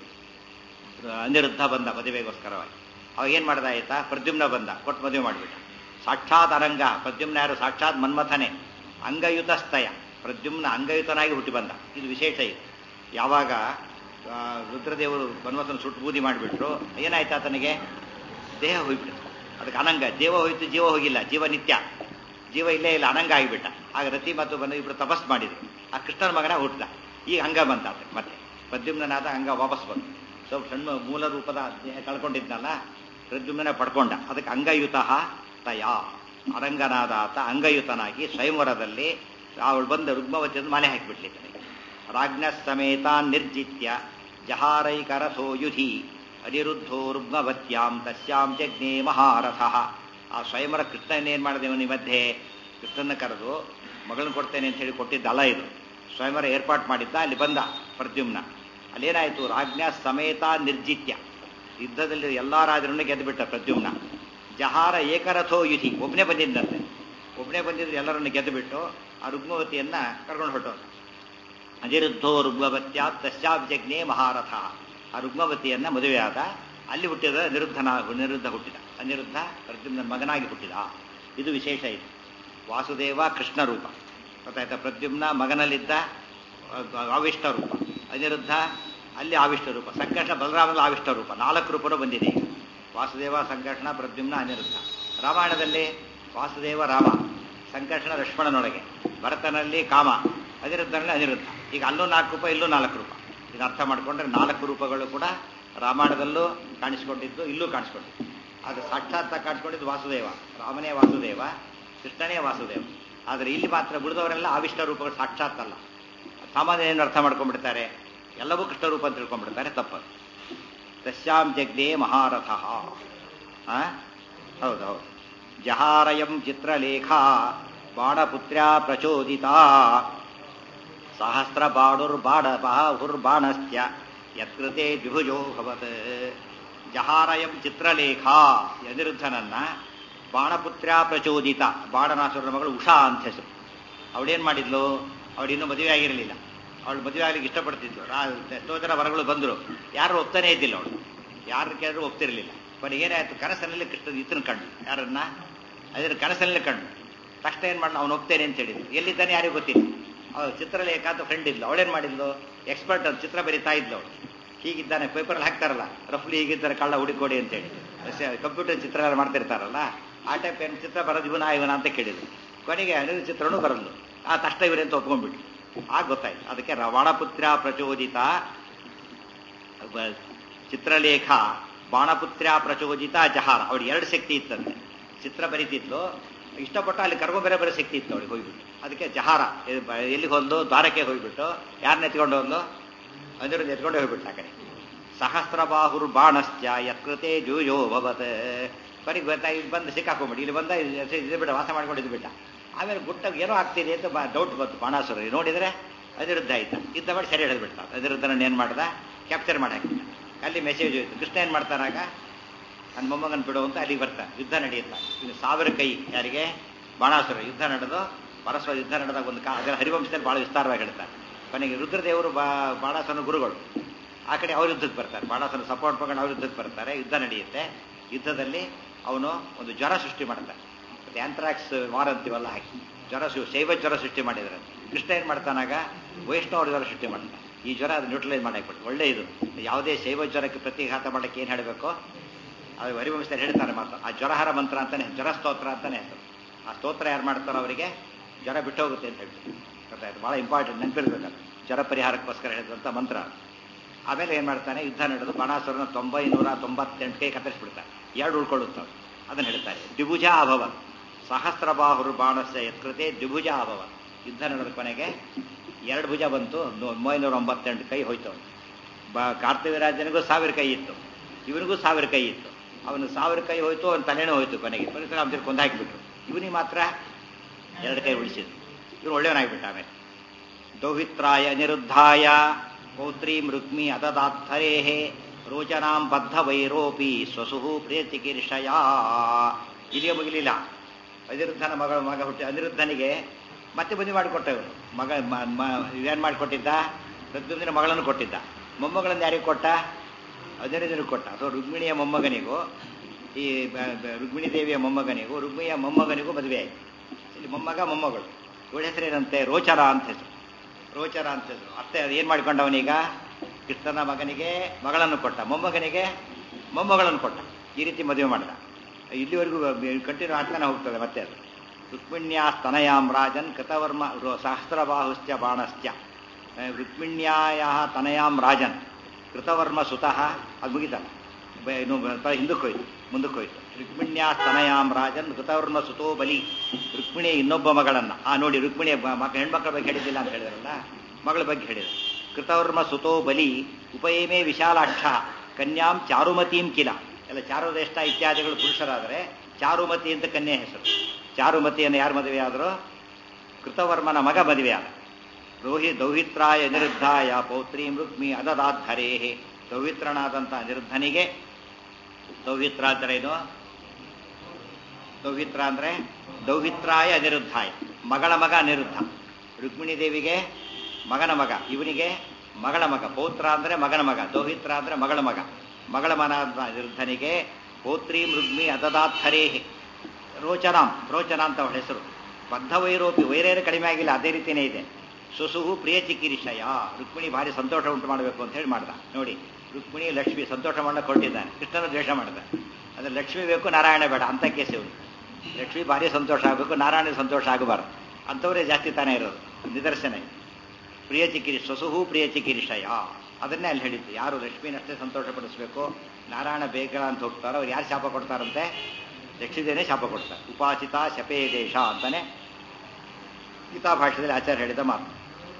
ಅನಿರುದ್ಧ ಬಂದ ಮದುವೆಗೋಸ್ಕರವಾಗಿ ಅವಾಗ ಏನು ಮಾಡ್ದ ಆಯ್ತಾ ಪ್ರದ್ಯುಮ್ನ ಬಂದ ಕೊಟ್ಟು ಮದುವೆ ಮಾಡಿಬಿಟ್ಟ ಸಾಕ್ಷಾತ್ ಅರಂಗ ಪ್ರದ್ಯುಮ್ನ ಯಾರು ಸಾಕ್ಷಾತ್ ಮನ್ಮಥನೆ ಅಂಗಯುತಸ್ತಯ ಪ್ರದ್ಯುಮ್ನ ಅಂಗಯುತನಾಗಿ ಹುಟ್ಟಿ ಬಂದ ಇದು ವಿಶೇಷ ಇದು ಯಾವಾಗ ರುದ್ರದೇವರು ಮನ್ಮಥನ ಸುಟ್ಟು ಬೂದಿ ಮಾಡಿಬಿಟ್ರು ಏನಾಯ್ತು ಆತನಿಗೆ ದೇಹ ಹೋಗ್ಬಿಡ್ತು ಅದಕ್ಕೆ ಅನಂಗ ಜೀವ ಹೋಯ್ತು ಜೀವ ಹೋಗಿಲ್ಲ ಜೀವ ನಿತ್ಯ ಜೀವ ಇಲ್ಲೇ ಇಲ್ಲ ಅನಂಗ ಆಗಿಬಿಟ್ಟ ಆಗ ರತಿ ಮತ್ತು ಬಂದು ಇಬ್ರು ತಪಸ್ ಮಾಡಿದ್ರು ಆ ಕೃಷ್ಣನ ಮಗನ ಹುಟ್ಟಿದ ಈಗ ಅಂಗ ಬಂತ ಆತ ಮತ್ತೆ ಪ್ರದ್ಯುಮ್ನಾದ ಅಂಗ ವಾಪಸ್ ಬಂತು ಸ್ವಲ್ಪ ಸಣ್ಣ ಮೂಲ ರೂಪದ ದೇಹ ಕಳ್ಕೊಂಡಿದ್ನಲ್ಲ ಪ್ರದ್ಯುಮ್ನ ಪಡ್ಕೊಂಡ ಅದಕ್ಕೆ ಅಂಗಯುತ ತಯ ಅರಂಗನಾದ ಆತ ಅಂಗಯುತನಾಗಿ ಸ್ವಯಂವರದಲ್ಲಿ ಅವಳು ಬಂದ ರುಗ್ಮವತಿಯನ್ನು ಮನೆ ಹಾಕಿಬಿಡ್ಲಿ ರಾಜ್ಞ ಸಮೇತ ನಿರ್ಜಿತ್ಯ ಜಹಾರೈಕರಥೋ ಯುಧಿ ಅನಿರುದ್ಧೋ ರುಗ್ಮವತ್ಯಾಂ ತಸ್ಯಾಂ ಜಜ್ಞೆ ಮಹಾರಥ ಆ ಸ್ವಯಂವರ ಕೃಷ್ಣನ್ ಏನ್ ಮಾಡಿದೆ ಇವನ ಮಧ್ಯೆ ಕೃಷ್ಣನ ಕರೆದು ಮಗಳನ್ನ ಕೊಡ್ತೇನೆ ಅಂತ ಹೇಳಿ ಕೊಟ್ಟಿದ್ದಲ್ಲ ಇದು ಸ್ವಯಂವರ ಏರ್ಪಾಟ್ ಮಾಡಿದ್ದ ಅಲ್ಲಿ ಬಂದ ಪ್ರದ್ಯುಮ್ನ ಅಲ್ಲೇನಾಯ್ತು ರಾಜ್ಞ ಸಮೇತ ನಿರ್ಜಿತ್ಯ ಯುದ್ಧದಲ್ಲಿ ಎಲ್ಲಾ ರಾಜರನ್ನು ಗೆದ್ದುಬಿಟ್ಟ ಪ್ರದ್ಯುಮ್ನ ಜಹಾರ ಏಕರಥೋ ಯುಧಿ ಒಬ್ಬನೇ ಬಂದಿದ್ದಂತೆ ಒಬ್ಬನೇ ಬಂದಿದ್ದು ಎಲ್ಲರನ್ನು ಗೆದ್ದುಬಿಟ್ಟು ಆ ರುಗ್ಮವತಿಯನ್ನ ಕರ್ಕೊಂಡು ಹೊರಟೋನು ಅನಿರುದ್ಧೋ ರುಗ್ಮವತ್ಯ ತಸ್ಯಾಬ್ಜಜ್ಞೆ ಮಹಾರಥ ಆ ರುಗ್ಮವತಿಯನ್ನ ಮದುವೆಯಾದ ಅಲ್ಲಿ ಹುಟ್ಟಿದ ನಿರುದ್ಧನ ನಿರುದ್ಧ ಹುಟ್ಟಿದ ಅನಿರುದ್ಧ ಪ್ರದ್ಯುಮ್ನ ಮಗನಾಗಿ ಹುಟ್ಟಿದ ಇದು ವಿಶೇಷ ಇದು ವಾಸುದೇವ ಕೃಷ್ಣ ರೂಪ ಗೊತ್ತಾಯ್ತಾ ಪ್ರದ್ಯುಮ್ನ ಮಗನಲ್ಲಿದ್ದ ಆವಿಷ್ಟ ರೂಪ ಅನಿರುದ್ಧ ಅಲ್ಲಿ ಆವಿಷ್ಟ ರೂಪ ಸಂಕರ್ಷಣ ಬಲರಾಮನ ಆವಿಷ್ಟ ರೂಪ ನಾಲ್ಕು ರೂಪನೂ ಬಂದಿದೆ ಈಗ ವಾಸುದೇವ ಸಂಕರ್ಷಣ ಪ್ರದ್ಯುಮ್ನ ಅನಿರುದ್ಧ ರಾಮಾಯಣದಲ್ಲಿ ವಾಸುದೇವ ರಾಮ ಸಂಕರ್ಷಣ ಲಕ್ಷ್ಮಣನೊಳಗೆ ಭರತನಲ್ಲಿ ಕಾಮ ಅನಿರುದ್ಧನಲ್ಲಿ ಅನಿರುದ್ಧ ಈಗ ಅಲ್ಲೂ ನಾಲ್ಕು ರೂಪ ಇಲ್ಲೂ ನಾಲ್ಕು ರೂಪ ಇದು ಅರ್ಥ ಮಾಡಿಕೊಂಡ್ರೆ ನಾಲ್ಕು ರೂಪಗಳು ಕೂಡ ರಾಮಾಯಣದಲ್ಲೂ ಕಾಣಿಸ್ಕೊಂಡಿದ್ದು ಇಲ್ಲೂ ಕಾಣಿಸ್ಕೊಂಡಿದ್ದು ಅದು ಸಾಕ್ಷಾತ್ ಕಾಣಿಸ್ಕೊಂಡಿದ್ದು ವಾಸುದೇವ ರಾಮನೇ ವಾಸುದೇವ ಕೃಷ್ಣನೇ ವಾಸುದೇವ ಆದರೆ ಇಲ್ಲಿ ಮಾತ್ರ ಉಳಿದವರೆಲ್ಲ ಆವಿಷ್ಟ ರೂಪಗಳು ಸಾಕ್ಷಾತ್ ಅಲ್ಲ ಸಾಮಾನ್ಯ ಏನು ಅರ್ಥ ಮಾಡ್ಕೊಂಡ್ಬಿಡ್ತಾರೆ ಎಲ್ಲವೂ ಕೃಷ್ಣ ರೂಪ ಅಂತ ತಿಳ್ಕೊಂಡ್ಬಿಡ್ತಾರೆ ತಪ್ಪದು ತಸ್ಯಾಂ ಜಗ್ದೇ ಮಹಾರಥ ಹೌದೌದು ಜಹಾರಯಂ ಚಿತ್ರಲೇಖ ಬಾಣಪುತ್ರ್ಯ ಪ್ರಚೋದಿತ ಸಹಸ್ರ ಬಾಡುರ್ಬಾಡ ಬಾಹುರ್ಬಾಣಸ್ತ್ಯ ಯತ್ಕೃತೆ ದ್ವಿಭುಜೋ ಭವತ್ ಜಹಾರಯಂ ಚಿತ್ರಲೇಖ ಅನಿರುದ್ಧನನ್ನ ಬಾಣಪುತ್ರ್ಯ ಪ್ರಚೋದಿತ ಬಾಣನಾಸುರನ ಮಗಳು ಉಷಾ ಅಂತ ಹೆಸರು ಅವಳೇನ್ ಮಾಡಿದ್ಲು ಅವಳಿನ್ನೂ ಮದುವೆ ಆಗಿರಲಿಲ್ಲ ಅವಳು ಮದುವೆ ಆಗ್ಲಿಕ್ಕೆ ಇಷ್ಟಪಡ್ತಿದ್ಲು ಎಷ್ಟೋ ಜನ ವರಗಳು ಬಂದರು ಯಾರು ಒಪ್ತಾನೆ ಇದ್ದಿಲ್ಲ ಅವಳು ಯಾರು ಕೇಳಿದ್ರು ಒಪ್ತಿರ್ಲಿಲ್ಲ ಕೊನೆಗೆ ಏನಾಯ್ತು ಕನಸನಲ್ಲಿ ಕೃಷ್ಣ ಈತನ ಕಂಡು ಯಾರನ್ನ ಅದರ ಕನಸಲ್ಲಿ ಕಂಡು ತಕ್ಷಣ ಏನ್ ಮಾಡ್ಲು ಅವನು ಒಪ್ತೇನೆ ಅಂತ ಹೇಳಿದ್ರು ಎಲ್ಲಿದ್ದಾನೆ ಯಾರಿಗೂ ಗೊತ್ತಿಲ್ಲ ಅವಳು ಚಿತ್ರಲೇಖ ಅಂತ ಫ್ರೆಂಡ್ ಇದ್ಲು ಅವಳೇನ್ ಮಾಡಿದ್ಲು ಎಕ್ಸ್ಪರ್ಟ್ ಅಂತ ಚಿತ್ರ ಬರೀತಾ ಇದ್ಲು ಅವಳು ಹೀಗಿದ್ದಾನೆ ಪೇಪರಲ್ಲಿ ಹಾಕ್ತಾರಲ್ಲ ರಫ್ಲಿ ಹೀಗಿದ್ದಾರೆ ಕಳ್ಳ ಹುಡುಕೊಡಿ ಅಂತೇಳಿ ಕಂಪ್ಯೂಟರ್ ಚಿತ್ರ ಎಲ್ಲ ಮಾಡ್ತಿರ್ತಾರಲ್ಲ ಆ ಟೈಪ್ ಏನು ಚಿತ್ರ ಬರೋದು ಇವನ ಇವನ ಅಂತ ಕೇಳಿದ್ರು ಕೊನೆಗೆ ಅನಿಲ್ ಚಿತ್ರನೂ ಬರಲ್ಲು ಆ ತಷ್ಟ ಇವರಂತ ಒಪ್ಕೊಂಡ್ಬಿಟ್ಟು ಆಗ ಗೊತ್ತಾಯ್ತು ಅದಕ್ಕೆ ರವಾಣಪುತ್ರ ಪ್ರಚೋದಿತ ಚಿತ್ರಲೇಖ ಬಾಣಪುತ್ರ ಪ್ರಚೋದಿತ ಜಹಾರ ಅವಳಿಗೆ ಎರಡು ಶಕ್ತಿ ಇತ್ತಂತೆ ಚಿತ್ರ ಬರೀತಿದ್ಲು ಇಷ್ಟಪಟ್ಟು ಅಲ್ಲಿ ಕರ್ಕೊ ಬೇರೆ ಬೇರೆ ಶಕ್ತಿ ಇತ್ತು ಅವಳಿಗೆ ಹೋಗ್ಬಿಟ್ಟು ಅದಕ್ಕೆ ಜಹಾರ ಎಲ್ಲಿಗೆ ಹೋದ್ಲು ದ್ವಾರಕ್ಕೆ ಹೋಗ್ಬಿಟ್ಟು ಯಾರನ್ನ ಎತ್ಕೊಂಡು ಹೋದ್ಲು ಅನಿರುದ್ಧ ಎತ್ಕೊಂಡೇ ಹೋಗ್ಬಿಟ್ಟು ಆ ಕಡೆ ಸಹಸ್ರಬಾಹುರ್ ಬಾಣಶ್ಚ ಯತ್ಕೃತೆ ಜೂಜೋ ಭವತ್ ಕೊನೆಗೆ ಗೊತ್ತಾಗಿ ಬಂದು ಸಿಕ್ಕಾಕೊಂಬಿಡಿ ಇಲ್ಲಿ ಬಂದ ಇದು ಬಿಡ ವಾಸ ಮಾಡ್ಕೊಂಡಿದ್ದು ಬಿಟ್ಟ ಆಮೇಲೆ ಗುಟ್ಟ ಏನೋ ಆಗ್ತಿದೆ ಅಂತ ಡೌಟ್ ಬಂತು ಬಾಣಾಸುರ ನೋಡಿದ್ರೆ ಅನಿರುದ್ಧ ಆಯ್ತು ಇದ್ದ ಮಾಡಿ ಸರಿ ಹಿಡಿದು ಬಿಡ್ತಾ ಅನಿರುದ್ಧನ ಏನು ಮಾಡ್ದ ಕ್ಯಾಪ್ಚರ್ ಮಾಡಿ ಹಾಕಿದ್ದ ಅಲ್ಲಿ ಮೆಸೇಜ್ ಹೋಯ್ತು ಕೃಷ್ಣ ಏನು ಮಾಡ್ತಾನಾಗ ನನ್ನ ಮೊಮ್ಮಗನ್ ಬಿಡು ಅಂತ ಅಲ್ಲಿಗೆ ಬರ್ತಾನೆ ಯುದ್ಧ ನಡೆಯುತ್ತಾ ಇನ್ನು ಸಾವಿರ ಕೈ ಯಾರಿಗೆ ಬಾಣಾಸುರ ಯುದ್ಧ ನಡೆದು ಪರಸ್ಪರ ಯುದ್ಧ ನಡೆದಾಗ ಒಂದು ಕಾ ಅದರ ಹರಿವಂಶದಲ್ಲಿ ಭಾಳ ವಿಸ್ತಾರವಾಗಿ ಹೇಳ್ತಾರೆ ಕೊನೆಗೆ ರುದ್ರದೇವರು ಬಾ ಬಾಣಾಸನ ಗುರುಗಳು ಆ ಕಡೆ ಅವ್ರ ಯುದ್ಧಕ್ಕೆ ಬರ್ತಾರೆ ಬಾಣಾಸನ ಸಪೋರ್ಟ್ ಮಾಡ್ಕೊಂಡು ಅವ್ರ ಯುದ್ಧಕ್ಕೆ ಬರ್ತಾರೆ ಯುದ್ಧ ನಡೆಯುತ್ತೆ ಯುದ್ಧದಲ್ಲಿ ಅವನು ಒಂದು ಜ್ವರ ಸೃಷ್ಟಿ ಮಾಡ್ತಾನೆ ಮತ್ತೆ ಆಂಥ್ರಾಕ್ಸ್ ವಾರ ಅಂತೀವಲ್ಲ ಹಾಕಿ ಜ್ವರ ಸೃ- ಶೈವ ಜ್ವರ ಸೃಷ್ಟಿ ಮಾಡಿದ್ರೆ ಕೃಷ್ಣ ಏನು ಮಾಡ್ತಾನಾಗ ವೈಷ್ಣವ ಜ್ವರ ಸೃಷ್ಟಿ ಮಾಡ್ತಾನೆ ಈ ಜ್ವರ ಅದು ನ್ಯೂಟ್ರಲೈಸ್ ಮಾಡಾಕ್ಬಿಟ್ಟು ಒಳ್ಳೆ ಇದು ಯಾವುದೇ ಶೈವ ಜ್ವರಕ್ಕೆ ಪ್ರತಿಘಾತ ಮಾಡಕ್ಕೆ ಏನು ಹೇಳಬೇಕು ಅದು ಹರಿವಂಶದಲ್ಲಿ ಹೇಳ್ತಾರೆ ಮಾತು ಆ ಜ್ವರಹರ ಮಂತ್ರ ಅಂತಾನೆ ಜ್ವರ ಸ್ತೋತ್ರ ಅಂತಾನೆ ಹೆಸರು ಆ ಸ್ತೋತ್ರ ಯಾರು ಮಾಡ್ತಾರೋ ಅವರಿಗೆ ಜ್ವರ ಬಿಟ್ಟು ಹೋಗುತ್ತೆ ಅಂತ ಹೇಳ್ತೀವಿ ಗೊತ್ತಾಯ್ತು ಭಾಳ ಇಂಪಾರ್ಟೆಂಟ್ ನೆನಪಿರ್ಬೇಕದು ಜ್ವರ ಪರಿಹಾರಕ್ಕೋಸ್ಕರ ಹೇಳಿದಂಥ ಮಂತ್ರ ಅದು. ಆಮೇಲೆ ಏನು ಮಾಡ್ತಾನೆ ಯುದ್ಧ ನಡೆದು ಬಾಣಾಸುರನ ತೊಂಬೈನೂರ ತೊಂಬತ್ತೆಂಟು ಕೈ ಕತ್ತರಿಸ್ಬಿಡ್ತಾರೆ ಎರಡು ಉಳ್ಕೊಳ್ಳುತ್ತವೆ ಅದನ್ನು ಹೇಳ್ತಾರೆ ದ್ವಿಭುಜ ಅಭವ ಸಹಸ್ರಬಾಹುರು ಬಾಣಸ್ಯ ಯತ್ಕೃತೆ ದ್ವಿಭುಜ ಅಭವ ಯುದ್ಧ ನಡೆದ ಕೊನೆಗೆ ಎರಡು ಭುಜ ಬಂತು ನೂ- ಒಂಬೈನೂರ ಒಂಬತ್ತೆಂಟು ಕೈ ಹೋಯ್ತು ಅವನು ಬ ಕಾರ್ತಿವೀರಾಜನಿಗೂ ಸಾವಿರ ಕೈ ಇತ್ತು ಇವನಿಗೂ ಸಾವಿರ ಕೈ ಇತ್ತು ಅವನು ಸಾವಿರ ಕೈ ಹೋಯ್ತು ಅವನ ತಲೆನೂ ಹೋಯ್ತು ಕೊನೆಗೆ ಪರಶುರಾಮಚಂದ್ರ ಕೊಂದು ಹಾಕಿಬಿಟ್ರು ಇವನಿಗೆ ಮಾತ್ರ ಎರಡು ಕೈ ಉಳಿಸಿದ್ರು ಇವನು ಒಳ್ಳೆಯವನಾಗಿಬಿಟ್ಟ ಆಮೇಲೆ ದೌಹಿತ್ರಾಯ ಅನಿರುದ್ಧಾಯ ಪೌತ್ರೀಂ ರುಕ್ಮಿ ಅದದಾತ್ಥರೇಃ ರೋಚನಾಂ ಬದ್ಧ ವೈರೋಪಿ ಸ್ವಸುಹು ಪ್ರಿಯಚಿಕೀರ್ಷಯ ಇಲ್ಲಿಗೆ ಮುಗಿಲಿಲ್ಲ ಅನಿರುದ್ಧನ ಮಗಳ ಮಗ ಹುಟ್ಟಿ ಅನಿರುದ್ಧನಿಗೆ ಮತ್ತೆ ಮದುವೆ ಮಾಡಿಕೊಟ್ಟ ಇವನು ಮಗ ಏನು ಮಾಡಿಕೊಟ್ಟಿದ್ದ ಪ್ರತಿಯೊಂದಿನ ಮಗಳನ್ನು ಕೊಟ್ಟಿದ್ದ ಮೊಮ್ಮಗಳನ್ನು ಯಾರಿಗೆ ಕೊಟ್ಟ ಅನಿರುದ್ಧನಿಗೆ ಕೊಟ್ಟ ಅಥವಾ ರುಕ್ಮಿಣಿಯ ಮೊಮ್ಮಗನಿಗೂ ಈ ಬ- ಬ- ರುಕ್ಮಿಣಿ ದೇವಿಯ ಮೊಮ್ಮಗನಿಗೂ ರುಕ್ಮಿಣಿಯ ಮೊಮ್ಮಗನಿಗೂ ಮದುವೆ ಆಯಿತು ಇಲ್ಲಿ ಮೊಮ್ಮಗ ಮೊಮ್ಮಗಳು ಇವಳ ಹೆಸರೇನಂತೆ ರೋಚರ ಅಂತ ಹೆಸರು ರೋಚರ ಅಂತ ಹೆಸರು ಅತ್ತೆ ಅದು ಏನು ಮಾಡ್ಕೊಂಡವನೀಗ ಕೃಷ್ಣನ ಮಗನಿಗೆ ಮಗಳನ್ನು ಕೊಟ್ಟ ಮೊಮ್ಮಗನಿಗೆ ಮೊಮ್ಮಗಳನ್ನು ಕೊಟ್ಟ ಈ ರೀತಿ ಮದುವೆ ಮಾಡಿದ ಇಲ್ಲಿವರೆಗೂ ಕಂಟಿನ್ಯೂ ಆಗ್ತಾನೆ ಹೋಗ್ತದೆ ಮತ್ತೆ ಅದು ರುಕ್ಮಿಣ್ಯಾ ಸ್ತನಯಾಂ ರಾಜನ್ ಕೃತವರ್ಮ ರೋ- ಸಹಸ್ರಬಾಹುಶ್ಚ ಬಾಣಶ್ಚ ಆ, ರುಕ್ಮಿಣ್ಯಾಯ ತನಯಾಂ ರಾಜನ್ ಕೃತವರ್ಮ ಸುತಃ ಅದು ಮುಗಿತಲ್ಲ ಬ- ಇನ್ನು ಬ- ಹಿಂದಕ್ಕೆ ಹೋಯ್ತು ಮುಂದಕ್ಕೆ ಹೋಯ್ತು ರುಕ್ಮಿಣ್ಯಾ ಸ್ತನಯಾಂ ರಾಜನ್ ಕೃತವರ್ಮ ಸುತೋ ಬಲಿ ರುಕ್ಮಿಣಿ ಇನ್ನೊಬ್ಬ ಮಗಳನ್ನ ಆ ನೋಡಿ ರುಕ್ಮಿಣಿಯ ಬ- ಮಕ್ಕ ಹೆಣ್ಮಕ್ಳ ಬಗ್ಗೆ ಹೇಳಿದ್ದಿಲ್ಲ ಅಂತ ಹೇಳಿದ್ರಲ್ಲ ಮಗಳ ಬಗ್ಗೆ ಹೇಳಿದ್ರು ಕೃತವರ್ಮ ಸುತೋ ಬಲಿ ಉಪಯಮೇ ವಿಶಾಲಾಕ್ಷ ಕನ್ಯಾಂ ಚಾರುಮತೀಂ ಕಿಲ ಎಲ್ಲ ಚಾರುದೇಷ್ಟ ಇತ್ಯಾದಿಗಳು ಪುರುಷರಾದರೆ ಚಾರುಮತಿ ಅಂತ ಕನ್ಯೆ ಹೆಸರು ಚಾರುಮತಿಯನ್ನು ಯಾರು ಮದುವೆ ಆದರೂ ಕೃತವರ್ಮನ ಮಗ ಮದುವೆಯಾದ ರೋಹಿ ದೌಹಿತ್ರಾಯ ಅನಿರುದ್ಧಾಯ ಪೌತ್ರೀಂ ರುಕ್ಮಿ ಅದದಾಧರೇ ದೌಹಿತ್ರನಾದಂಥ ಅನಿರುದ್ಧನಿಗೆ ದೌಹಿತ್ರ ಅಂದ್ರೆ ಏನು ದೌಹಿತ್ರ ಅಂದ್ರೆ ದೌಹಿತ್ರಾಯ ಅನಿರುದ್ಧಾಯ ಮಗಳ ಮಗ ಅನಿರುದ್ಧ ರುಕ್ಮಿಣಿ ದೇವಿಗೆ ಮಗನ ಮಗ ಇವನಿಗೆ ಮಗಳ ಮಗ ಪೌತ್ರ ಅಂದ್ರೆ ಮಗನ ಮಗ ದೌಹಿತ್ರ ಅಂದ್ರೆ ಮಗಳ ಮಗ ಮಗಳ ಮನ ಅನಿರುದ್ಧನಿಗೆ ಪೌತ್ರೀಂ ರುಗ್ಮಿ ಅದದಾತ್ಥರೇಹಿ ರೋಚನಾಂ ರೋಚನ ಅಂತ ಅವಳ ಹೆಸರು ಬದ್ಧ ವೈರೋಪಿ ವೈರೇರು ಕಡಿಮೆ ಆಗಿಲ್ಲ ಅದೇ ರೀತಿಯೇ ಇದೆ ಸುಸುಹು ಪ್ರಿಯ ಚಿಕಿರಿಷಯ ರುಕ್ಮಿಣಿ ಭಾರಿ ಸಂತೋಷ ಉಂಟು ಮಾಡಬೇಕು ಅಂತ ಹೇಳಿ ಮಾಡ್ದ ನೋಡಿ ರುಕ್ಮಿಣಿ ಲಕ್ಷ್ಮಿ ಸಂತೋಷ ಮಾಡಕ್ಕೆ ಹೊರಟಿದ್ದಾನೆ ಕೃಷ್ಣನ ದ್ವೇಷ ಮಾಡಿದ ಅಂದ್ರೆ ಲಕ್ಷ್ಮಿ ಬೇಕು ನಾರಾಯಣ ಬೇಡ ಅಂತ ಕೇಸ್ ಇವನು ಲಕ್ಷ್ಮಿ ಭಾರಿ ಸಂತೋಷ ಆಗಬೇಕು ನಾರಾಯಣ ಸಂತೋಷ ಆಗಬಾರ್ದು ಅಂಥವರೇ ಜಾಸ್ತಿ ತಾನೇ ಇರೋದು ನಿದರ್ಶನ ಇದು. ಪ್ರಿಯ ಚಿಕಿರಿ ಸ್ವಸುಹು ಪ್ರಿಯ ಚಿಕಿರಿಷಯ ಅದನ್ನೇ ಅಲ್ಲಿ ಹೇಳಿದ್ದು ಯಾರು ಲಕ್ಷ್ಮಿನಷ್ಟೇ ಸಂತೋಷಪಡಿಸಬೇಕು ನಾರಾಯಣ ಬೇಗ ಅಂತ ಹೋಗ್ತಾರೋ ಅವ್ರು ಯಾರು ಶಾಪ ಕೊಡ್ತಾರಂತೆ ಲಕ್ಷ್ಮೀದೇನೆ ಶಾಪ ಕೊಡ್ತಾರೆ ಉಪಾಸಿತ ಶಪೇ ದೇಶ ಅಂತಾನೆ ಗೀತಾ ಭಾಷೆಯಲ್ಲಿ ಆಚಾರ್ಯ ಹೇಳಿದ ಮಾತು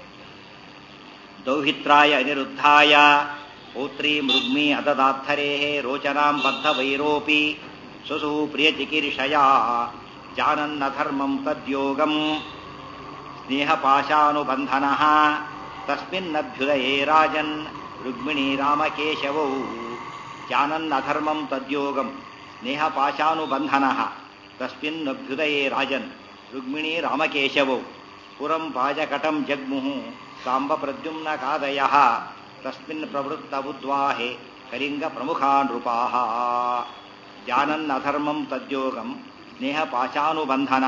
ದೌಹಿತ್ರಾಯ ಅನಿರುದ್ಧಾಯ ಪೌತ್ರೀ ಮೃಗ್ಮಿ ಅದದಾತ್ಥರೇ ರೋಚನಾಂ ಬದ್ಧ ವೈರೋಪಿ ಸ್ವಸು ಪ್ರಿಯ ಚಿಕಿರಿಷಯ ಜಾನನ್ನಧರ್ಮಂ ತದ್ಯೋಗಂ ಸ್ನೇಹಪಾಶಾನುಬಂಧನ ತಸ್ಮಿನ್ನಭ್ಯುದಯೇ ರಾಜನ್ ರುಕ್ಮಿಣಿ ರಾಮಕೇಶವೌ ಜಾನನ್ನಧರ್ಮಂ ತದ್ಯೋಗಂ ಸ್ನೇಹಪಾಶಾನುಬಂಧನ ತಸ್ಮಿನ್ನಭ್ಯುದಯೇ ರಾಜನ್ ರುಕ್ಮಿಣಿ ರಾಮಕೇಶವೌ ಪುರಂ ಪಾಜಕಟಂ ಜಗ್ಮುಃ ಸಾಂಬ ಪ್ರದ್ಯುಮ್ನ ಕಾದಯ ತಸ್ಮಿನ್ ಪ್ರವೃತ್ತ ಬುದ್ವಾಹೆ ಕಲಿಂಗ ಪ್ರಮುಖಾ ನೃಪಾಃ ಜಾನನ್ನಧರ್ಮಂ ತದ್ಯೋಗಂ ಸ್ನೇಹ ಪಾಶಾನುಬಂಧನ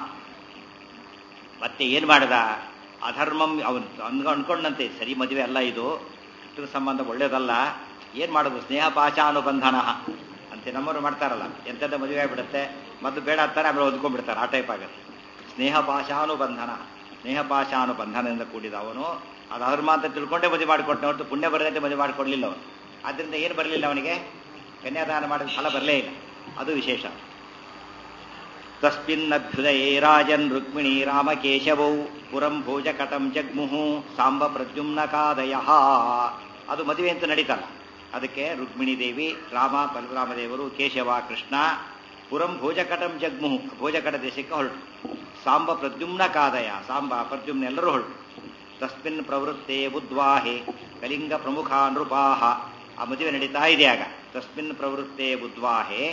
ಮತ್ತೆ ಏನ್ ಮಾಡ್ದ ಅಧರ್ಮಂ ಅವನು ಅನ್ಕ ಅನ್ಕೊಂಡಂತೆ ಸರಿ ಮದುವೆ ಅಲ್ಲ ಇದು ಕೃಷ್ಣ ಸಂಬಂಧ ಒಳ್ಳೇದಲ್ಲ ಏನ್ ಮಾಡೋದು ಸ್ನೇಹ ಪಾಶಾನುಬಂಧನ ಅಂತೆ ನಮ್ಮವರು ಮಾಡ್ತಾರಲ್ಲ ಎಂತೆಂಥ ಮದುವೆ ಆಗ್ಬಿಡುತ್ತೆ ಮೊದಲು ಬೇಡ ಅಂತಾರೆ ಆಮೇಲೆ ಒದ್ಕೊಂಡ್ಬಿಡ್ತಾರೆ ಆ ಟೈಪ್ ಆಗುತ್ತೆ ಸ್ನೇಹ ಪಾಶಾನುಬಂಧನ ಸ್ನೇಹ ಪಾಶಾನುಬಂಧನದಿಂದ ಕೂಡಿದ ಅವನು ಅದು ಅಧರ್ಮ ಅಂತ ತಿಳ್ಕೊಂಡೇ ಮದುವೆ ಮಾಡಿಕೊಟ್ಟೆ ಹೊರತು ಪುಣ್ಯ ಬರದಂತೆ ಮದುವೆ ಮಾಡಿಕೊಡ್ಲಿಲ್ಲ ಅವನು ಆದ್ರಿಂದ ಏನು ಬರಲಿಲ್ಲ ಅವನಿಗೆ ಕನ್ಯಾದಾನ ಮಾಡಿದ ಫಲ ಬರಲೇ ಇಲ್ಲ ಅದು ವಿಶೇಷ ತಸ್ಮಿನ್ನಭ್ಯುದಯೇ ರಾಜನ್ ರುಕ್ಮಿಣಿ ರಾಮಕೇಶವೌ ಪುರಂ ಭೋಜಕಟಂ ಜಗ್ಮುಹು ಸಾಂಬ ಪ್ರದ್ಯುಮ್ನ ಕಾದಯ ಅದು ಮದುವೆ ಅಂತ ನಡೀತಲ್ಲ ಅದಕ್ಕೆ ರುಕ್ಮಿಣಿ ದೇವಿ ರಾಮ ಬಲರಾಮ ದೇವರು ಕೇಶವ ಕೃಷ್ಣ ಪುರಂ ಭೋಜಕಟಂ ಜಗ್ಮುಹು ಭೋಜಕಟ ದೇಶಕ್ಕೆ ಹೊರಟು ಸಾಂಬ ಪ್ರದ್ಯುಮ್ನ ಕಾದಯ ಸಾಂಬ ಪ್ರದ್ಯುಮ್ನ ಎಲ್ಲರೂ ಹೊರಟು ತಸ್ಮಿನ್ ಪ್ರವೃತ್ತೆ ಬುದ್ವಾಹೆ ಕಲಿಂಗ ಪ್ರಮುಖ ನೃಪಾಹ ಆ ಮದುವೆ ನಡೀತಾ ಇದೆ ಆಗ ತಸ್ಮಿನ್ ಪ್ರವೃತ್ತೆ ಬುದ್ವಾಹೆ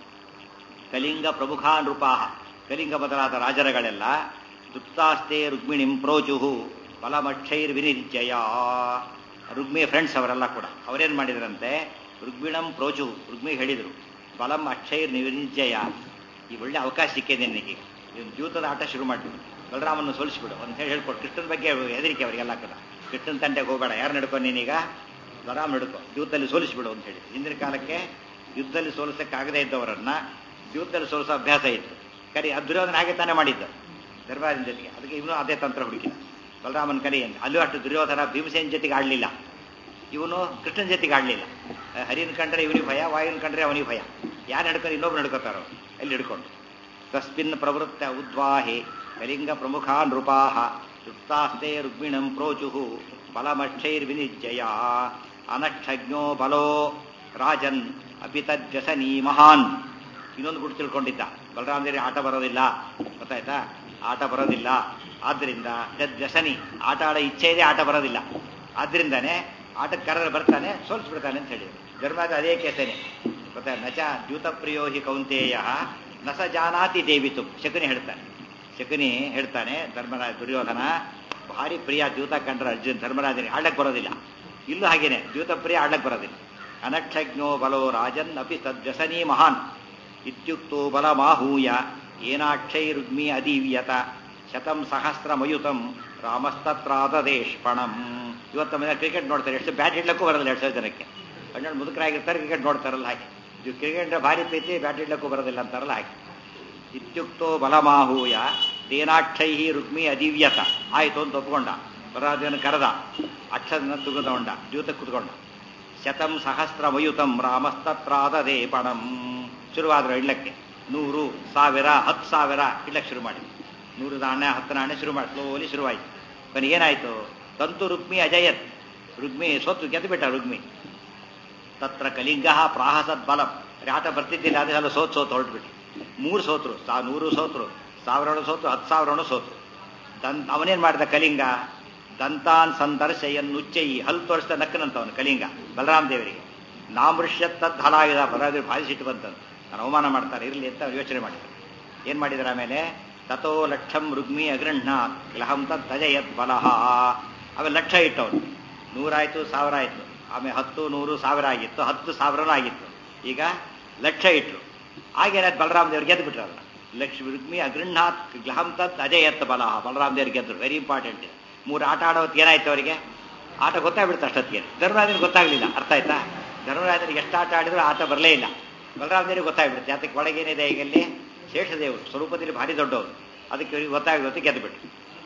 ಕಲಿಂಗ ಪ್ರಮುಖ ನೃಪಾಹ ಕಲಿಂಗ ಬದಲಾದ ರಾಜರಗಳೆಲ್ಲ ದುಪ್ತಾಸ್ತೆ ರುಕ್ಮಿಣಿಂ ಪ್ರೋಚುಹು ಬಲಮಕ್ಷೈರ್ ವಿನಿರ್ಜಯ ರುಕ್ಮಿ ಫ್ರೆಂಡ್ಸ್ ಅವರೆಲ್ಲ ಕೂಡ ಅವರೇನ್ ಮಾಡಿದ್ರಂತೆ ರುಕ್ಮಿಣಂ ಪ್ರೋಚು ರುಕ್ಮಿ ಹೇಳಿದರು ಬಲಂ ಅಕ್ಷೈರ್ ವಿನಿರ್ಜಯ ಈ ಒಳ್ಳೆ ಅವಕಾಶ ಸಿಕ್ಕಿದೆ ನಿನಗೆ ಇವನು ಜೂತದ ಆಟ ಶುರು ಮಾಡಿಬಿಡು ಬಲರಾಮನ್ನು ಸೋಲಿಸ್ಬಿಡು ಅಂತ ಹೇಳಿ ಹೇಳ್ಕೊಡು ಕೃಷ್ಣನ ಬಗ್ಗೆ ಹೆದರಿಕೆ ಅವರಿಗೆಲ್ಲ ಕೂಡ ಕೃಷ್ಣನ ತಂಟೆಗೆ ಹೋಗಬೇಡ ಯಾರು ನಡ್ಕೊ ನೀನೀಗ ಬಲರಾಮ ನಡ್ಕೊ ಯುದ್ಧದಲ್ಲಿ ಸೋಲಿಸ್ಬಿಡು ಅಂತ ಹೇಳಿ ಹಿಂದಿನ ಕಾಲಕ್ಕೆ ಯುದ್ಧದಲ್ಲಿ ಸೋಲಿಸಕ್ಕಾಗದೇ ಇದ್ದವರನ್ನ ಯುದ್ಧದಲ್ಲಿ ಸೋಲಿಸೋ ಅಭ್ಯಾಸ ಇತ್ತು ಕರಿ ಅದು ದುರ್ಯೋಧನ ಹಾಗೆ ತಾನೇ ಮಾಡಿದ್ದ ಧರ್ಮರಾಜನ ಜೊತೆಗೆ ಅದಕ್ಕೆ ಇವನು ಅದೇ ತಂತ್ರ ಹುಡುಕಿದ ಬಲರಾಮನ ಕರಿ ಅಂತ ಅಲ್ಲೂ ಅಷ್ಟು ದುರ್ಯೋಧನ ಭೀಮಸೇನ ಜೊತೆಗೆ ಆಡಲಿಲ್ಲ ಇವನು ಕೃಷ್ಣನ ಜೊತೆಗೆ ಆಡಲಿಲ್ಲ ಹರಿನ ಕಂಡ್ರೆ ಇವನಿಗೆ ಭಯ ವಾಯುನ ಕಂಡ್ರೆ ಅವನಿಗೆ ಭಯ ಯಾರು ನಡ್ಕೊಂಡು ಇನ್ನೊಬ್ರು ನಡ್ಕೋತಾರೋ ಅಲ್ಲಿ ಹಿಡ್ಕೊಂಡು ತಸ್ಮಿನ್ ಪ್ರವೃತ್ತ ಉದ್ವಾಹೆ ಕಲಿಂಗ ಪ್ರಮುಖ ನೃಪಾಹ ಯುಕ್ತಾಸ್ತೆ ರುಗ್ಮಿಣಂ ಪ್ರೋಚುಹು ಬಲಮಕ್ಷೈರ್ವಿನಿಜ್ಜಯ ಅನಕ್ಷಜ್ಞೋ ಬಲೋ ರಾಜನ್ ಅಪಿತಜ್ಜಸನೀ ಮಹಾನ್ ಇನ್ನೊಂದು ಗುಟ್ಟು ತಿಳ್ಕೊಂಡಿದ್ದ ಬಲರಾಮದೇವಿ ಆಟ ಬರೋದಿಲ್ಲ ಗೊತ್ತಾಯ್ತಾ ಆಟ ಬರೋದಿಲ್ಲ ಆದ್ರಿಂದ ವ್ಯಸನಿ ಆಟ ಆಡೋ ಇಚ್ಛೆ ಇದೆ ಆಟ ಬರೋದಿಲ್ಲ ಆದ್ರಿಂದಾನೆ ಆಟಕ್ಕೆ ಕರೆದ್ರೆ ಬರ್ತಾನೆ ಸೋಲ್ಸ್ಬಿಡ್ತಾನೆ ಅಂತ ಹೇಳಿ ಧರ್ಮದ ಅದೇ ಕೇಸನೆ ಗೊತ್ತಾ ನಚ ದ್ಯೂತಪ್ರಿಯೋ ಹಿ ಕೌಂತೇಯ ನಸ ಜಾನಾತಿ ದೇವಿತು ಶಕುನಿ ಹೇಳ್ತಾನೆ ಶಕುನಿ ಹೇಳ್ತಾನೆ ಧರ್ಮರಾಜ ದುರ್ಯೋಧನ ಭಾರಿ ಪ್ರಿಯ ದ್ಯೂತ ಕಂಡ್ರೆ ಅರ್ಜುನ್ ಧರ್ಮರಾಜನಿಗೆ ಆಡಕ್ಕೆ ಬರೋದಿಲ್ಲ ಇಲ್ಲೂ ಹಾಗೇನೆ ದ್ಯೂತಪ್ರಿಯ ಆಡಕ್ಕೆ ಬರೋದಿಲ್ಲ ಅನಕ್ಷಜ್ಞೋ ಬಲೋ ರಾಜನ್ ಅಪಿ ತದ್ವ್ಯಸನೀ ಮಹಾನ್ ಇತ್ಯುಕ್ತೋ ಬಲಮಾಹೂಯ ಏನಾಕ್ಷೈರುಗ್ಮಿ ಅದೀವ್ಯತ ಶತಂ ಸಹಸ್ರಮಯುತಂ ರಾಮಸ್ತತ್ರಾದೇಶ್ಪಣಂ ಇವತ್ತು ಮನೆ ಕ್ರಿಕೆಟ್ ನೋಡ್ತಾರೆ ಎಷ್ಟು ಬ್ಯಾಟ್ ಇಡ್ಲಕ್ಕೂ ಬರೋದಿಲ್ಲ ಎರಡು ಸಾವಿರ ಜನಕ್ಕೆ ಹನ್ನೆರಡು ಮುದುಕರಾಗಿರ್ತಾರೆ ಕ್ರಿಕೆಟ್ ನೋಡ್ತಾರಲ್ಲ ಹಾಗೆ ಇದು ಕ್ರಿಕೆಟ್ ಭಾರಿ ಪ್ರೀತಿ ಬ್ಯಾಟ್ ಇಡ್ಲಕ್ಕೂ ಬರೋದಿಲ್ಲ ಅಂತಾರಲ್ಲ ಹಾಗೆ ಇತ್ಯುಕ್ತೋ ಬಲಮಾಹೂಯ ದೇನಾಕ್ಷೈ ರುಕ್ಮಿ ಅದೀವ್ಯತ ಆಯ್ತು ಅಂತ ಒಪ್ಕೊಂಡ ಬರಾದೇನ ಕರೆದ ಅಕ್ಷರನ ತುಗದೊಂಡ ದ್ಯೂತ ಕುತ್ಕೊಂಡ ಶತಂ ಸಹಸ್ರಮಯುತಂ ರಾಮಸ್ತತ್ರಾದದೇ ಪಣಂ ಶುರುವಾದ್ರು ಇಡ್ಲಕ್ಕೆ ನೂರು ಸಾವಿರ ಹತ್ತು ಸಾವಿರ ಇಡ್ಲಕ್ಕೆ ಶುರು ಮಾಡಿ ನೂರು ನಾಣ್ಯ ಹತ್ತು ನಾಣ್ಯ ಶುರು ಮಾಡಿ ಸ್ಲೋಲಿ ಶುರುವಾಯಿತು ಕೊನೆಗೆ ಏನಾಯ್ತು ತಂತು ರುಕ್ಮಿ ಅಜಯತ್ ರುಗ್ಮಿ ಸೋತು ಗೆದ್ದುಬಿಟ್ಟ ರುಗ್ಮಿ ತತ್ರ ಕಲಿಂಗ ಪ್ರಾಹಸದ್ ಬಲಂ ಆಟ ಬರ್ತಿದ್ದಿಲ್ಲ ಅದೇ ಎಲ್ಲ ಸೋತ್ ಸೋತು ಹೊರಟ್ಬಿಟ್ಟು ಮೂರು ಸೋತ್ರು ಸಾ ನೂರು ಸೋತ್ರು ಸಾವಿರ ಸೋತ್ರು ಹತ್ತು ಸಾವಿರ ಸೋತ್ರು ದನ್ ಅವನೇನ್ ಮಾಡಿದ ಕಲಿಂಗ ದಂತಾನ್ ಸಂದರ್ಶಯನ್ನುಚ್ಚೈ ಹಲ್ ತೋರಿಸ್ದ ನಕ್ಕನಂತವನು ಕಲಿಂಗ ಬಲರಾಮ ದೇವರಿಗೆ ನಾಮೃಷ್ಯತ್ತದ್ ಹಲಾಗಿದ ಬಲರಾದೇವಿ ಭಾರಿ ಸಿಟ್ಟು ಬಂತಂತ ನಾನು ಅವಮಾನ ಮಾಡ್ತಾರೆ ಇರಲಿ ಅಂತ ಯೋಚನೆ ಮಾಡಿದ್ರು ಏನ್ ಮಾಡಿದ್ರ ಆಮೇಲೆ ತಥೋ ಲಕ್ಷಂ ರುಗ್ಮಿ ಅಗೃಹ್ಣ ಗ್ಲಹಂ ತಜಯತ್ ಬಲಹ ಆಮೇಲೆ ಲಕ್ಷ ಇಟ್ಟವನು ನೂರಾಯ್ತು ಸಾವಿರ ಆಯ್ತು ಆಮೇಲೆ ಹತ್ತು ನೂರು ಸಾವಿರ ಆಗಿತ್ತು ಹತ್ತು ಸಾವಿರನೂ ಆಗಿತ್ತು ಈಗ ಲಕ್ಷ ಇಟ್ರು ಆಗೇನಾಯ್ತು ಬಲರಾಮ ದೇವ್ರು ಗೆದ್ದು ಬಿಟ್ರು ಅದನ್ನ ಲಕ್ಷ ರುಗ್ಮಿ ಅಗೃಹ್ಣಾತ್ ಗ್ಲಹಂ ತತ್ ಅಜಯತ್ ಬಲಹ ಬಲರಾಮ ದೇವ್ರು ಗೆದ್ರು ವೆರಿ ಇಂಪಾರ್ಟೆಂಟ್ ಮೂರು ಆಟ ಆಡೋತ್ತು ಏನಾಯ್ತು ಅವರಿಗೆ ಆಟ ಗೊತ್ತಾಗ್ಬಿಡ್ತು ಅಷ್ಟೊತ್ತಿಗೆ ಧರ್ಮರಾಜನಿಗೆ ಗೊತ್ತಾಗ್ಲಿಲ್ಲ ಅರ್ಥ ಆಯ್ತಾ ಧರ್ಮರಾಜನಿಗೆ ಎಷ್ಟು ಆಟ ಆಡಿದ್ರು ಆಟ ಬರಲೇ ಇಲ್ಲ ಬಲರಾಮ ದೇವರಿಗೆ ಗೊತ್ತಾಗ್ಬಿಡುತ್ತೆ ಅದಕ್ಕೆ ಒಳಗೇನಿದೆ ಈಗ ಇಲ್ಲಿ ಶೇಷದೇವರು ಸ್ವರೂಪದಲ್ಲಿ ಭಾರಿ ದೊಡ್ಡವರು ಅದಕ್ಕೆ ಇವ್ರಿಗೆ ಗೊತ್ತಾಗುತ್ತೆ ಗೆದ್ದುಬಿಟ್ರು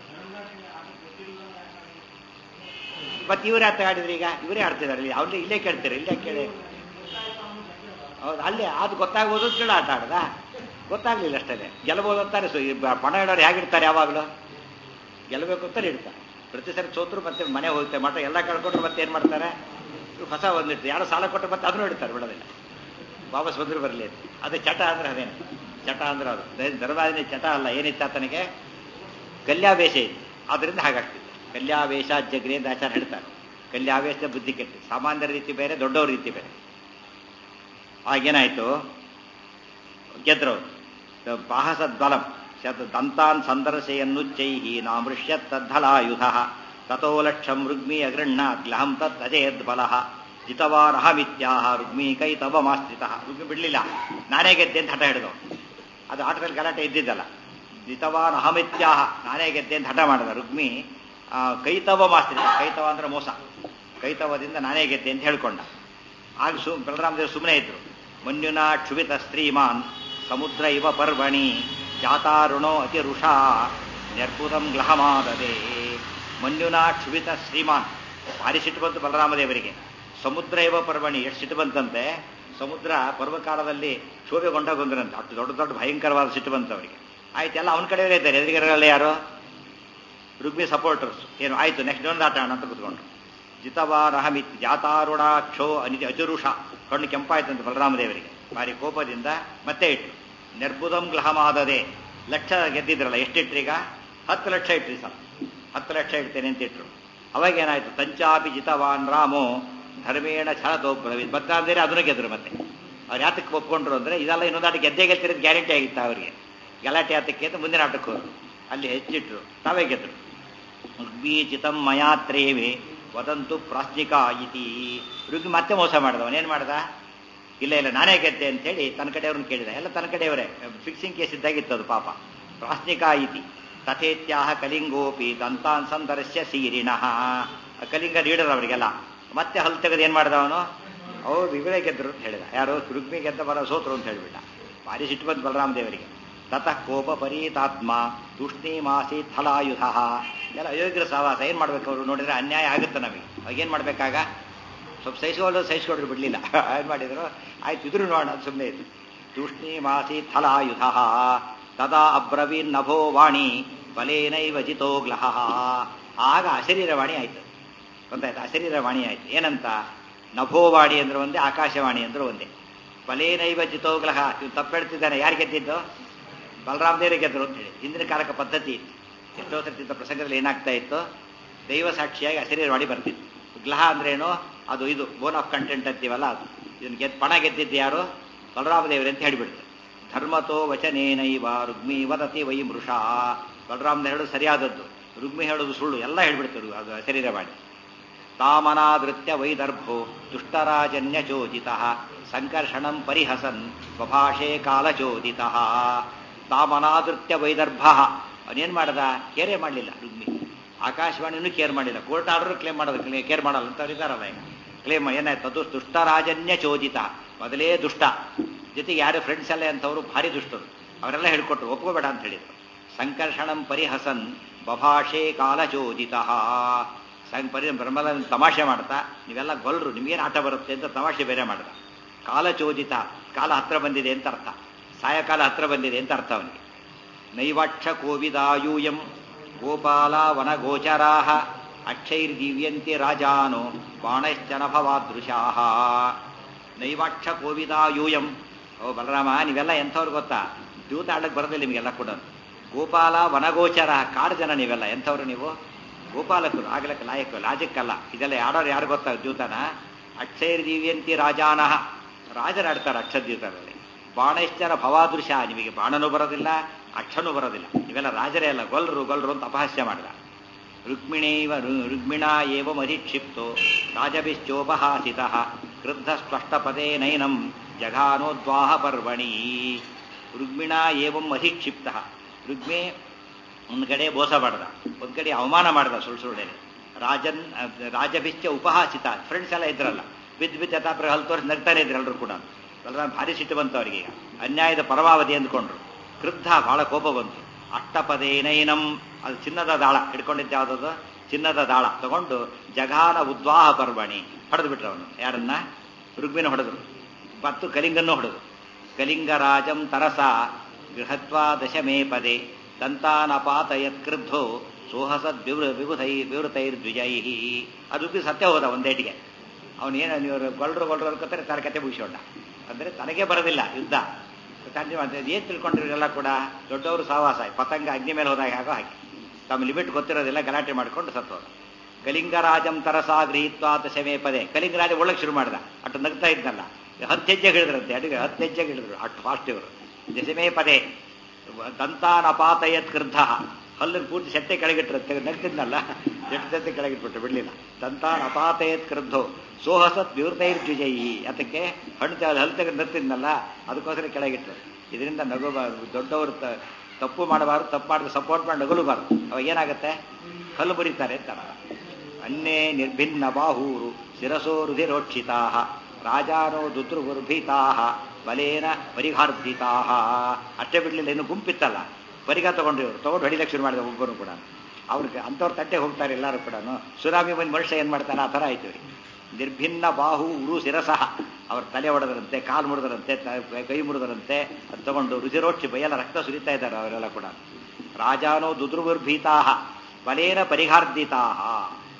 ಮತ್ತೆ ಇವರೇ ಆಟ ಆಡಿದ್ರು ಈಗ ಇವರೇ ಆಡ್ತಿದ್ದಾರೆ ಇಲ್ಲಿ ಅವ್ರಿಗೆ ಇಲ್ಲೇ ಕೇಳ್ತಾರೆ ಇಲ್ಲೇ ಕೇಳಿ ಹೌದು ಅಲ್ಲೇ ಅದು ಗೊತ್ತಾಗ್ಬೋದು ಕೇಳ ಆಟ ಆಡ್ದ ಗೊತ್ತಾಗ್ಲಿಲ್ಲ ಅಷ್ಟೇ ಗೆಲ್ಬೋದು ಅಂತಾರೆ ಸೊ ಈ ಬ- ಪಣ ಇಡೋರು ಹೇಗಿಡ್ತಾರೆ ಯಾವಾಗಲೂ ಗೆಲ್ಲಬೇಕು ಅಂತಾರೆ ಇಡ್ತಾರೆ ಪ್ರತಿ ಸರಿ ಸೋತ್ರು ಮತ್ತೆ ಮನೆ ಹೋಗ್ತಾರೆ ಮಠ ಎಲ್ಲ ಕಳ್ಕೊಂಡ್ರು ಮತ್ತೆ ಏನು ಮಾಡ್ತಾರೆ ಇವ್ರು ಹೊಸ ಒಂದಿಟ್ಟು ಯಾರೋ ಸಾಲ ಕೊಟ್ಟರು ಮತ್ತೆ ಅದನ್ನು ಇಡ್ತಾರೆ ಬಿಡೋದಿಲ್ಲ ವಾಪಸ್ ಬಂದ್ರು ಬರಲಿ ಅಂತ ಅದೇ ಚಟ ಅಂದ್ರೆ ಅದೇನು ಚಟ ಅಂದ್ರೆ ಅದು ದ- ಧರ್ಮಾದಿನ ಚಟ ಅಲ್ಲ ಏನಿತ್ತು ಆತನಿಗೆ ಕಲ್ಯಾವೇಶ ಇತ್ತು ಆದ್ರಿಂದ ಹಾಗಾಗ್ತಿತ್ತು ಕಲ್ಯಾವೇಶ ಜಗ್ರಿ ಅಂತ ಆಚಾರ ಹೇಳ್ತಾರೆ ಕಲ್ಯಾವೇಶ ಬುದ್ಧಿ ಕೆಟ್ಟು ಸಾಮಾನ್ಯರ ರೀತಿ ಬೇರೆ ದೊಡ್ಡವ್ರ ರೀತಿ ಬೇರೆ ಆಗೇನಾಯ್ತು ಗೆದ್ರು ಬಾಹಸದ್ಬಲಂ ಶತ ದಂತಾನ್ ಸಂದರ್ಶೆಯನ್ನುಚ್ಚೈಹಿ ನಾಮೃಷ್ಯತ್ತದ್ಧಲಾಯುಧ ತಥೋ ಲಕ್ಷಂ ರುಗ್ಮಿ ಅಗೃಹ್ಣಾತ್ ಗ್ಲಹಂ ತತ್ ಅಜಯದ್ ಬಲಃ ಜಿತವಾನಹಮಿತ್ಯಾಹ ರುಗ್ಮಿ ಕೈ ತವ ಮಾಸ್ತ್ರಿತಃ ರುಗ್ಮಿ ಬಿಡ್ಲಿಲ್ಲ ನಾನೇ ಗೆದ್ದೆ ಅಂತ ಹಠ ಹಿಡಿದವ ಅದು ಆಟದಲ್ಲಿ ಗಲಾಟೆ ಇದ್ದಿದ್ದಲ್ಲ ಜಿತವಾನ್ ಅಹಮಿತ್ಯಾಹ ನಾನೇ ಗೆದ್ದೆ ಅಂತ ಹಠ ಮಾಡಿದ ರುಗ್ಮಿ ಆ, ಕೈತವ ಮಾಸ್ತ್ರಿತ ಕೈತವ ಅಂದ್ರೆ ಮೋಸ ಕೈತವದಿಂದ ನಾನೇ ಗೆದ್ದೆ ಅಂತ ಹೇಳ್ಕೊಂಡ ಆಗ ಸು ಬಲರಾಮದೇವ್ ಸುಮ್ಮನೆ ಇದ್ರು ಮನ್ಯುನ ಕ್ಷುಭಿತ ಸ್ತ್ರೀಮಾನ್ ಸಮುದ್ರ ಇವ ಪರ್ವಣಿ ಜಾತಾರುಣೋ ಅತಿ ಋಷಾ ನಿರ್ಬುಧಂ ಗ್ಲಹಮಾದದೆ ಮನ್ಯುನ ಕ್ಷುಭಿತ ಶ್ರೀಮಾನ್ ಭಾರಿ ಸಿಟ್ಟು ಬಂತು ಬಲರಾಮದೇವರಿಗೆ ಸಮುದ್ರ ಇವ ಪರ್ವಣಿ ಎಷ್ಟು ಸಿಟ್ಟು ಬಂತಂತೆ ಸಮುದ್ರ ಪರ್ವಕಾಲದಲ್ಲಿ ಕ್ಷೋಭೆಗೊಂಡ ಬಂದ್ರಂತೆ ಅಷ್ಟು ದೊಡ್ಡ ದೊಡ್ಡ ಭಯಂಕರವಾದ ಸಿಟ್ಟು ಬಂತು ಅವರಿಗೆ ಆಯ್ತು ಎಲ್ಲ ಅವನ ಕಡೆಯವರೇ ಇದ್ದಾರೆ ಎದುರಿಗರಲ್ಲ ಯಾರು ರುಗ್ಮಿ ಸಪೋರ್ಟರ್ಸ್ ಏನು ಆಯ್ತು ನೆಕ್ಸ್ಟ್ ಒಂದು ಆಟ ಆಡೋಣ ಅಂತ ಕೂತ್ಕೊಂಡ್ರು ಜಿತವಾನಹಮಿತ್ ಜಾತಾರುಣಾಕ್ಷೋ ಅನಿತಿ ಅಜುರುಷ ಕಣ್ಣು ಕೆಂಪಾಯ್ತಂತೆ ಬಲರಾಮದೇವರಿಗೆ ಭಾರಿ ಕೋಪದಿಂದ ಮತ್ತೆ ಇಟ್ರು ನಿರ್ಬುಧಂ ಗ್ಲಹಮಾದದೆ ಲಕ್ಷ ಗೆದ್ದಿದ್ರಲ್ಲ ಎಷ್ಟಿಟ್ರೀಗ ಹತ್ತು ಲಕ್ಷ ಇಟ್ರಿ ಸರ್ ಹತ್ತು ಲಕ್ಷ ಇಡ್ತೇನೆ ಅಂತ ಇಟ್ರು ಅವಾಗ ಏನಾಯ್ತು ತಂಚಾಪಿ ಜಿತವಾನ್ ರಾಮೋ ಧರ್ಮೇಣ ಛಲದೋಬ್ರವಿ ಬದ್ರಾಂದೇರೆ ಅದನ್ನು ಗೆದ್ರು ಮತ್ತೆ ಅವ್ರು ಯಾತಕ್ಕೆ ಒಪ್ಕೊಂಡ್ರು ಅಂದ್ರೆ ಇದೆಲ್ಲ ಇನ್ನೊಂದಾಟ ಗೆದ್ದೇ ಗೆಲ್ತಿರೋದು ಗ್ಯಾರಂಟಿ ಆಗಿತ್ತು ಅವರಿಗೆ ಗಲಾಟೆ ಆತಕ್ಕೆ ಅಂತ ಮುಂದಿನ ಆಟಕ್ಕೆ ಹೋದ್ರು ಅಲ್ಲಿ ಹೆಚ್ಚಿಟ್ರು ತಾವೇ ಗೆದ್ರು ಋಗ್ಬೀಚಿತಂ ಮಯಾತ್ರೇವೆ ವದಂತು ಪ್ರಾಸ್ನಿಕ ಇತಿ ಋಗ್ ಮತ್ತೆ ಮೋಸ ಮಾಡಿದವನು ಏನು ಮಾಡ್ದ ಇಲ್ಲ ಇಲ್ಲ ನಾನೇ ಗೆದ್ದೆ ಅಂತೇಳಿ ತನ್ನ ಕಡೆಯವ್ರನ್ನ ಕೇಳಿದ ಎಲ್ಲ ತನ್ನ ಕಡೆಯವರೇ ಫಿಕ್ಸಿಂಗ್ ಕೇಸ್ ಇದ್ದಾಗಿತ್ತು ಅದು ಪಾಪ ಪ್ರಾಸ್ನಿಕ ಇತಿ ತಥೇತ್ಯಾಹ ಕಲಿಂಗೋಪಿ ದಂತಾನ್ ಸಂದರ್ಶ್ಯ ಸೀರಿಣಃ ಕಲಿಂಗ ಲೀಡರ್ ಅವರಿಗೆಲ್ಲ ಮತ್ತೆ ಹಲ್ ತೆಗೆದು ಏನು ಮಾಡಿದವನು ಅವ್ರು ಇವರೇ ಗೆದ್ರು ಅಂತ ಹೇಳಿದ ಯಾರು ರುಗ್ಮಿ ಗೆದ್ದ ಬರ ಸೋತರು ಅಂತ ಹೇಳಿಬಿಟ್ಟ ಭಾರಿ ಸಿಟ್ಟು ಬಂತು ಬಲರಾಮ ದೇವರಿಗೆ ತತಃ ಕೋಪ ಪರೀತಾತ್ಮ ತೂಷ್ಣೀಮಾಸಿ ಥಲಾಯುಧ ಎಲ್ಲ ಅಯೋಗ್ಯರ ಸಹವಾಸ ಏನು ಮಾಡ್ಬೇಕು ಅವರು ನೋಡಿದ್ರೆ ಅನ್ಯಾಯ ಆಗುತ್ತೆ ನಮಗೆ ಅವಾಗ ಏನು ಮಾಡ್ಬೇಕಾಗ ಸ್ವಲ್ಪ ಸಹಿಸ್ಕೊಳ್ಳೋ ಸಹಿಸ್ಕೊಂಡ್ರು ಬಿಡ್ಲಿಲ್ಲ ಏನು ಮಾಡಿದ್ರು ಆಯ್ತು ಇದ್ರು ನೋಡೋಣ ಅದು ಸುಮ್ಮನೆ ಇತ್ತು ತೂಷ್ಣೀಮಾಸಿ ಥಲಾಯುಧ ತದಾ ಅಬ್ರವೀನ್ ನಭೋ ವಾಣಿ ಬಲೇನೈವ ಜಿತೋಗ್ಲಹ ಆಗ ಅಶರೀರವಾಣಿ ಆಯ್ತು ಗೊತ್ತಾಯ್ತು ಅಶರೀರವಾಣಿ ಆಯ್ತು ಏನಂತ ನಭೋವಾಣಿ ಅಂದ್ರೆ ಒಂದೇ ಆಕಾಶವಾಣಿ ಅಂದ್ರೆ ಒಂದೇ ಬಲೇನೈವ ಜಿತೋಗ್ಲಹ ಇವ್ನು ತಪ್ಪು ಹೇಳ್ತಿದ್ದಾನೆ ಯಾರು ಗೆದ್ದಿದ್ದು ಬಲರಾಮ ದೇವರಿಗೆ ಗೆದ್ದರು ಅಂತ ಹೇಳಿ ಹಿಂದಿನ ಕಾಲಕ್ಕೆ ಪದ್ಧತಿ ಇತ್ತು ಎಷ್ಟೋ ಸರ್ತಿದ್ದ ಪ್ರಸಂಗದಲ್ಲಿ ಏನಾಗ್ತಾ ಇತ್ತು ದೈವ ಸಾಕ್ಷಿಯಾಗಿ ಅಶರೀರವಾಣಿ ಬರ್ತಿತ್ತು ಗ್ಲಹ ಅಂದ್ರೇನು ಅದು ಇದು ಬೋನ್ ಆಫ್ ಕಂಟೆಂಟ್ ಅಂತೀವಲ್ಲ ಅದು ಇದನ್ನು ಗೆದ್ದು ಪಣ ಗೆದ್ದಿದ್ದು ಯಾರು ಬಲರಾಮ ದೇವರೇ ಅಂತ ಹೇಳಿಬಿಡ್ತು ಧರ್ಮತೋ ವಚನೇನೈವ ರುಗ್ಮಿ ವದತಿ ವೈ ಮೃಷ ಬಲರಾಮನ ಹೇಳೋದು ಸರಿಯಾದದ್ದು ರುಗ್ಮಿ ಹೇಳೋದು ಸುಳ್ಳು ಎಲ್ಲ ಹೇಳ್ಬಿಡ್ತಾರೆ ಅದು ಶರೀರವಾಣಿ ತಾಮನಾದೃತ್ಯ ವೈದರ್ಭೋ ದುಷ್ಟರಾಜನ್ಯ ಚೋದಿತ ಸಂಕರ್ಷಣಂ ಪರಿಹಸನ್ ಸ್ವಭಾಷೆ ಕಾಲಚೋದಿತ ತಾಮನಾದೃತ್ಯ ವೈದರ್ಭ ಅವನೇನ್ ಮಾಡದ ಕೇರೇ ಮಾಡಲಿಲ್ಲ ರುಗ್ಮಿ ಆಕಾಶವಾಣಿನೂ ಕೇರ್ ಮಾಡಿಲ್ಲ ಕೋರ್ಟ್ ಆರ್ಡರ್ ಕ್ಲೇಮ್ ಮಾಡೋದು ಕೇರ್ ಮಾಡಲ್ಲ ಅಂತ ಇದ್ದಾರಲ್ಲ ಈಗ ಕ್ಲೇಮ್ ಏನಾಯ್ತು ಅದು ದುಷ್ಟರಾಜನ್ಯ ಚೋದಿತ ಮೊದಲೇ ದುಷ್ಟ ಜೊತೆಗೆ ಯಾರು ಫ್ರೆಂಡ್ಸ್ ಎಲ್ಲ ಅಂತವರು ಭಾರಿ ದುಷ್ಟರು ಅವರೆಲ್ಲ ಹೇಳ್ಕೊಟ್ರು ಒಪ್ಕೋಬೇಡ ಅಂತ ಹೇಳಿದ್ರು ಸಂಕರ್ಷಣಂ ಪರಿಹಸನ್ ಬಭಾಷೆ ಕಾಲಚೋದಿತ ಸಂಗ್ ಪರಿ ಬ್ರಹ್ಮದ ತಮಾಷೆ ಮಾಡ್ತಾ ನೀವೆಲ್ಲ ಗೊಲ್ರು ನಿಮಗೇನು ಆಟ ಬರುತ್ತೆ ಅಂತ ತಮಾಷೆ ಬೇರೆ ಮಾಡ್ದ ಕಾಲಚೋದಿತ ಕಾಲ ಹತ್ರ ಬಂದಿದೆ ಅಂತ ಅರ್ಥ ಸಾಯಕಾಲ ಹತ್ರ ಬಂದಿದೆ ಅಂತ ಅರ್ಥ ಅವನಿಗೆ ನೈವಾಕ್ಷ ಕೋವಿದಾಯೂಯಂ ಗೋಪಾಲ ವನಗೋಚರಾಹ ಅಕ್ಷೈರ್ದಿವ್ಯಂತಿ ರಾಜಾನೋ ಬಾಣಶ್ಚನಭವಾದೃಶಾ ನೈವಾಕ್ಷ ಕೋವಿದಾಯೂಯಂ ಓ ಬಲರಾಮ ನೀವೆಲ್ಲ ಎಂಥವ್ರು ಗೊತ್ತಾ ದೂತ ಆಡಕ್ಕೆ ಬರೋದಿಲ್ಲ ನಿಮಗೆಲ್ಲ ಕೂಡ ಗೋಪಾಲ ವನಗೋಚರ ಕಾಡು ಜನ ನೀವೆಲ್ಲ ಎಂಥವ್ರು ನೀವು ಗೋಪಾಲಕರು ಆಗ್ಲಕ್ಕೆ ಲಾಯಕ ಲಾಜಕ್ಕಲ್ಲ ಇದೆಲ್ಲ ಆಡೋರು ಯಾರು ಗೊತ್ತಾ ದ್ಯೂತನ ಅಕ್ಷೈರ್ದಿವ್ಯಂತಿ ರಾಜಾನಃ ರಾಜರಾಡ್ತಾರೆ ಅಕ್ಷದ್ಯೂತರಲ್ಲಿ ಬಾಣಶ್ಚರ ಭವಾದೃಶ ನಿಮಗೆ ಬಾಣನೂ ಬರೋದಿಲ್ಲ ಅಕ್ಷನೂ ಬರೋದಿಲ್ಲ ಇವೆಲ್ಲ ರಾಜರೇ ಅಲ್ಲ ಗೊಲ್ರು ಗೊಲ್ರು ಅಂತ ಅಪಹಾಸ್ಯ ಮಾಡಿದ ರುಕ್ಮಿಣೇವ ರುಕ್ಮಿಣಾ ಏವ ಮರಿಕ್ಷಿಪ್ತೋ ರಾಜಭಿಶ್ಚೋಪಹಾಸಿತ ಕ್ರುದ್ಧ ಸ್ಪಷ್ಟಪದೇ ನೈನಂ ಜಘಾನೋದ್ವಾಹ ಪರ್ವಣಿ ರುಕ್ಮಿಣಾ ಏವಂ ಅಧಿಕ್ಷಿಪ್ತ ರುಕ್ಮಿ ಒಂದು ಕಡೆ ಮೋಸ ಮಾಡ್ದ ಒಂದು ಕಡೆ ಅವಮಾನ ಮಾಡ್ದ ಸುಳ್ಳು ಸುಳ್ಳೆ ರಾಜನ್ ರಾಜಭಿಶ್ಚ ಉಪಹಾಸಿತ ಫ್ರೆಂಡ್ಸ್ ಎಲ್ಲ ಇದ್ರಲ್ಲ ಬಿದ್ದು ಬಿದ್ದು ಯಥಾಪ್ರ ಹಲ್ ತೋರಿಸಿ ನಗ್ತಾನೆ ಇದ್ರು ಎಲ್ಲರೂ ಕೂಡ ಬಲರಾಮ ಭಾರಿ ಸಿಟ್ಟು ಬಂತು ಅವರಿಗೆ ಈಗ ಅನ್ಯಾಯದ ಪರಮಾವಧಿ ಅಂದ್ಕೊಂಡ್ರು ಕ್ರುದ್ಧ ಬಹಳ ಕೋಪ ಬಂತು ಅಷ್ಟಪದೇನೈನಂ ಅದು ಚಿನ್ನದ ದಾಳ ಹಿಡ್ಕೊಂಡಿದ್ದ ಯಾವುದದು ಚಿನ್ನದ ದಾಳ ತಗೊಂಡು ಜಘಾನ ಉದ್ವಾಹ ಪರ್ವಣಿ ಹೊಡೆದು ಬಿಟ್ರು ಅವನು ಯಾರನ್ನ ರುಗ್ಮಿನ ಹೊಡೆದ್ರು ಮತ್ತು ಕಲಿಂಗನ್ನು ಹೊಡೆದು ಕಲಿಂಗರಾಜಂ ತರಸ ಗೃಹತ್ವಾ ದಶಮೇ ಪದೇ ದಂತಾನಪಾತಯತ್ ಕ್ರುದ್ಧೋ ಸೋಹಸದ್ ವಿವೃ ವಿಭುಧೈ ವಿವೃತೈರ್ದ್ವಿಜೈ ಅದು ಬಿ ಸತ್ಯ ಹೋದ ಒಂದೇಟಿಗೆ ಅವನೇನು ನೀವು ಗೊಲ್ರು ಗೊಲ್ರು ಅನ್ಕೋತಾರೆ ತನ್ನ ಕತೆ ಮುಗಿಸೋಣ ಅಂದರೆ ತನಗೆ ಬರೋದಿಲ್ಲ ಯುದ್ಧ ತಂದೆ ಮಾಡ್ತಾರೆ ಏನು ತಿಳ್ಕೊಂಡಿರಲ್ಲ ಕೂಡ ದೊಡ್ಡವರು ಸಹವಾಸ ಪತಂಗ ಅಗ್ನಿ ಮೇಲೆ ಹೋದಾಗ ಹಾಗೋ ಹಾಕಿ ತಮ್ಮ ಲಿಮಿಟ್ ಗೊತ್ತಿರೋದಿಲ್ಲ ಗಲಾಟೆ ಮಾಡ್ಕೊಂಡು ಸತ್ತೋರು ಕಲಿಂಗರಾಜಂ ತರಸ ಗೃಹೀತ್ವಾ ದಶಮೇ ಪದೇ ಕಲಿಂಗರಾಜ ಒಳಗೆ ಶುರು ಮಾಡ್ದ ಅಟ್ಟು ನಗ್ತಾ ಇದ್ನಲ್ಲ ಹತ್ತು ಹೆಜ್ಜೆಗೆ ಹಿಡಿದ್ರಂತೆ ಅಡುಗೆ ಹತ್ತು ಹೆಜ್ಜೆಗೆ ಹಿಡಿದ್ರು ಅಷ್ಟು ಫಾಸ್ಟ್ ಇವರು ದಶಮೇ ಪದೇ ದಂತಾನಪಾತಯತ್ ಕ್ರುದ್ಧ ಹಲ್ಲನ್ನು ಪೂರ್ತಿ ಸೆಟ್ಟೆ ಕೆಳಗಿಟ್ಟಿರುತ್ತೆ ನಗ್ತಿದ್ನಲ್ಲ ಜಟ್ಟು ಜೊತೆ ಕೆಳಗಿಟ್ಬಿಟ್ಟು ಬಿಡಲಿಲ್ಲ ದಂತಾನ್ ಅಪಾತಯತ್ ಕ್ರುದ್ಧೋ ಸೋಹಸತ್ ವಿವೃತೈರ್ಜುಜಯಿ ಅದಕ್ಕೆ ಹಣ್ಣು ತೆಗೆದು ಹಲ್ಲು ತೆಗೆದು ನಗ್ತಿದ್ನಲ್ಲ ಅದಕ್ಕೋಸ್ಕರ ಕೆಳಗಿಟ್ರು ಇದರಿಂದ ನಗೋಬಾರದು ದೊಡ್ಡವರು ತಪ್ಪು ಮಾಡಬಾರ್ದು ತಪ್ಪು ಮಾಡಿದ್ರೆ ಸಪೋರ್ಟ್ ಮಾಡಿ ನಗಲುಬಾರ್ದು ಅವಾಗ ಏನಾಗುತ್ತೆ ಕಲ್ಲು ಬರೀತಾರೆ ಅಂತ ಅನ್ನೇ ನಿರ್ಭಿನ್ನ ಬಾಹೂರು ಶಿರಸೋ ರುಧಿರೋಕ್ಷಿತಾ ರಾಜಾನೋ ದುತೃಗುರ್ಭೀತಾ ಬಲೇನ ಪರಿಘಾರ್ಧಿತಾ ಅಷ್ಟೇ ಬಿಡ್ಲಿಲ್ಲ ಇನ್ನು ಗುಂಪಿತ್ತಲ್ಲ ಪರಿಗ ತಗೊಂಡ್ರಿ ಅವರು ತಗೊಂಡು ಹೊಡಿಲಕ್ಕೆ ಶುರು ಮಾಡಿದ ಒಬ್ಬರು ಕೂಡ ಅವ್ರಿಗೆ ಅಂಥವ್ರ ತಟ್ಟೆ ಹೋಗ್ತಾರೆ ಎಲ್ಲರೂ ಕೂಡ ಸುನಾಮಿ ಬಂದು ಮನುಷ್ಯ ಏನು ಮಾಡ್ತಾನೆ ಆ ಥರ ಆಯ್ತು ರೀ ನಿರ್ಭಿನ್ನ ಬಾಹು ಉರು ಶಿರಸಃ ಅವ್ರ ತಲೆ ಹೊಡೆದರಂತೆ ಕಾಲು ಮುರಿದರಂತೆ ಕೈ ಮುರಿದರಂತೆ ಅದು ತಗೊಂಡು ರುಚಿರೋಕ್ಷಿ ಬೈಯೆಲ್ಲ ರಕ್ತ ಸುರಿತಾ ಇದ್ದಾರೆ ಅವರೆಲ್ಲ ಕೂಡ ರಾಜಾನೋ ದುದ್ರುಗುರ್ಭೀತಾ ಬಲೇನ ಪರಿಹಾರ್ಧಿತಾ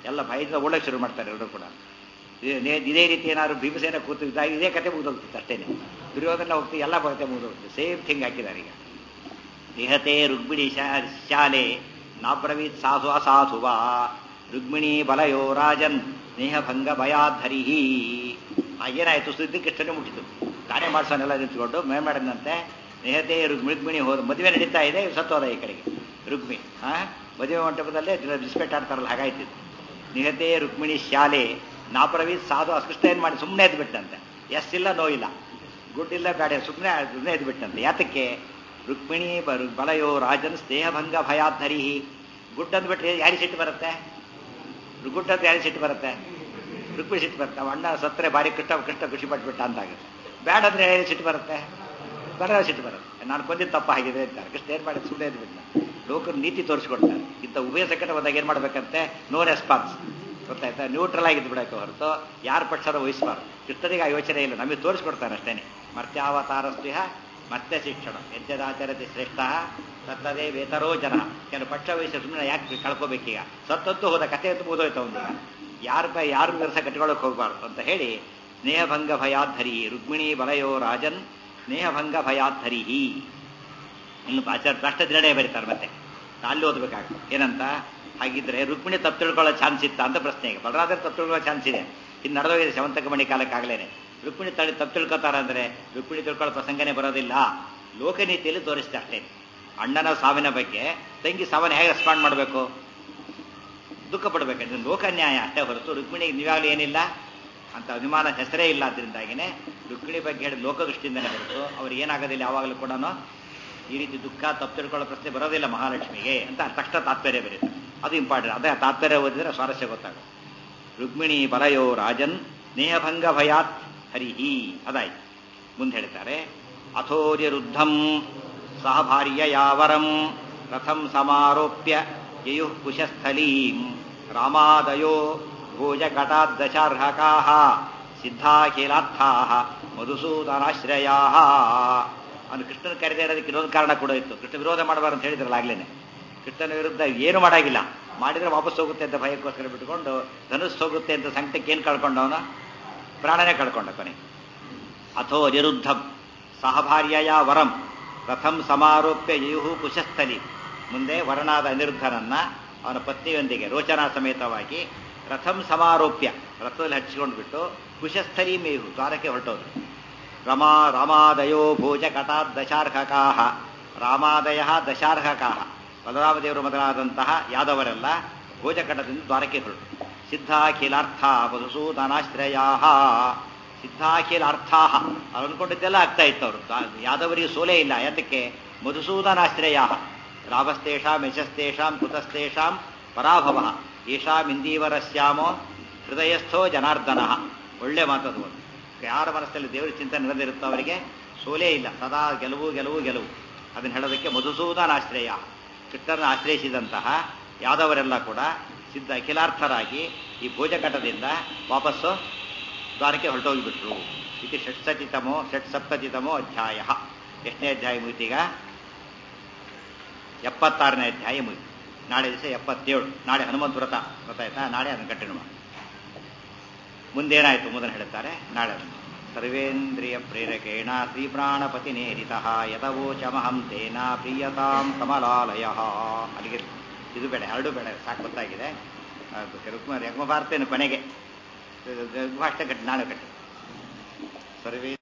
ಎಲ್ಲ ಭಯದಿಂದ ಓಡಕ್ಕೆ ಶುರು ಮಾಡ್ತಾರೆ ಎಲ್ಲರೂ ಕೂಡ ಇದೇ- ಇದೇ ರೀತಿ ಏನಾದ್ರು ಭೀಮಸೇನ ಕೂತು ಇದ್ದಾಗ ಇದೇ ಕತೆ ಮುಗಿದೋಗ್ತಿತ್ತು ಅಷ್ಟೇನೆ ದುರ್ಯೋಧನ ಹೋಗ್ತೀವಿ ಎಲ್ಲ ಕತೆ ಮುಗಿದೋಗ್ತಿತ್ತು ಸೇಮ್ ಥಿಂಗ್ ಹಾಕಿದ್ದಾರೆ ಈಗ ನಿಹತೆ ರುಕ್ಮಿಣಿ ಶಾ- ಶಾಲೆ ನಾಬ್ರವೀತ್ ಸಾಧು ಅಸಾಧುವ ರುಕ್ಮಿಣಿ ಬಲಯೋ ರಾಜನ್ ಸ್ನೇಹಭಂಗ ಭಯಾಧರಿ ಏನಾಯ್ತು ಸುದ್ದಿ ಕೃಷ್ಣನೇ ಮುಟ್ಟಿತು ತಾನೇ ಮಾಡ್ಸೋನೆಲ್ಲ ನಿಂತ್ಕೊಂಡು ಮೇಲ್ಮಾಡಿದಂತೆ ನಿಹತೆ ರುಗ್ ರುಕ್ಮಿಣಿ ಹೋದ ಮದುವೆ ನಡೀತಾ ಇದೆ ಇವ್ರು ಸತ್ತೋದ ಈ ಕಡೆಗೆ ರುಕ್ಮಿ ಆ ಮದುವೆ ಮಂಟಪದಲ್ಲೇ ಬಿಸ್ಪೆಟ್ ಆಡ್ತಾರಲ್ಲ ಹಾಗಾಯ್ತು ನಿಹತೆ ರುಕ್ಮಿಣಿ ಶಾಲೆ ನಾಪ್ರವೀತ್ ಸಾಧು ಅಸ್ಕೃಷ್ಟ ಏನ್ ಮಾಡಿ ಸುಮ್ಮನೆ ಎದ್ಬಿಟ್ಟಂತೆ ಎಸ್ ಇಲ್ಲ ನೋ ಇಲ್ಲ ಗುಡ್ ಇಲ್ಲ ಬೇಡ ಸುಮ್ಮನೆ ಸುಮ್ಮನೆ ಎದ್ಬಿಟ್ಟಂತೆ ಯಾತಕ್ಕೆ ರುಕ್ಮಿಣಿ ಬ- ಬಲಯೋ ರಾಜನ್ ಸ್ನೇಹಭಂಗ ಭಯಾಧರಿ ಗುಡ್ ಅಂದ್ಬಿಟ್ರೆ ಯಾರಿ ಸಿಟ್ಟು ಬರುತ್ತೆ ಗುಡ್ ಅಂತ ಯಾರಿ ಸಿಟ್ಟು ಬರುತ್ತೆ ರುಕ್ಮಿಣಿ ಸಿಟ್ಟು ಬರುತ್ತೆ ಅವ ಅಣ್ಣ ಸತ್ತರೆ ಭಾರಿ ಕೃಷ್ಣ ಕೃಷ್ಣ ಖುಷಿ ಪಟ್ಬಿಟ್ಟ ಅಂತಾಗುತ್ತೆ ಬೇಡ ಅಂದ್ರೆ ಯಾರಿ ಸಿಟ್ಟು ಬರುತ್ತೆ ಬರ ಸಿಟ್ಟು ಬರುತ್ತೆ ನಾನು ಕೊಂದಿದ್ದು ತಪ್ಪ ಆಗಿದೆ ಅಂತಾರೆ ಕೃಷ್ಣ ಏನ್ ಮಾಡಿ ಸುಮ್ಮನೆ ಎದ್ಬಿಟ್ಟ ಲೋಕರು ನೀತಿ ತೋರಿಸ್ಕೊಡ್ತಾರೆ ಇಂಥ ಉಭಯ ಸಂಕಟ ಬಂದಾಗ ಏನ್ ಮಾಡ್ಬೇಕಂತೆ ನೋ ರೆಸ್ಪಾನ್ಸ್ ಗೊತ್ತಾಯ್ತಾ ನ್ಯೂಟ್ರಲ್ ಆಗಿದ್ದು ಬಿಡಕ್ಕೆ ಹೊರತು ಯಾರ ಪಕ್ಷದ ವಹಿಸಬಾರ್ದು ಕೃಷ್ಣನಿಗೆ ಆ ಯೋಚನೆ ಇಲ್ಲ ನಮಗೆ ತೋರಿಸ್ಕೊಡ್ತಾನೆ ಅಷ್ಟೇನೆ ಮರ್ತ್ಯಾವತಾರ ಸ್ನೇಹ ಮತ್ತೆ ಶಿಕ್ಷಣ ಯಜ್ಜದಾಚರತಿ ಶ್ರೇಷ್ಠ ಸತ್ತದೇ ವೇತರೋ ಜನ ಕೆಲವು ಪಕ್ಷ ವಹಿಸಿ ಸುಮ್ಮನೆ ಯಾಕೆ ಕಳ್ಕೋಬೇಕೀಗ ಸತ್ತಂತೂ ಹೋದ ಕಥೆ ಅಂತ ಮುಗಿದೋಯ್ತು ಅವನಿಗೆ ಯಾರ ಬೈ ಯಾರು ವಿರಸ ಕಟ್ಕೊಳ್ಳೋಕೆ ಹೋಗಬಾರ್ದು ಅಂತ ಹೇಳಿ ಸ್ನೇಹಭಂಗ ಭಯಾಧರಿ ರುಕ್ಮಿಣಿ ಬಲಯೋ ರಾಜನ್ ಸ್ನೇಹಭಂಗ ಭಯಾಧರಿ ಇನ್ನು ಆಚಾರ್ಯ ರಾಷ್ಟ್ರ ದಿನಡೇ ಬರೀತಾರೆ ಮತ್ತೆ ಅಲ್ಲಿ ಓದ್ಬೇಕಾಗ್ತದೆ ಏನಂತ ಹಾಗಿದ್ರೆ ರುಕ್ಮಿಣಿ ತಪ್ಪು ತಿಳ್ಕೊಳ್ಳೋ ಚಾನ್ಸ್ ಇತ್ತ ಅಂತ ಪ್ರಶ್ನೆ ಈಗ ಬಲರಾಜರು ತಪ್ಪು ತಿಳ್ಕೊಳ್ಳೋ ಚಾನ್ಸ್ ಇದೆ ಇನ್ನು ನಡೆದೋಗಿದೆ ಶವಂತಕ ಮಣಿ ಕಾಲಕ್ಕಾಗಲೇನೆ ರುಕ್ಮಿಣಿ ತಳಿ ತಪ್ಪು ತಿಳ್ಕೊತಾರ ಅಂದ್ರೆ ರುಕ್ಮಿಣಿ ತಿಳ್ಕೊಳ್ಳೋ ಪ್ರಸಂಗನೇ ಬರೋದಿಲ್ಲ ಲೋಕನೀತಿಯಲ್ಲಿ ತೋರಿಸ್ತೆ ಅಷ್ಟೇ ಅಣ್ಣನ ಸಾವಿನ ಬಗ್ಗೆ ತಂಗಿ ಸಾವನ್ನ ಹೇಗೆ ರೆಸ್ಪಾಂಡ್ ಮಾಡಬೇಕು ದುಃಖ ಪಡಬೇಕಂದ್ರೆ ಲೋಕನ್ಯಾಯ ಅಷ್ಟೇ ಹೊರತು ರುಕ್ಮಿಣಿಗೆ ನೀವಾಗಲೂ ಏನಿಲ್ಲ ಅಂತ ಅಭಿಮಾನ ಹೆಸರೇ ಇಲ್ಲ ಅದರಿಂದಾಗಿನೇ ರುಕ್ಮಿಣಿ ಬಗ್ಗೆ ಹೇಳಿ ಲೋಕದೃಷ್ಟಿಯಿಂದನೇ ಹೊರತು ಅವ್ರಿಗೆ ಏನಾಗೋದಿಲ್ಲ ಯಾವಾಗಲೂ ಕೂಡ ಈ ರೀತಿ ದುಃಖ ತಪ್ಪು ತಿಳ್ಕೊಳ್ಳೋ ಪ್ರಶ್ನೆ ಬರೋದಿಲ್ಲ ಮಹಾಲಕ್ಷ್ಮಿಗೆ ಅಂತ ತಕ್ಷಣ ತಾತ್ಪರ್ಯ ಬರೀತಾರೆ ಅದು ಇಂಪಾರ್ಟೆಂಟ್ ಅದೇ ತಾತ್ಪರ್ಯ ಓದಿದ್ರೆ ಸ್ವಾರಸ್ಯ ಗೊತ್ತಾಗುತ್ತೆ ರುಕ್ಮಿಣಿ ಬಲಯೋ ರಾಜನ್ ಸ್ನೇಹಭಂಗ ಭಯಾತ್ ಹರಿಹಿ ಅದಾಯ್ತು ಮುಂದೆ ಹೇಳ್ತಾರೆ ಅಥೋರ್ಯರುದ್ಧಂ ಸಹ ಭಾರ್ಯಯಾವರಂ ರಥಂ ಸಮಾರೋಪ್ಯ ಯಯುಃ ಕುಶಸ್ಥಲೀಂ ರಾಮಾದಯೋ ಭೋಜಕಟಾದ್ದಶಾರ್ಹಕಾ ಸಿದ್ಧಾಖಿಲಾರ್ಥಾ ಮಧುಸೂದನಾಶ್ರಯಾ ಅವನು ಕೃಷ್ಣನ ಕರೆದೇ ಇರೋದಕ್ಕೆ ಇನ್ನೊಂದು ಕಾರಣ ಕೂಡ ಇತ್ತು ಕೃಷ್ಣ ವಿರೋಧ ಮಾಡಬಾರ್ದು ಅಂತ ಹೇಳಿದ್ರಲ್ಲ ಆಗ್ಲೇನೆ ಕೃಷ್ಣನ ವಿರುದ್ಧ ಏನು ಮಾಡಾಗಿಲ್ಲ ಮಾಡಿದ್ರೆ ವಾಪಸ್ ಹೋಗುತ್ತೆ ಅಂತ ಭಯಕ್ಕೋಸ್ಕರ ಬಿಟ್ಟುಕೊಂಡು ಧನುಸ್ ಹೋಗುತ್ತೆ ಅಂತ ಸಂಕಟಕ್ಕೆ ಏನು ಕಳ್ಕೊಂಡವನ ಪ್ರಾಣನೇ ಕಳ್ಕೊಂಡ ಕೊನೆ ಅಥೋ ನಿರುದ್ಧಂ ಸಹಭಾರ್ಯಯ ವರಂ ರಥಂ ಸಮಾರೋಪ್ಯ ಯಯುಹು ಕುಶಸ್ಥಲಿ ಮುಂದೆ ವರನಾದ ಅನಿರುದ್ಧನನ್ನ ಅವನ ಪತ್ನಿಯೊಂದಿಗೆ ರೋಚನಾ ಸಮೇತವಾಗಿ ರಥಂ ಸಮಾರೋಪ್ಯ ರಥದಲ್ಲಿ ಹಚ್ಚಿಕೊಂಡು ಬಿಟ್ಟು ಕುಶಸ್ಥಲಿ ಮೇಯು ದ್ವಾರಕ್ಕೆ ಹೊರಟೋದು ರಮಾ ರಾಮಾದಯೋ ಭೋಜ ಕಟಾತ್ ದಶಾರ್ಹಕಾಹ ರಾಮಾದಯ ದಶಾರ್ಹಕಾಹ ಬಲರಾಮದೇವರು ಮೊದಲಾದಂತಹ ಯಾದವರೆಲ್ಲ ಭೋಜಕಟದಿಂದ ದ್ವಾರಕ್ಕೆ ಹೊರಟು ಸಿದ್ಧಾಖಿಲಾರ್ಥ ಮಧುಸೂದನಾಶ್ರಯಾ ಸಿದ್ಧಾಖಿಲಾರ್ಥಾ ಅವ್ರು ಅನ್ಕೊಂಡಿದ್ದೆಲ್ಲ ಆಗ್ತಾ ಇತ್ತು ಅವರು ಯಾದವರಿಗೆ ಸೋಲೇ ಇಲ್ಲ ಯಾತಕ್ಕೆ ಮಧುಸೂದನಾಶ್ರಯ ರಾಮಸ್ತೇಷಾಂ ಯಶಸ್ತೇಷಾಂ ಕೃತಸ್ತೇಷಾಂ ಪರಾಭವ ಯಶಾಂ ಇಂದೀವರಸ್ಯಾಮೋ ಹೃದಯಸ್ಥೋ ಜನಾರ್ದನ ಒಳ್ಳೆ ಮಾತದು ಒಂದು ಯಾರ ಮನಸ್ಸಲ್ಲಿ ದೇವರ ಚಿಂತನೆ ನಡೆದಿರುತ್ತೋ ಅವರಿಗೆ ಸೋಲೇ ಇಲ್ಲ ಸದಾ ಗೆಲುವು ಗೆಲುವು ಗೆಲುವು ಅದನ್ನು ಹೇಳೋದಕ್ಕೆ ಮಧುಸೂದನಾಶ್ರಯ ಕೃಷ್ಣರನ್ನು ಆಶ್ರಯಿಸಿದಂತಹ ಯಾದವರೆಲ್ಲ ಕೂಡ ಸಿದ್ಧ ಅಖಿಲಾರ್ಥರಾಗಿ ಈ ಭೋಜಕಟದಿಂದ ವಾಪಸ್ಸು ದ್ವಾರಕ್ಕೆ ಹೊರಟೋಗಿಬಿಟ್ರು ಇದು ಷಟ್ಸತಿತಮೋ ಷಟ್ಸಪ್ತತಿತಮೋ ಅಧ್ಯಾಯ ಎಷ್ಟನೇ ಅಧ್ಯಾಯ ಮುಗಿತೀಗ ಎಪ್ಪತ್ತಾರನೇ ಅಧ್ಯಾಯ ಮುಗಿತು ನಾಳೆ ದಿವಸ ಎಪ್ಪತ್ತೇಳು ನಾಳೆ ಹನುಮಂತ ವ್ರತ ಗೊತ್ತಾಯ್ತಾ ನಾಳೆ ಅದನ್ನು ಕಂಟಿನ್ಯೂ ಮಾಡಿ ಮುಂದೇನಾಯಿತು ಮೊದಲು ಹೇಳ್ತಾರೆ ನಾಳೆ ಅದನ್ನು ಸರ್ವೇಂದ್ರಿಯ ಪ್ರೇರಕೇಣ ಶ್ರೀಪ್ರಾಣಪತಿ ನೇರಿತ ಯಥವೋಚಮಹಂ ತೇನ ಪ್ರಿಯತಾಂ ಕಮಲಾಲಯ ಅಲ್ಲಿಗೆ ಇದು ಬೇಡ ಎರಡು ಬೇಡ ಸಾಕು ಗೊತ್ತಾಗಿದೆ ರುಕ್ಮ ಯಜ್ಞ ಭಾರತೇನು ಕೊನೆಗೆ ಭಾಷೆ ಕಟ್ಟಿ ನಾಳೆ ಕಟ್ಟಿ ಸರ್ವೇ